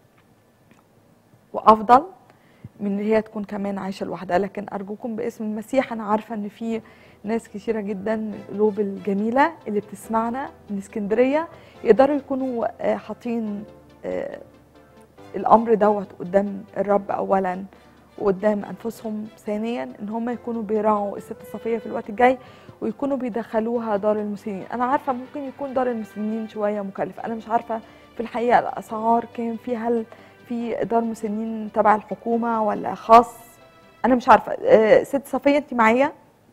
Speaker 3: وافضل من ان هي تكون كمان عايشه لوحدها لكن ارجوكم باسم المسيح انا عارفه ان في ناس كثيره جدا من القلوب الجميله اللي بتسمعنا من اسكندريه يقدروا يكونوا آه، حاطين آه، الامر دوت قدام الرب اولا وقدام انفسهم ثانيا ان هم يكونوا بيراعوا الست صفيه في الوقت الجاي ويكونوا بيدخلوها دار المسنين انا عارفه ممكن يكون دار المسنين شويه مكلف انا مش عارفه في الحقيقه الاسعار كام في هل في دار مسنين تبع الحكومه ولا خاص انا مش عارفه آه، ست صفيه انت معايا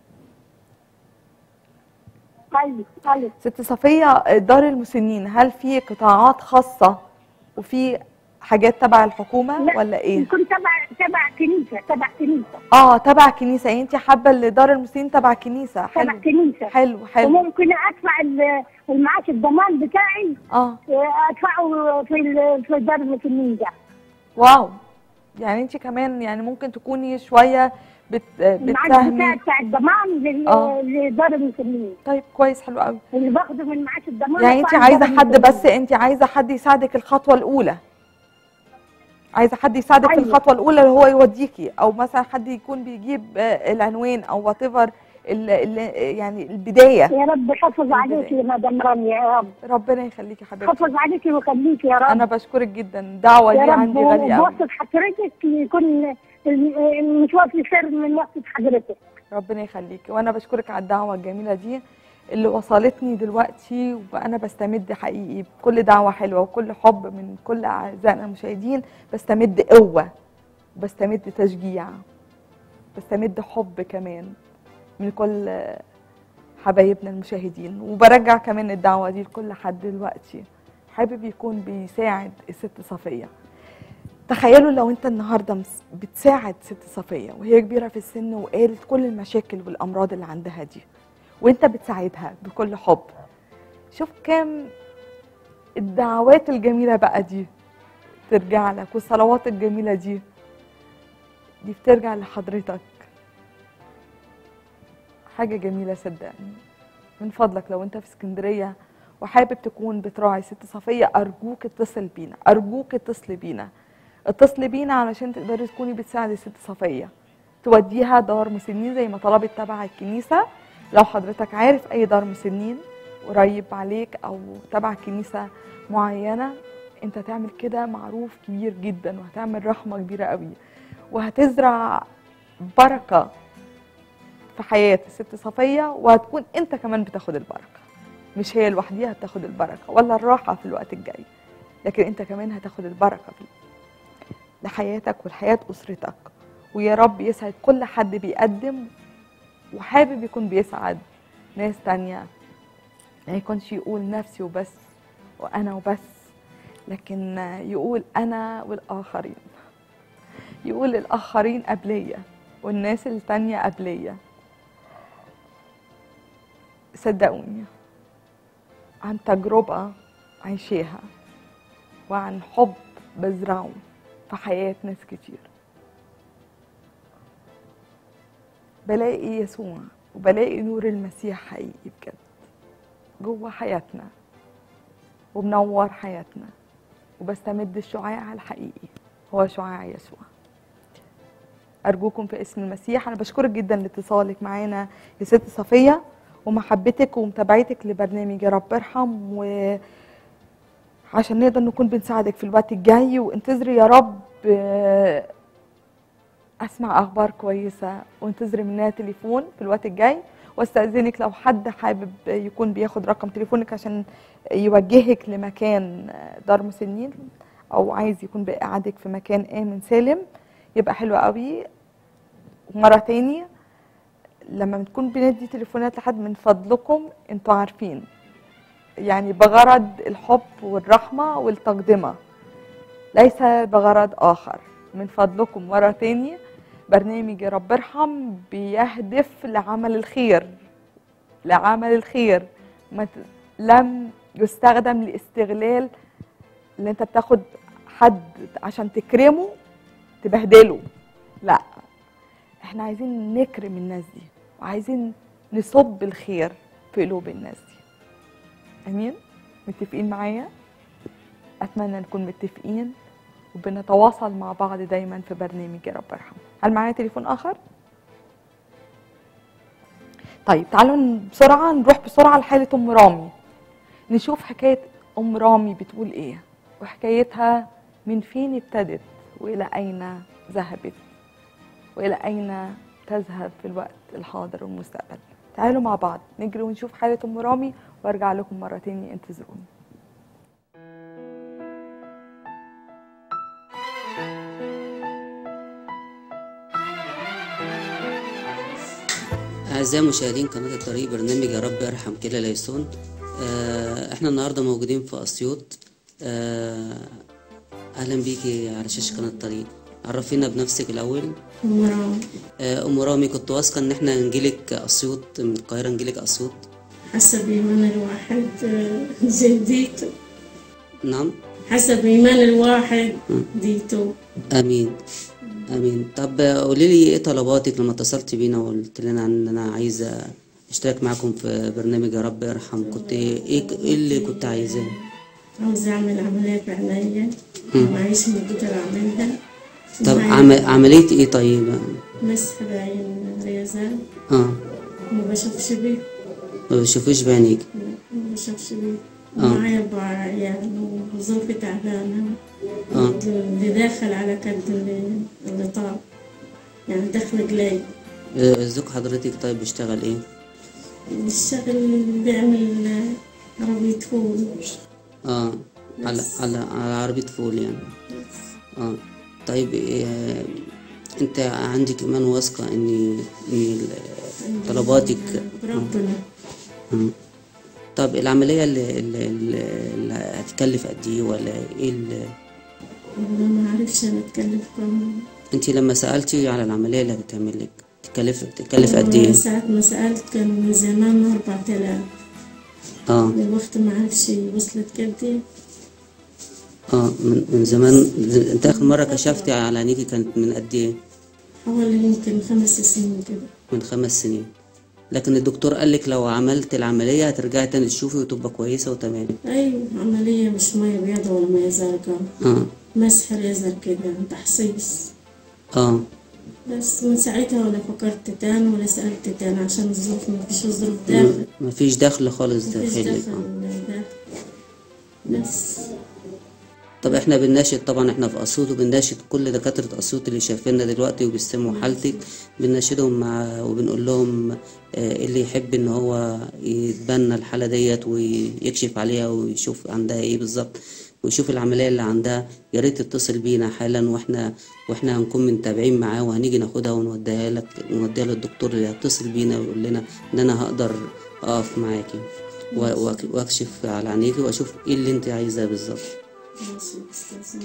Speaker 10: ايوه ايوه
Speaker 3: ست صفيه آه، دار المسنين هل في قطاعات خاصه وفي حاجات تبع الحكومه
Speaker 10: لا،
Speaker 3: ولا ايه
Speaker 10: يكون تبع تبع كنيسه تبع كنيسه
Speaker 3: اه تبع كنيسه يعني انت حابه اللي دار المسنين تبع كنيسه
Speaker 10: تبع
Speaker 3: حلو
Speaker 10: كنيسه
Speaker 3: حلو حلو
Speaker 10: وممكن ادفع ال- المعاش الضمان بتاعي
Speaker 3: اه
Speaker 10: ادفعه في ال- في دار المسنين ده
Speaker 3: واو يعني انت كمان يعني ممكن تكوني شويه بت...
Speaker 10: المعاش بتاعي
Speaker 3: بتساهمي
Speaker 10: بتاع الضمان لل-
Speaker 3: آه.
Speaker 10: لدار المسنين
Speaker 3: طيب كويس حلو قوي
Speaker 10: اللي باخده من معاش الضمان
Speaker 3: يعني انت
Speaker 10: أدفعه
Speaker 3: عايزه
Speaker 10: لدار
Speaker 3: حد
Speaker 10: المسنين.
Speaker 3: بس انت عايزه حد يساعدك الخطوه الاولى عايزه حد يساعدك في
Speaker 10: أيوة.
Speaker 3: الخطوه الاولى اللي هو يوديكي او مثلا حد يكون بيجيب آه، العنوان او وات ايفر يعني البدايه
Speaker 10: يا رب حفظ عليك يا مدام رامي يا رب
Speaker 3: ربنا يخليكي حبيبتي
Speaker 10: حفظ عليك ويخليك يا رب
Speaker 3: انا بشكرك جدا الدعوه
Speaker 10: يا
Speaker 3: دي
Speaker 10: رب
Speaker 3: عندي غاليه قوي
Speaker 10: وبوصف حضرتك يكون المشوار في خير من وصف حضرتك
Speaker 3: ربنا يخليكي وانا بشكرك على الدعوه الجميله دي اللي وصلتني دلوقتي وانا بستمد حقيقي بكل دعوه حلوه وكل حب من كل اعزائنا المشاهدين بستمد قوه بستمد تشجيع بستمد حب كمان من كل حبايبنا المشاهدين وبرجع كمان الدعوه دي لكل حد دلوقتي حابب يكون بيساعد الست صفيه تخيلوا لو انت النهارده مس- بتساعد ست صفيه وهي كبيره في السن وقالت كل المشاكل والامراض اللي عندها دي وانت بتساعدها بكل حب شوف كام الدعوات الجميله بقى دي ترجع لك والصلوات الجميله دي دي بترجع لحضرتك حاجه جميله صدقني من فضلك لو انت في اسكندريه وحابب تكون بتراعي ست صفيه ارجوك اتصل بينا ارجوك اتصل بينا اتصلي بينا علشان تقدري تكوني بتساعدي الست صفيه توديها دار مسنين زي ما طلبت تبع الكنيسه لو حضرتك عارف اي دار مسنين قريب عليك او تبع كنيسه معينه انت تعمل كده معروف كبير جدا وهتعمل رحمه كبيره قوي وهتزرع بركه في حياه الست صفيه وهتكون انت كمان بتاخد البركه مش هي لوحديها بتاخد البركه ولا الراحه في الوقت الجاي لكن انت كمان هتاخد البركه في لحياتك ولحياه اسرتك ويا رب يسعد كل حد بيقدم وحابب يكون بيسعد ناس تانية ما يكونش يقول نفسي وبس وأنا وبس لكن يقول أنا والآخرين يقول الآخرين قبلية والناس التانية قبلية صدقوني عن تجربة عايشاها وعن حب بزرعه في حياة ناس كتير بلاقي يسوع وبلاقي نور المسيح حقيقي بجد جوه حياتنا ومنور حياتنا وبستمد الشعاع الحقيقي هو شعاع يسوع أرجوكم في اسم المسيح أنا بشكرك جدا لاتصالك معانا يا ست صفية ومحبتك ومتابعتك لبرنامج يا رب ارحم و عشان نقدر نكون بنساعدك في الوقت الجاي وانتظري يا رب آه، اسمع اخبار كويسه وانتظري منها تليفون في الوقت الجاي واستاذنك لو حد حابب يكون بياخد رقم تليفونك عشان يوجهك لمكان دار مسنين او عايز يكون بيقعدك في مكان امن سالم يبقى حلو قوي ومره تاني لما بنكون بندي تليفونات لحد من فضلكم انتوا عارفين يعني بغرض الحب والرحمه والتقدمه ليس بغرض اخر من فضلكم مرة تاني برنامج يا رب ارحم بيهدف لعمل الخير لعمل الخير ما ت- لم يستخدم لاستغلال اللي انت بتاخد حد عشان تكرمه تبهدله لا احنا عايزين نكرم الناس دي وعايزين نصب الخير في قلوب الناس دي امين متفقين معايا اتمنى نكون متفقين وبنتواصل مع بعض دايما في برنامج يا رب ارحم هل معايا تليفون اخر طيب تعالوا بسرعه نروح بسرعه لحاله ام رامي نشوف حكايه ام رامي بتقول ايه وحكايتها من فين ابتدت والى اين ذهبت والى اين تذهب في الوقت الحاضر والمستقبل تعالوا مع بعض نجري ونشوف حاله ام رامي وارجع لكم مره تاني انتظروني
Speaker 6: أعزائي مشاهدين قناة الطريق برنامج يا رب ارحم كلا ليسون آه، احنا النهاردة موجودين في أسيوط آه، أهلا بيكي على شاشة قناة الطريق عرفينا بنفسك الأول
Speaker 11: أم رامي
Speaker 6: آه، أم رامي كنت واثقة إن احنا نجيلك أسيوط من القاهرة نجيلك أسيوط
Speaker 11: حسب إيمان الواحد آه، زي ديته
Speaker 6: نعم
Speaker 11: حسب إيمان الواحد ديته
Speaker 6: امين امين طب قولي لي ايه طلباتك لما اتصلت بينا وقلت لنا ان انا عايزه اشترك معاكم في برنامج يا رب ارحم كنت ايه ايه اللي كنت عايزاه
Speaker 11: عاوز أعمل عملية في عينيا
Speaker 6: مم.
Speaker 11: معيش مقدر أعملها
Speaker 6: طب
Speaker 11: معايا
Speaker 6: عم... عمليه ايه طيب
Speaker 11: مسح بعين ريزان
Speaker 6: اه
Speaker 11: ما بشوفش بيه
Speaker 6: ما بشوفوش بعينيك
Speaker 11: ما بشوفش بيه
Speaker 6: آه.
Speaker 11: معايا أربع عيال وظروفي تعبانة
Speaker 6: اه
Speaker 11: اللي داخل على قد اللي, اللي طاب يعني دخل قليل
Speaker 6: آه، زوج حضرتك طيب بيشتغل ايه
Speaker 11: الشغل بيعمل عربية فول
Speaker 6: اه على على على عربيه فول يعني اه طيب إيه انت عندك ايمان واثقه ان ان ال- طلباتك
Speaker 11: ربنا
Speaker 6: مم. طب العملية اللي, اللي, اللي هتكلف قد ايه ولا ايه اللي
Speaker 11: والله ما عارفش انا اتكلف كم
Speaker 6: انت لما سألتي على العملية اللي هتتعمل لك تكلف تكلف قد ايه؟
Speaker 11: ساعة ما سألت كان من زمان أربعة آلاف
Speaker 6: اه
Speaker 11: الوقت ما عارفش وصلت قد ايه
Speaker 6: اه من, من زمان انت اخر مرة كشفتي على عينيكي كانت من قد ايه؟
Speaker 11: حوالي يمكن خمس سنين كده
Speaker 6: من خمس سنين لكن الدكتور قال لك لو عملت العملية هترجعي تاني تشوفي وتبقى كويسة وتمام
Speaker 11: أيوة عملية مش مية بيضة ولا مية زرقاء
Speaker 6: اه
Speaker 11: مسح ليزر كده تحصيص
Speaker 6: اه
Speaker 11: بس من ساعتها ولا فكرت تاني ولا سألت تاني عشان الظروف ما فيش ظروف داخل
Speaker 6: مفيش دخل خالص
Speaker 11: ما فيش
Speaker 6: داخلك
Speaker 11: دخل
Speaker 6: آه.
Speaker 11: داخل بس
Speaker 6: طب احنا بنناشد طبعا احنا في اسيوط وبنناشد كل دكاتره اسيوط اللي شايفيننا دلوقتي وبيستمعوا حالتك بنناشدهم مع وبنقول لهم اه، اللي يحب ان هو يتبنى الحاله ديت ويكشف عليها ويشوف عندها ايه بالظبط ويشوف العمليه اللي عندها يا ريت تتصل بينا حالا واحنا واحنا هنكون متابعين معاه وهنيجي ناخدها ونوديها لك ونوديها للدكتور اللي هيتصل بينا ويقول لنا ان انا هقدر اقف معاكي و- وأك- واكشف على عينيكي واشوف ايه اللي انت عايزاه بالظبط
Speaker 11: ماشي أستاذ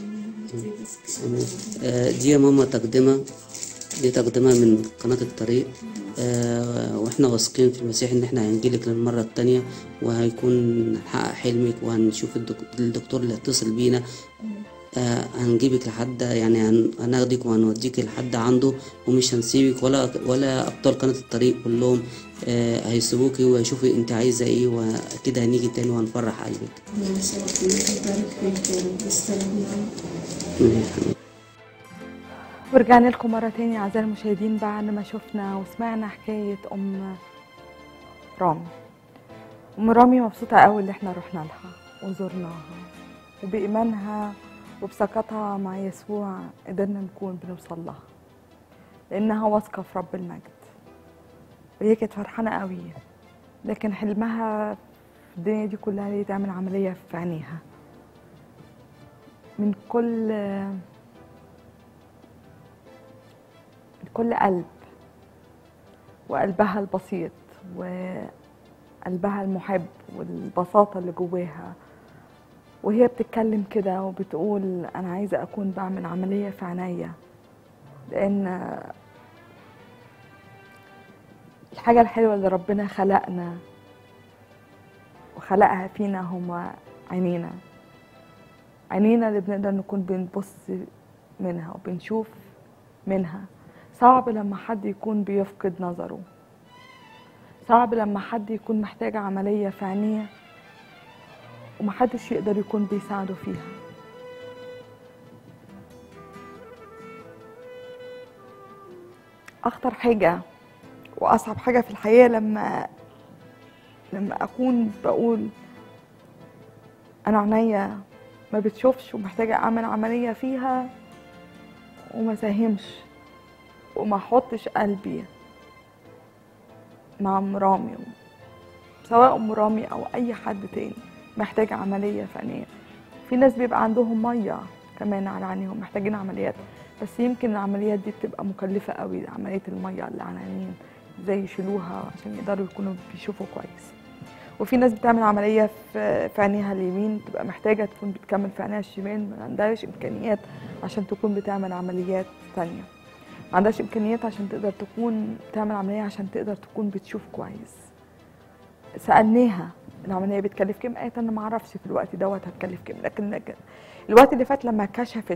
Speaker 6: آه، دي يا ماما تقدمة دي تقدمة من قناة الطريق آه، واحنا واثقين في المسيح ان احنا هنجيلك للمرة التانية وهيكون نحقق حلمك وهنشوف الدك- الدكتور اللي هيتصل بينا آه، هنجيبك لحد يعني هن- هناخدك وهنوديك لحد عنده ومش هنسيبك ولا ولا ابطال قناة الطريق كلهم آه، هيسيبوكي ويشوفوا انت عايزة ايه واكيد هنيجي تاني وهنفرح قلبك
Speaker 11: ما شاء الله يبارك فيك يا رب السلام عليكم
Speaker 3: ورجعنا لكم مرة تاني أعزائي المشاهدين بعد ما شفنا وسمعنا حكاية أم رامي أم رامي مبسوطة قوي اللي احنا رحنا لها وزرناها وبإيمانها وبثقتها مع يسوع قدرنا نكون بنوصل لها لأنها واثقة في رب المجد وهي كانت فرحانة قوي لكن حلمها في الدنيا دي كلها هي تعمل عملية في عينيها من كل من كل قلب وقلبها البسيط وقلبها المحب والبساطة اللي جواها وهي بتتكلم كده وبتقول أنا عايزة أكون بعمل عملية في عينيا لأن الحاجة الحلوة اللي ربنا خلقنا وخلقها فينا هما عينينا عينينا اللي بنقدر نكون بنبص منها وبنشوف منها صعب لما حد يكون بيفقد نظره صعب لما حد يكون محتاج عملية في عينيه ومحدش يقدر يكون بيساعده فيها أخطر حاجة وأصعب حاجة في الحياة لما لما أكون بقول أنا عينيا ما بتشوفش ومحتاجة أعمل عملية فيها وما ساهمش وما احطش قلبي مع ام رامي سواء ام رامي او اي حد تاني محتاج عمليه في عينيه في ناس بيبقى عندهم ميه كمان على عينيهم محتاجين عمليات بس يمكن العمليات دي بتبقى مكلفه قوي عمليه الميه اللي على العينين ازاي يشيلوها عشان يقدروا يكونوا بيشوفوا كويس وفي ناس بتعمل عمليه في في عينيها اليمين تبقى محتاجه تكون بتكمل في عينيها الشمال ما عندهاش امكانيات عشان تكون بتعمل عمليات تانية ما عندهاش امكانيات عشان تقدر تكون تعمل عمليه عشان تقدر تكون بتشوف كويس سالناها العمليه بتكلف كام قالت انا ما اعرفش في الوقت دوت هتكلف كام لكن لكن الوقت اللي فات لما كشفت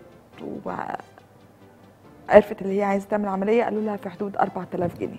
Speaker 3: وعرفت اللي هي عايزه تعمل عمليه قالوا لها في حدود 4000 جنيه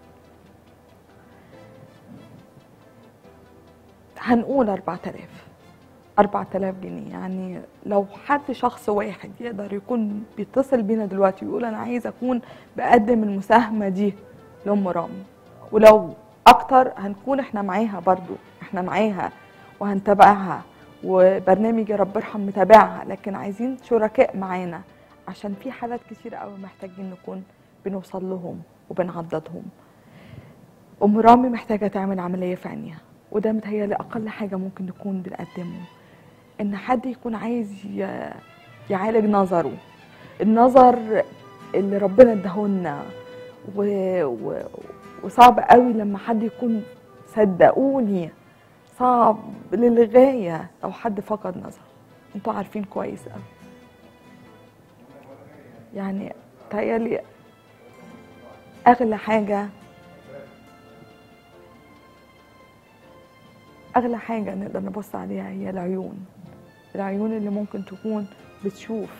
Speaker 3: هنقول 4000 4000 جنيه يعني لو حد شخص واحد يقدر يكون بيتصل بينا دلوقتي ويقول انا عايز اكون بقدم المساهمه دي لام رامي ولو اكتر هنكون احنا معاها برضو احنا معاها وهنتابعها وبرنامج يا رب ارحم متابعها لكن عايزين شركاء معانا عشان في حالات كتير قوي محتاجين نكون بنوصل لهم وبنعضدهم ام رامي محتاجه تعمل عمليه في عينيها وده متهيألي اقل حاجه ممكن نكون بنقدمه ان حد يكون عايز ي- يعالج نظره النظر اللي ربنا اداهولنا و... و... وصعب قوي لما حد يكون صدقوني صعب للغايه لو حد فقد نظر انتوا عارفين كويس قوي يعني تهيألي اغلى حاجه اغلى حاجه نقدر نبص عليها هي العيون العيون اللي ممكن تكون بتشوف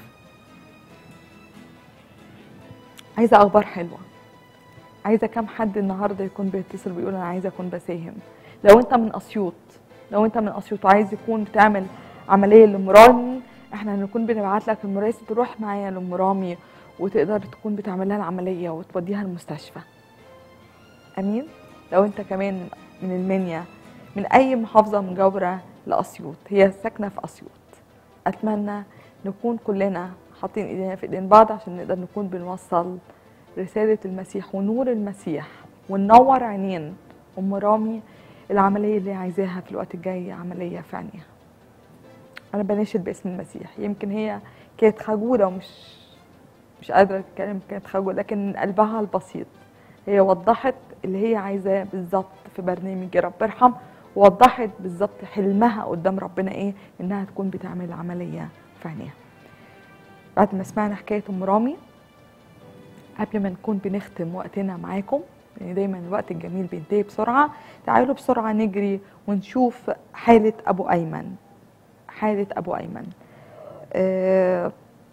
Speaker 3: عايزه اخبار حلوه عايزه كام حد النهارده يكون بيتصل بيقول انا عايزه اكون بساهم لو انت من اسيوط لو انت من اسيوط وعايز يكون بتعمل عمليه لمرامي احنا هنكون بنبعت لك المراسل تروح معايا لمرامي وتقدر تكون بتعمل لها العمليه وتوديها المستشفى امين لو انت كمان من المنيا من اي محافظه مجاوره لاسيوط هي ساكنه في اسيوط اتمنى نكون كلنا حاطين ايدينا في ايدين بعض عشان نقدر نكون بنوصل رساله المسيح ونور المسيح وننور عينين ام رامي العمليه اللي عايزاها في الوقت الجاي عمليه في عينيها انا بناشد باسم المسيح يمكن هي كانت خجوله ومش مش قادره تتكلم كانت خجوله لكن من قلبها البسيط هي وضحت اللي هي عايزاه بالظبط في برنامج يا رب ارحم ووضحت بالظبط حلمها قدام ربنا ايه انها تكون بتعمل عمليه في عينيها بعد ما سمعنا حكايه ام رامي قبل ما نكون بنختم وقتنا معاكم يعني دايما الوقت الجميل بينتهي بسرعه تعالوا بسرعه نجري ونشوف حاله ابو ايمن حاله ابو ايمن آه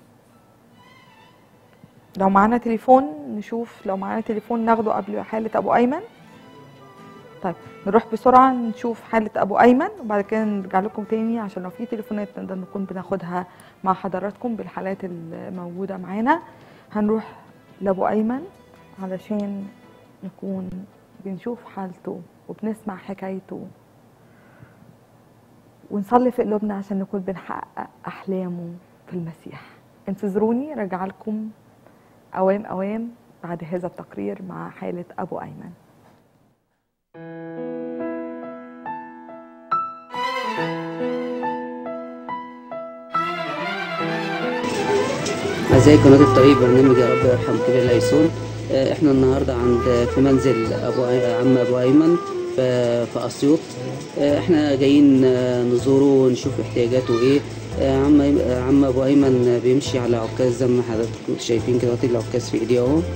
Speaker 3: لو معانا تليفون نشوف لو معانا تليفون ناخده قبل حاله ابو ايمن طيب نروح بسرعه نشوف حاله ابو ايمن وبعد كده نرجع لكم تاني عشان لو في تليفونات نقدر نكون بناخدها مع حضراتكم بالحالات الموجوده معانا هنروح لابو ايمن علشان نكون بنشوف حالته وبنسمع حكايته ونصلي في قلوبنا عشان نكون بنحقق احلامه في المسيح انتظروني راجع لكم اوام اوام بعد هذا التقرير مع حاله ابو ايمن
Speaker 6: أعزائي قناة الطريق برنامج يا رب يرحم كبير الأيسون آه، احنا النهاردة عند في منزل أبو أي- عم أبو أيمن في في أسيوط آه، احنا جايين آه، نزوره ونشوف احتياجاته ايه آه، عم أي- آه، عم أبو أيمن بيمشي على عكاز زي ما حضراتكم شايفين كده دلوقتي العكاز في ايديه اهو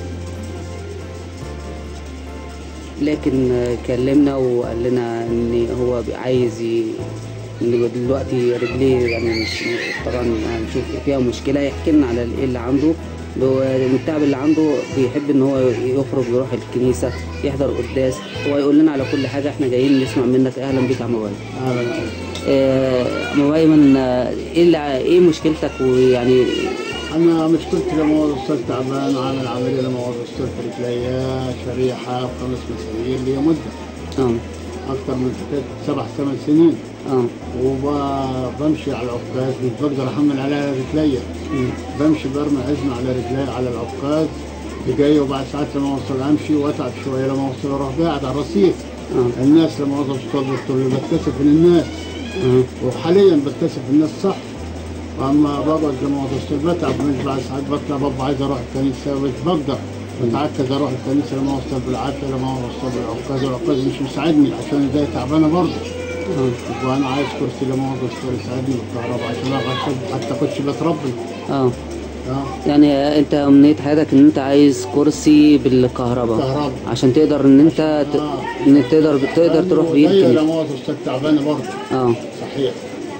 Speaker 6: لكن آه، كلمنا وقال لنا ان هو عايز ي- إن دلوقتي رجليه يعني مش طبعا هنشوف فيها مشكله يحكي لنا على ايه اللي عنده هو التعب اللي عنده بيحب ان هو يخرج يروح الكنيسه يحضر قداس هو يقول لنا على كل حاجه احنا جايين نسمع منك اهلا بك يا عم وائل
Speaker 7: اهلا
Speaker 6: آه، عم وائل آه، ايه اللي ايه مشكلتك ويعني
Speaker 7: انا مشكلتي لما وصلت تعبان عامل عمليه لما وصلت رجليا شريحه خمس مسامير لي مده
Speaker 6: اه
Speaker 7: اكثر من حكايه سبع ثمان سنين
Speaker 6: اه
Speaker 7: وبمشي على العكاز مش بقدر احمل على رجليا بمشي برمي حزمه على رجلي على العكاز جاي وبعد ساعات لما اوصل امشي واتعب شويه لما اوصل اروح قاعد على الرصيف
Speaker 6: اه
Speaker 7: الناس لما اوصل الشغل بتقول لي بتكسف من الناس
Speaker 6: اه
Speaker 7: وحاليا بتكسف الناس صح اما بقعد لما اوصل بتعب مش بعد ساعات بطلع بابا عايز اروح الكنيسه مش بقدر بتعكز اروح الكنيسه لما اوصل بالعافيه لما اوصل بالعكاز والعكاز مش مساعدني عشان ايديا تعبانه برضه
Speaker 6: اه
Speaker 7: وانا عايز كرسي لما اوصل يساعدني بالكهرباء عشان اخش حتى اخش بيت ربي
Speaker 6: اه
Speaker 7: اه
Speaker 6: يعني انت امنية حياتك ان انت عايز كرسي بالكهرباء
Speaker 7: كهرباء
Speaker 6: عشان تقدر ان انت ت...
Speaker 7: آه.
Speaker 6: ان تقدر تقدر تروح بيه
Speaker 7: ايوه
Speaker 6: الكنيسة.
Speaker 7: لما اوصل تعبانه برضه
Speaker 6: اه
Speaker 7: صحيح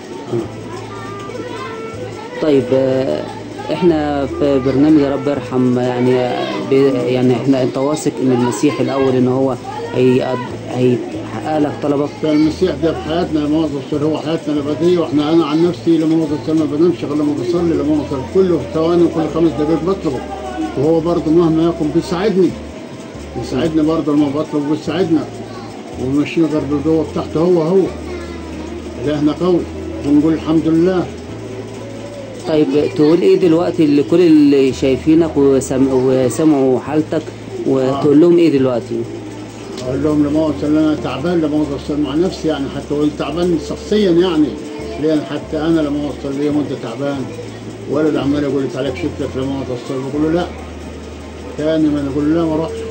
Speaker 6: طيب آه، احنا في برنامج يا رب ارحم يعني ب... يعني احنا انت واثق ان المسيح الاول ان هو هي هيحقق لك طلبك
Speaker 7: فالمسيح ده في حياتنا لما اوصل هو حياتنا الابديه واحنا انا عن نفسي لما اوصل ما بنامش غير لما بصلي لما اوصل كل ثواني وكل خمس دقائق بطلبه وهو برضه مهما يكن بيساعدني بيساعدني برضه لما بطلب بيساعدنا وماشيين غير بالقوه بتاعته هو هو الهنا قوي ونقول الحمد لله
Speaker 6: طيب تقول ايه دلوقتي لكل اللي شايفينك وسم... وسمعوا حالتك وتقول لهم ايه دلوقتي
Speaker 7: اقول لهم لما اوصل انا تعبان لما اوصل مع نفسي يعني حتى وأنا تعبان شخصيا يعني لان حتى انا لما اوصل لي مده تعبان ولد عمال يقول لي تعالى اكشف لك لما اوصل بقول له لا تاني ما أنا اقول له لا ما اروحش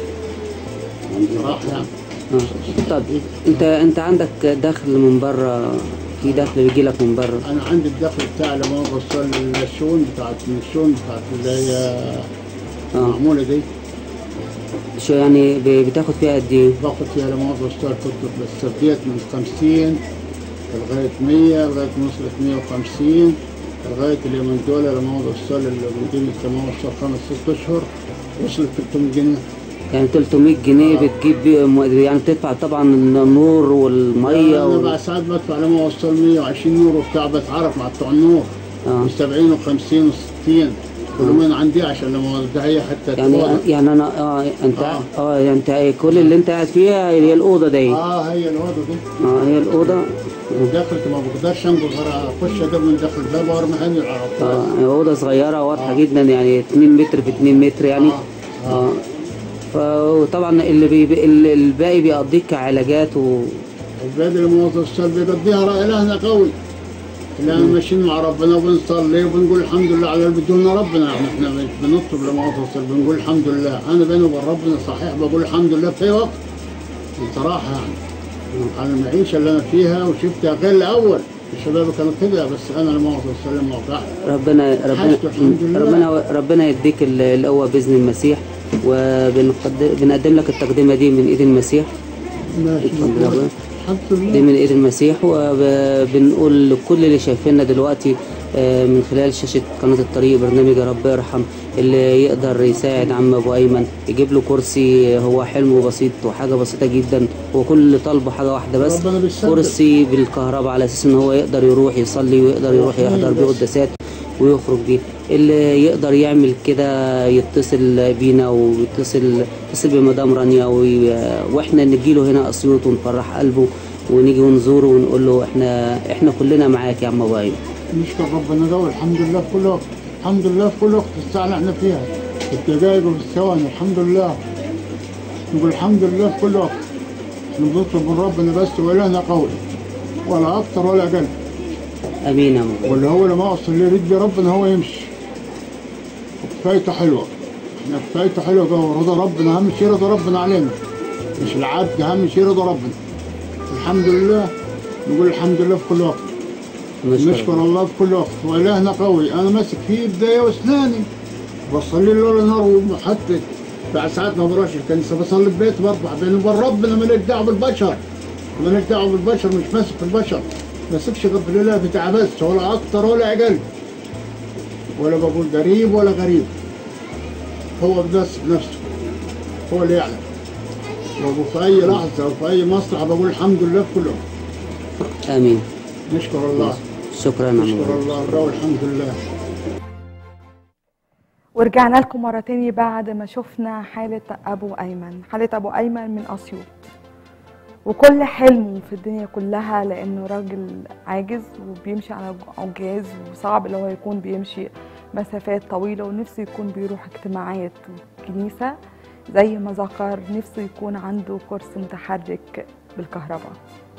Speaker 7: راح يعني
Speaker 6: آه. طب انت انت عندك دخل من بره في دخل بيجي لك من بره
Speaker 7: انا عندي الدخل بتاعي لما اوصل الشؤون بتاعت من الشؤون بتاعت اللي هي
Speaker 6: اه
Speaker 7: معموله دي
Speaker 6: شو يعني ب- بتاخد فيها قد ايه
Speaker 7: باخد فيها لما اوصل كنت بس بديت من 50 لغايه 100 لغايه ما وصلت 150 لغايه اليومين دول لما اوصل المدينة لما اوصل خمس ست اشهر وصلت 300 جنيه
Speaker 6: يعني 300 جنيه بتجيب بيه م- يعني بتدفع طبعا النور والميه
Speaker 7: انا
Speaker 6: وال...
Speaker 7: بعد ساعات بدفع لما اوصل 120 يورو بتاع بتعرف مع بتوع النور
Speaker 6: اه
Speaker 7: ب 70 و50 و60 كل من عندي عشان لما ده هي حتى
Speaker 6: يعني
Speaker 7: تواضع.
Speaker 6: يعني انا اه انت
Speaker 7: آه.
Speaker 6: اه يعني انت كل اللي انت قاعد فيها هي الاوضه دي اه
Speaker 7: اه هي الوضع دي
Speaker 6: هي الاوضه
Speaker 7: دخلت ما بقدرش انقل غير اخش ادب من داخل الباب وارمي هني على
Speaker 6: اه
Speaker 7: الطاولة.
Speaker 6: هي اوضه صغيره واضحه
Speaker 7: آه.
Speaker 6: جدا يعني 2 متر في 2 متر يعني
Speaker 7: آه.
Speaker 6: اه فطبعا اللي بي... اللي- الباقي بيقضيك كعلاجات و
Speaker 7: البلد الموظف السلبي بيقضيها رأي إلهنا قوي إحنا ماشيين مع ربنا وبنصلي وبنقول الحمد لله على اللي بدون ربنا يعني احنا مش بنطلب لموظف السلبي بنقول الحمد لله انا بيني وبين ربنا صحيح بقول الحمد لله في أي وقت بصراحه يعني على المعيشه اللي انا فيها وشفتها غير الاول الشباب كانوا كده بس انا لمؤاخذة السلام وقعت
Speaker 6: ربنا ربنا
Speaker 7: حاجته الحمد لله.
Speaker 6: ربنا ربنا يديك ال- القوه باذن المسيح وبنقدم لك التقدمه دي من ايد المسيح
Speaker 7: ماشي
Speaker 6: اتفضل يا أبويا.
Speaker 7: الحمد
Speaker 6: دي
Speaker 7: لله
Speaker 6: من ايد المسيح وبنقول لكل اللي شايفيننا دلوقتي آه، من خلال شاشة قناة الطريق برنامج يا رب ارحم اللي يقدر يساعد عم ابو ايمن يجيب له كرسي هو حلمه بسيط وحاجة بسيطة جدا هو كل اللي طالبه حاجة واحدة بس
Speaker 7: ربنا بيسدد.
Speaker 6: كرسي بالكهرباء على اساس ان هو يقدر يروح يصلي ويقدر يروح يحضر بيه قداسات ويخرج بيه اللي يقدر يعمل كده يتصل بينا ويتصل يتصل بمدام رانيا وي- واحنا نجيله هنا اسيوط ونفرح قلبه ونيجي ونزوره ونقول له احنا احنا كلنا معاك يا عم ابو ايمن
Speaker 7: نشكر ربنا ده والحمد لله في كل وقت الحمد لله في كل وقت الساعة اللي احنا فيها في الدقايق وفي الثواني الحمد لله نقول الحمد لله في كل وقت احنا بنطلب من ربنا بس وإلهنا قوي ولا أكتر ولا أقل
Speaker 6: امين يا ابو
Speaker 7: واللي هو لما أوصل لرجلي ربنا هو يمشي كفايته حلوة احنا كفايته حلوة قوي رضا ربنا أهم شيء رضا ربنا علينا مش العبد أهم شيء رضا ربنا الحمد لله نقول الحمد لله في كل وقت نشكر الله في كل وقت والهنا قوي انا ماسك فيه بدايه واسناني بصلي له ليل نهار وحتى بعد ساعات ما بروحش الكنيسه بصلي في بيت برفع بيني وبين ربنا ماليش دعوه بالبشر ماليش دعوه بالبشر مش ماسك في البشر ماسكش غير في الاله بتاع بس ولا اكتر ولا اقل ولا بقول قريب ولا غريب هو بس بنفسه هو اللي يعلم وفي اي لحظه وفي اي مصلحه بقول الحمد لله في كل وقت
Speaker 6: آمين
Speaker 7: نشكر الله
Speaker 6: شكرا يا عم
Speaker 7: نشكر
Speaker 6: إبراهيم.
Speaker 7: الله الله والحمد لله
Speaker 3: ورجعنا لكم مرة تاني بعد ما شفنا حالة أبو أيمن حالة أبو أيمن من أسيوط وكل حلمه في الدنيا كلها لأنه راجل عاجز وبيمشي على عجاز وصعب اللي هو يكون بيمشي مسافات طويلة ونفسه يكون بيروح اجتماعات وكنيسة زي ما ذكر نفسه يكون عنده كرسي متحرك بالكهرباء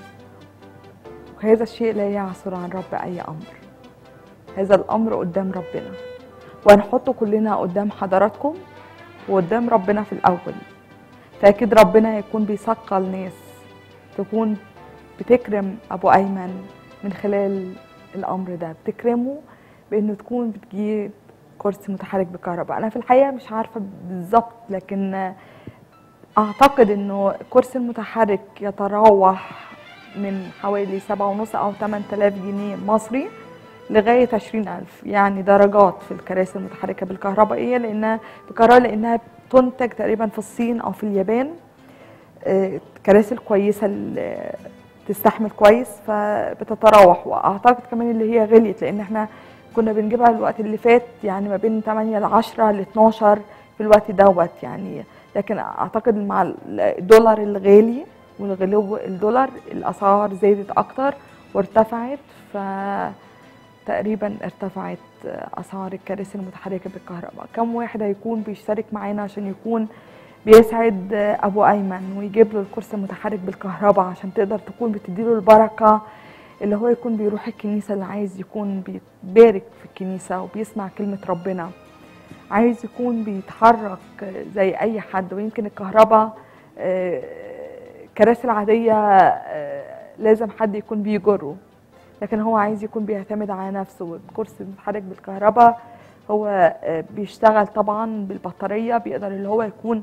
Speaker 3: وهذا الشيء لا يعثر عن رب أي أمر هذا الأمر قدام ربنا وهنحطه كلنا قدام حضراتكم وقدام ربنا في الأول فأكيد ربنا هيكون بيثقل ناس تكون بتكرم أبو أيمن من خلال الأمر ده بتكرمه بإنه تكون بتجيب كرسي متحرك بالكهرباء أنا في الحقيقة مش عارفة بالظبط لكن أعتقد إنه الكرسي المتحرك يتراوح من حوالي سبعة ونص أو 8000 جنيه مصري لغاية 20000 يعني درجات في الكراسي المتحركة بالكهربائية لأنها بالكهرباء لأنها تنتج تقريبا في الصين أو في اليابان آه، الكراسي الكويسة اللي تستحمل كويس فبتتراوح وأعتقد كمان اللي هي غليت لأن احنا كنا بنجيبها الوقت اللي فات يعني ما بين 8 ل 10 ل 12 في الوقت دوت يعني لكن أعتقد مع الدولار الغالي والغلو الدولار الأسعار زادت أكتر وارتفعت ف تقريبا ارتفعت اسعار الكراسي المتحركه بالكهرباء كم واحد هيكون بيشترك معانا عشان يكون بيسعد ابو ايمن ويجيب له الكرسي المتحرك بالكهرباء عشان تقدر تكون بتديله البركه اللي هو يكون بيروح الكنيسه اللي عايز يكون بيبارك في الكنيسه وبيسمع كلمه ربنا عايز يكون بيتحرك زي اي حد ويمكن الكهرباء آه، الكراسي العاديه آه، لازم حد يكون بيجره لكن هو عايز يكون بيعتمد على نفسه والكرسي المتحرك بالكهرباء هو آه، بيشتغل طبعا بالبطارية بيقدر اللي هو يكون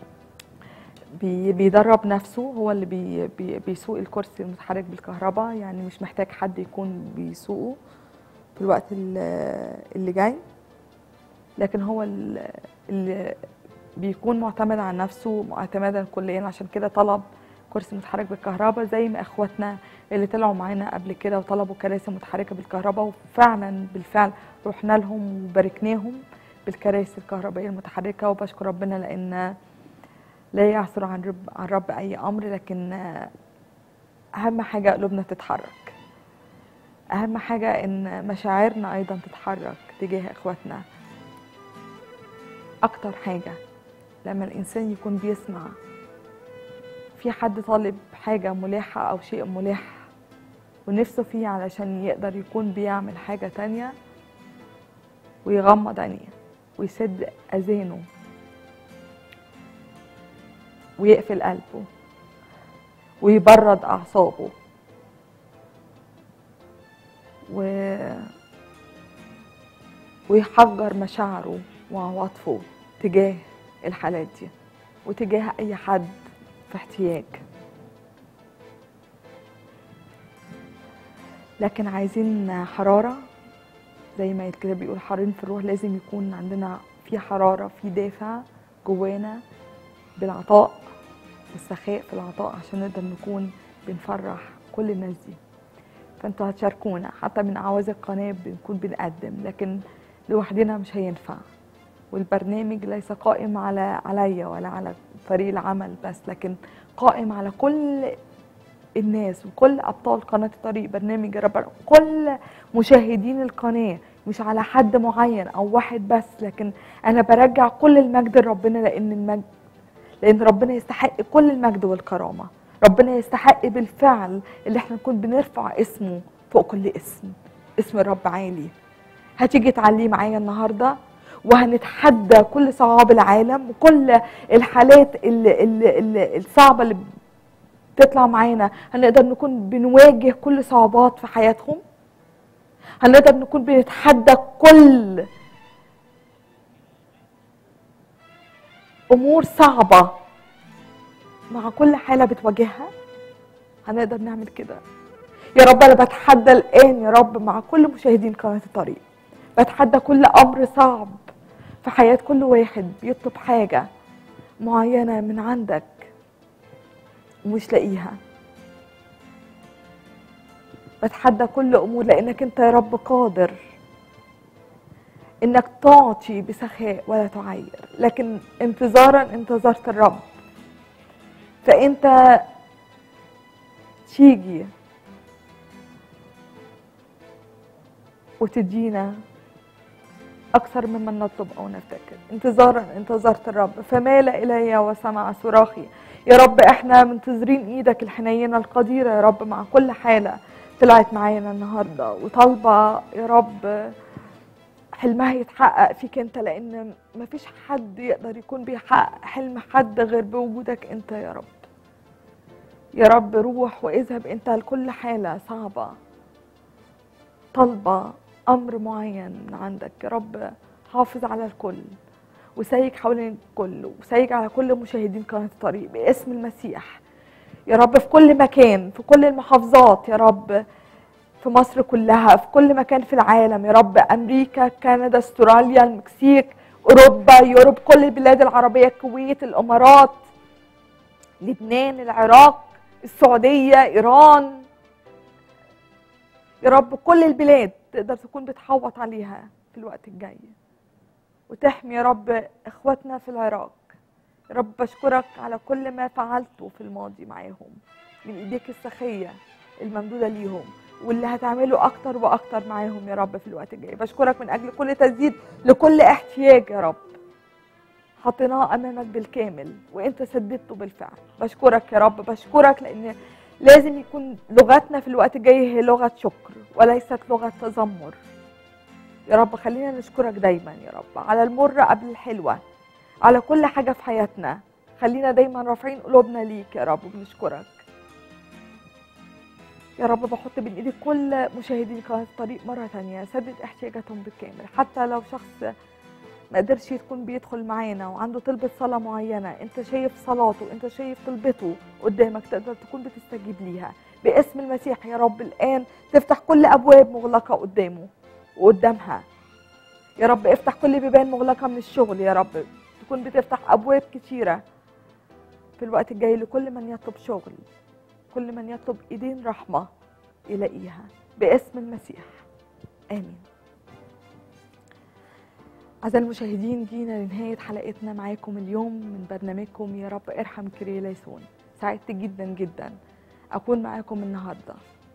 Speaker 3: بي بيدرب نفسه هو اللي بي بي بيسوق الكرسي المتحرك بالكهرباء يعني مش محتاج حد يكون بيسوقه في الوقت ال- اللي جاي لكن هو ال- اللي بيكون معتمد على نفسه معتمدا كليا عشان كده طلب كرسي متحرك بالكهرباء زي ما اخواتنا اللي طلعوا معانا قبل كده وطلبوا كراسي متحركه بالكهرباء وفعلا بالفعل رحنا لهم وباركناهم بالكراسي الكهربائيه المتحركه وبشكر ربنا لان لا يعثر عن رب عن رب اي امر لكن اهم حاجه قلوبنا تتحرك اهم حاجه ان مشاعرنا ايضا تتحرك تجاه اخواتنا اكتر حاجه لما الانسان يكون بيسمع في حد طالب حاجة ملحة أو شيء ملح ونفسه فيه علشان يقدر يكون بيعمل حاجة تانية ويغمض عينيه ويسد أذانه ويقفل قلبه ويبرد أعصابه و... ويحجر مشاعره وعواطفه تجاه الحالات دي وتجاه أي حد في احتياج لكن عايزين حرارة زي ما الكتاب بيقول حارين في الروح لازم يكون عندنا في حرارة في دافع جوانا بالعطاء والسخاء في العطاء عشان نقدر نكون بنفرح كل الناس دي فانتوا هتشاركونا حتى من عواز القناة بنكون بنقدم لكن لوحدنا مش هينفع والبرنامج ليس قائم على عليا ولا على فريق العمل بس لكن قائم على كل الناس وكل ابطال قناه الطريق برنامج رب كل مشاهدين القناه مش على حد معين او واحد بس لكن انا برجع كل المجد لربنا لان المجد لان ربنا يستحق كل المجد والكرامه ربنا يستحق بالفعل اللي احنا نكون بنرفع اسمه فوق كل اسم اسم الرب عالي هتيجي تعليه معايا النهارده وهنتحدى كل صعاب العالم وكل الحالات اللي اللي اللي الصعبه اللي بتطلع معانا هنقدر نكون بنواجه كل صعوبات في حياتهم هنقدر نكون بنتحدى كل امور صعبه مع كل حاله بتواجهها هنقدر نعمل كده يا رب انا بتحدى الان يا رب مع كل مشاهدين قناه الطريق بتحدى كل امر صعب في في حياة كل واحد بيطلب حاجة معينة من عندك ومش لاقيها بتحدى كل أمور لأنك أنت يا رب قادر إنك تعطي بسخاء ولا تعير لكن انتظارا انتظرت الرب فأنت تيجي وتدينا أكثر مما نطلب أو نفتكر انتظارا انتظرت الرب فمال إلي وسمع صراخي يا رب احنا منتظرين ايدك الحنينة القديرة يا رب مع كل حالة طلعت معانا النهاردة وطالبة يا رب حلمها يتحقق فيك انت لان مفيش حد يقدر يكون بيحقق حلم حد غير بوجودك انت يا رب يا رب روح واذهب انت لكل حالة صعبة طالبة امر معين من عندك يا رب حافظ على الكل وسيج حوالين الكل وسيج على كل مشاهدين قناة الطريق باسم المسيح يا رب في كل مكان في كل المحافظات يا رب في مصر كلها في كل مكان في العالم يا رب امريكا كندا استراليا المكسيك اوروبا يوروب كل البلاد العربيه الكويت الامارات لبنان العراق السعوديه ايران يا رب كل البلاد تقدر تكون بتحوط عليها في الوقت الجاي وتحمي يا رب اخواتنا في العراق يا رب بشكرك على كل ما فعلته في الماضي معاهم من ايديك السخيه الممدوده ليهم واللي هتعمله اكتر واكتر معاهم يا رب في الوقت الجاي بشكرك من اجل كل تسديد لكل احتياج يا رب حطيناه امامك بالكامل وانت سددته بالفعل بشكرك يا رب بشكرك لان لازم يكون لغتنا في الوقت الجاي هي لغه شكر وليست لغه تذمر يا رب خلينا نشكرك دايما يا رب على المرة قبل الحلوة على كل حاجة في حياتنا خلينا دايما رافعين قلوبنا ليك يا رب وبنشكرك يا رب بحط بين ايدي كل مشاهدين قناة الطريق مرة تانية سدد احتياجاتهم بالكامل حتى لو شخص ما قدرش يكون بيدخل معانا وعنده طلبة صلاة معينة انت شايف صلاته انت شايف طلبته قدامك تقدر تكون بتستجيب ليها باسم المسيح يا رب الآن تفتح كل أبواب مغلقة قدامه وقدامها يا رب افتح كل بيبان مغلقة من الشغل يا رب تكون بتفتح أبواب كتيرة في الوقت الجاي لكل من يطلب شغل كل من يطلب ايدين رحمة يلاقيها باسم المسيح آمين أعزائي المشاهدين جينا لنهاية حلقتنا معاكم اليوم من برنامجكم يا رب ارحم كريه ليسون سعدت جدا جدا أكون معاكم النهاردة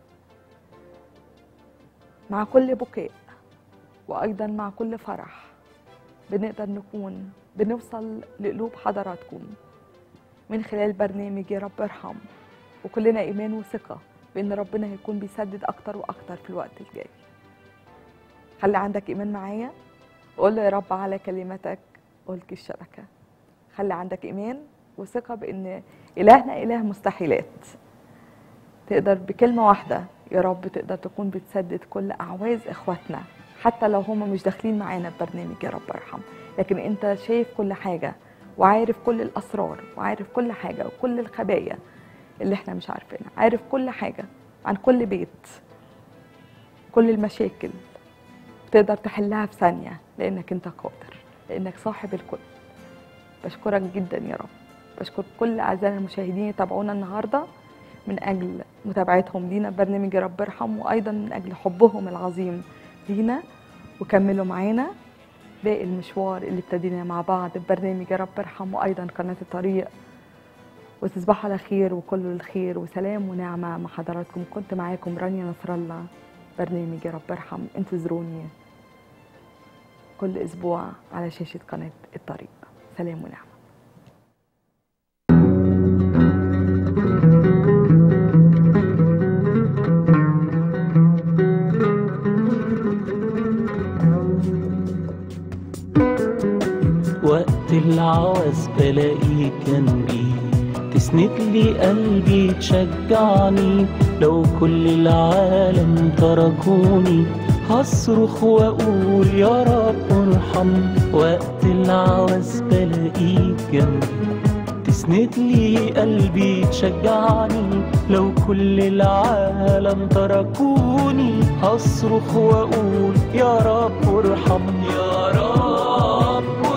Speaker 3: مع كل بكاء وأيضا مع كل فرح بنقدر نكون بنوصل لقلوب حضراتكم من خلال برنامج يا رب ارحم وكلنا إيمان وثقة بإن ربنا هيكون بيسدد أكتر وأكتر في الوقت الجاي خلي عندك إيمان معايا وقول له يا رب على كلمتك ألقي الشبكة خلي عندك إيمان وثقة بإن إلهنا إله مستحيلات تقدر بكلمة واحدة يا رب تقدر تكون بتسدد كل أعواز إخواتنا حتى لو هم مش داخلين معانا في برنامج يا رب ارحم لكن أنت شايف كل حاجة وعارف كل الأسرار وعارف كل حاجة وكل الخبايا اللي احنا مش عارفينها عارف كل حاجة عن كل بيت كل المشاكل تقدر تحلها في ثانية لأنك أنت قادر لأنك صاحب الكل بشكرك جدا يا رب بشكر كل أعزائي المشاهدين يتابعونا النهاردة من أجل متابعتهم لينا برنامج يا رب ارحم وأيضا من أجل حبهم العظيم لينا وكملوا معانا باقي المشوار اللي ابتدينا مع بعض ببرنامج يا رب ارحم وأيضا قناة الطريق وتصبحوا على خير وكل الخير وسلام ونعمة مع حضراتكم كنت معاكم رانيا نصر الله برنامج يا رب ارحم انتظروني كل أسبوع على شاشة قناة الطريق سلام ونعمة
Speaker 2: وقت العوز بلاقيك جنبي تسند لي قلبي تشجعني لو كل العالم تركوني هصرخ واقول يا رب ارحم وقت العوز بلاقيك جنبي تسند لي قلبي تشجعني لو كل العالم تركوني هصرخ واقول يا رب ارحم يا رب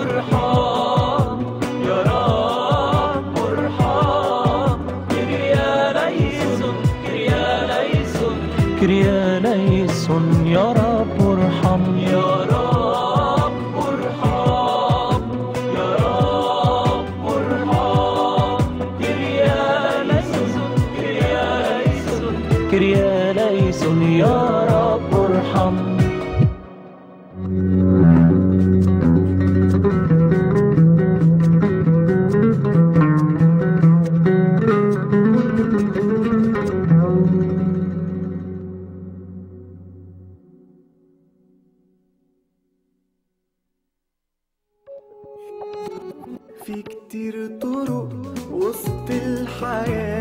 Speaker 12: في كتير طرق وسط الحياة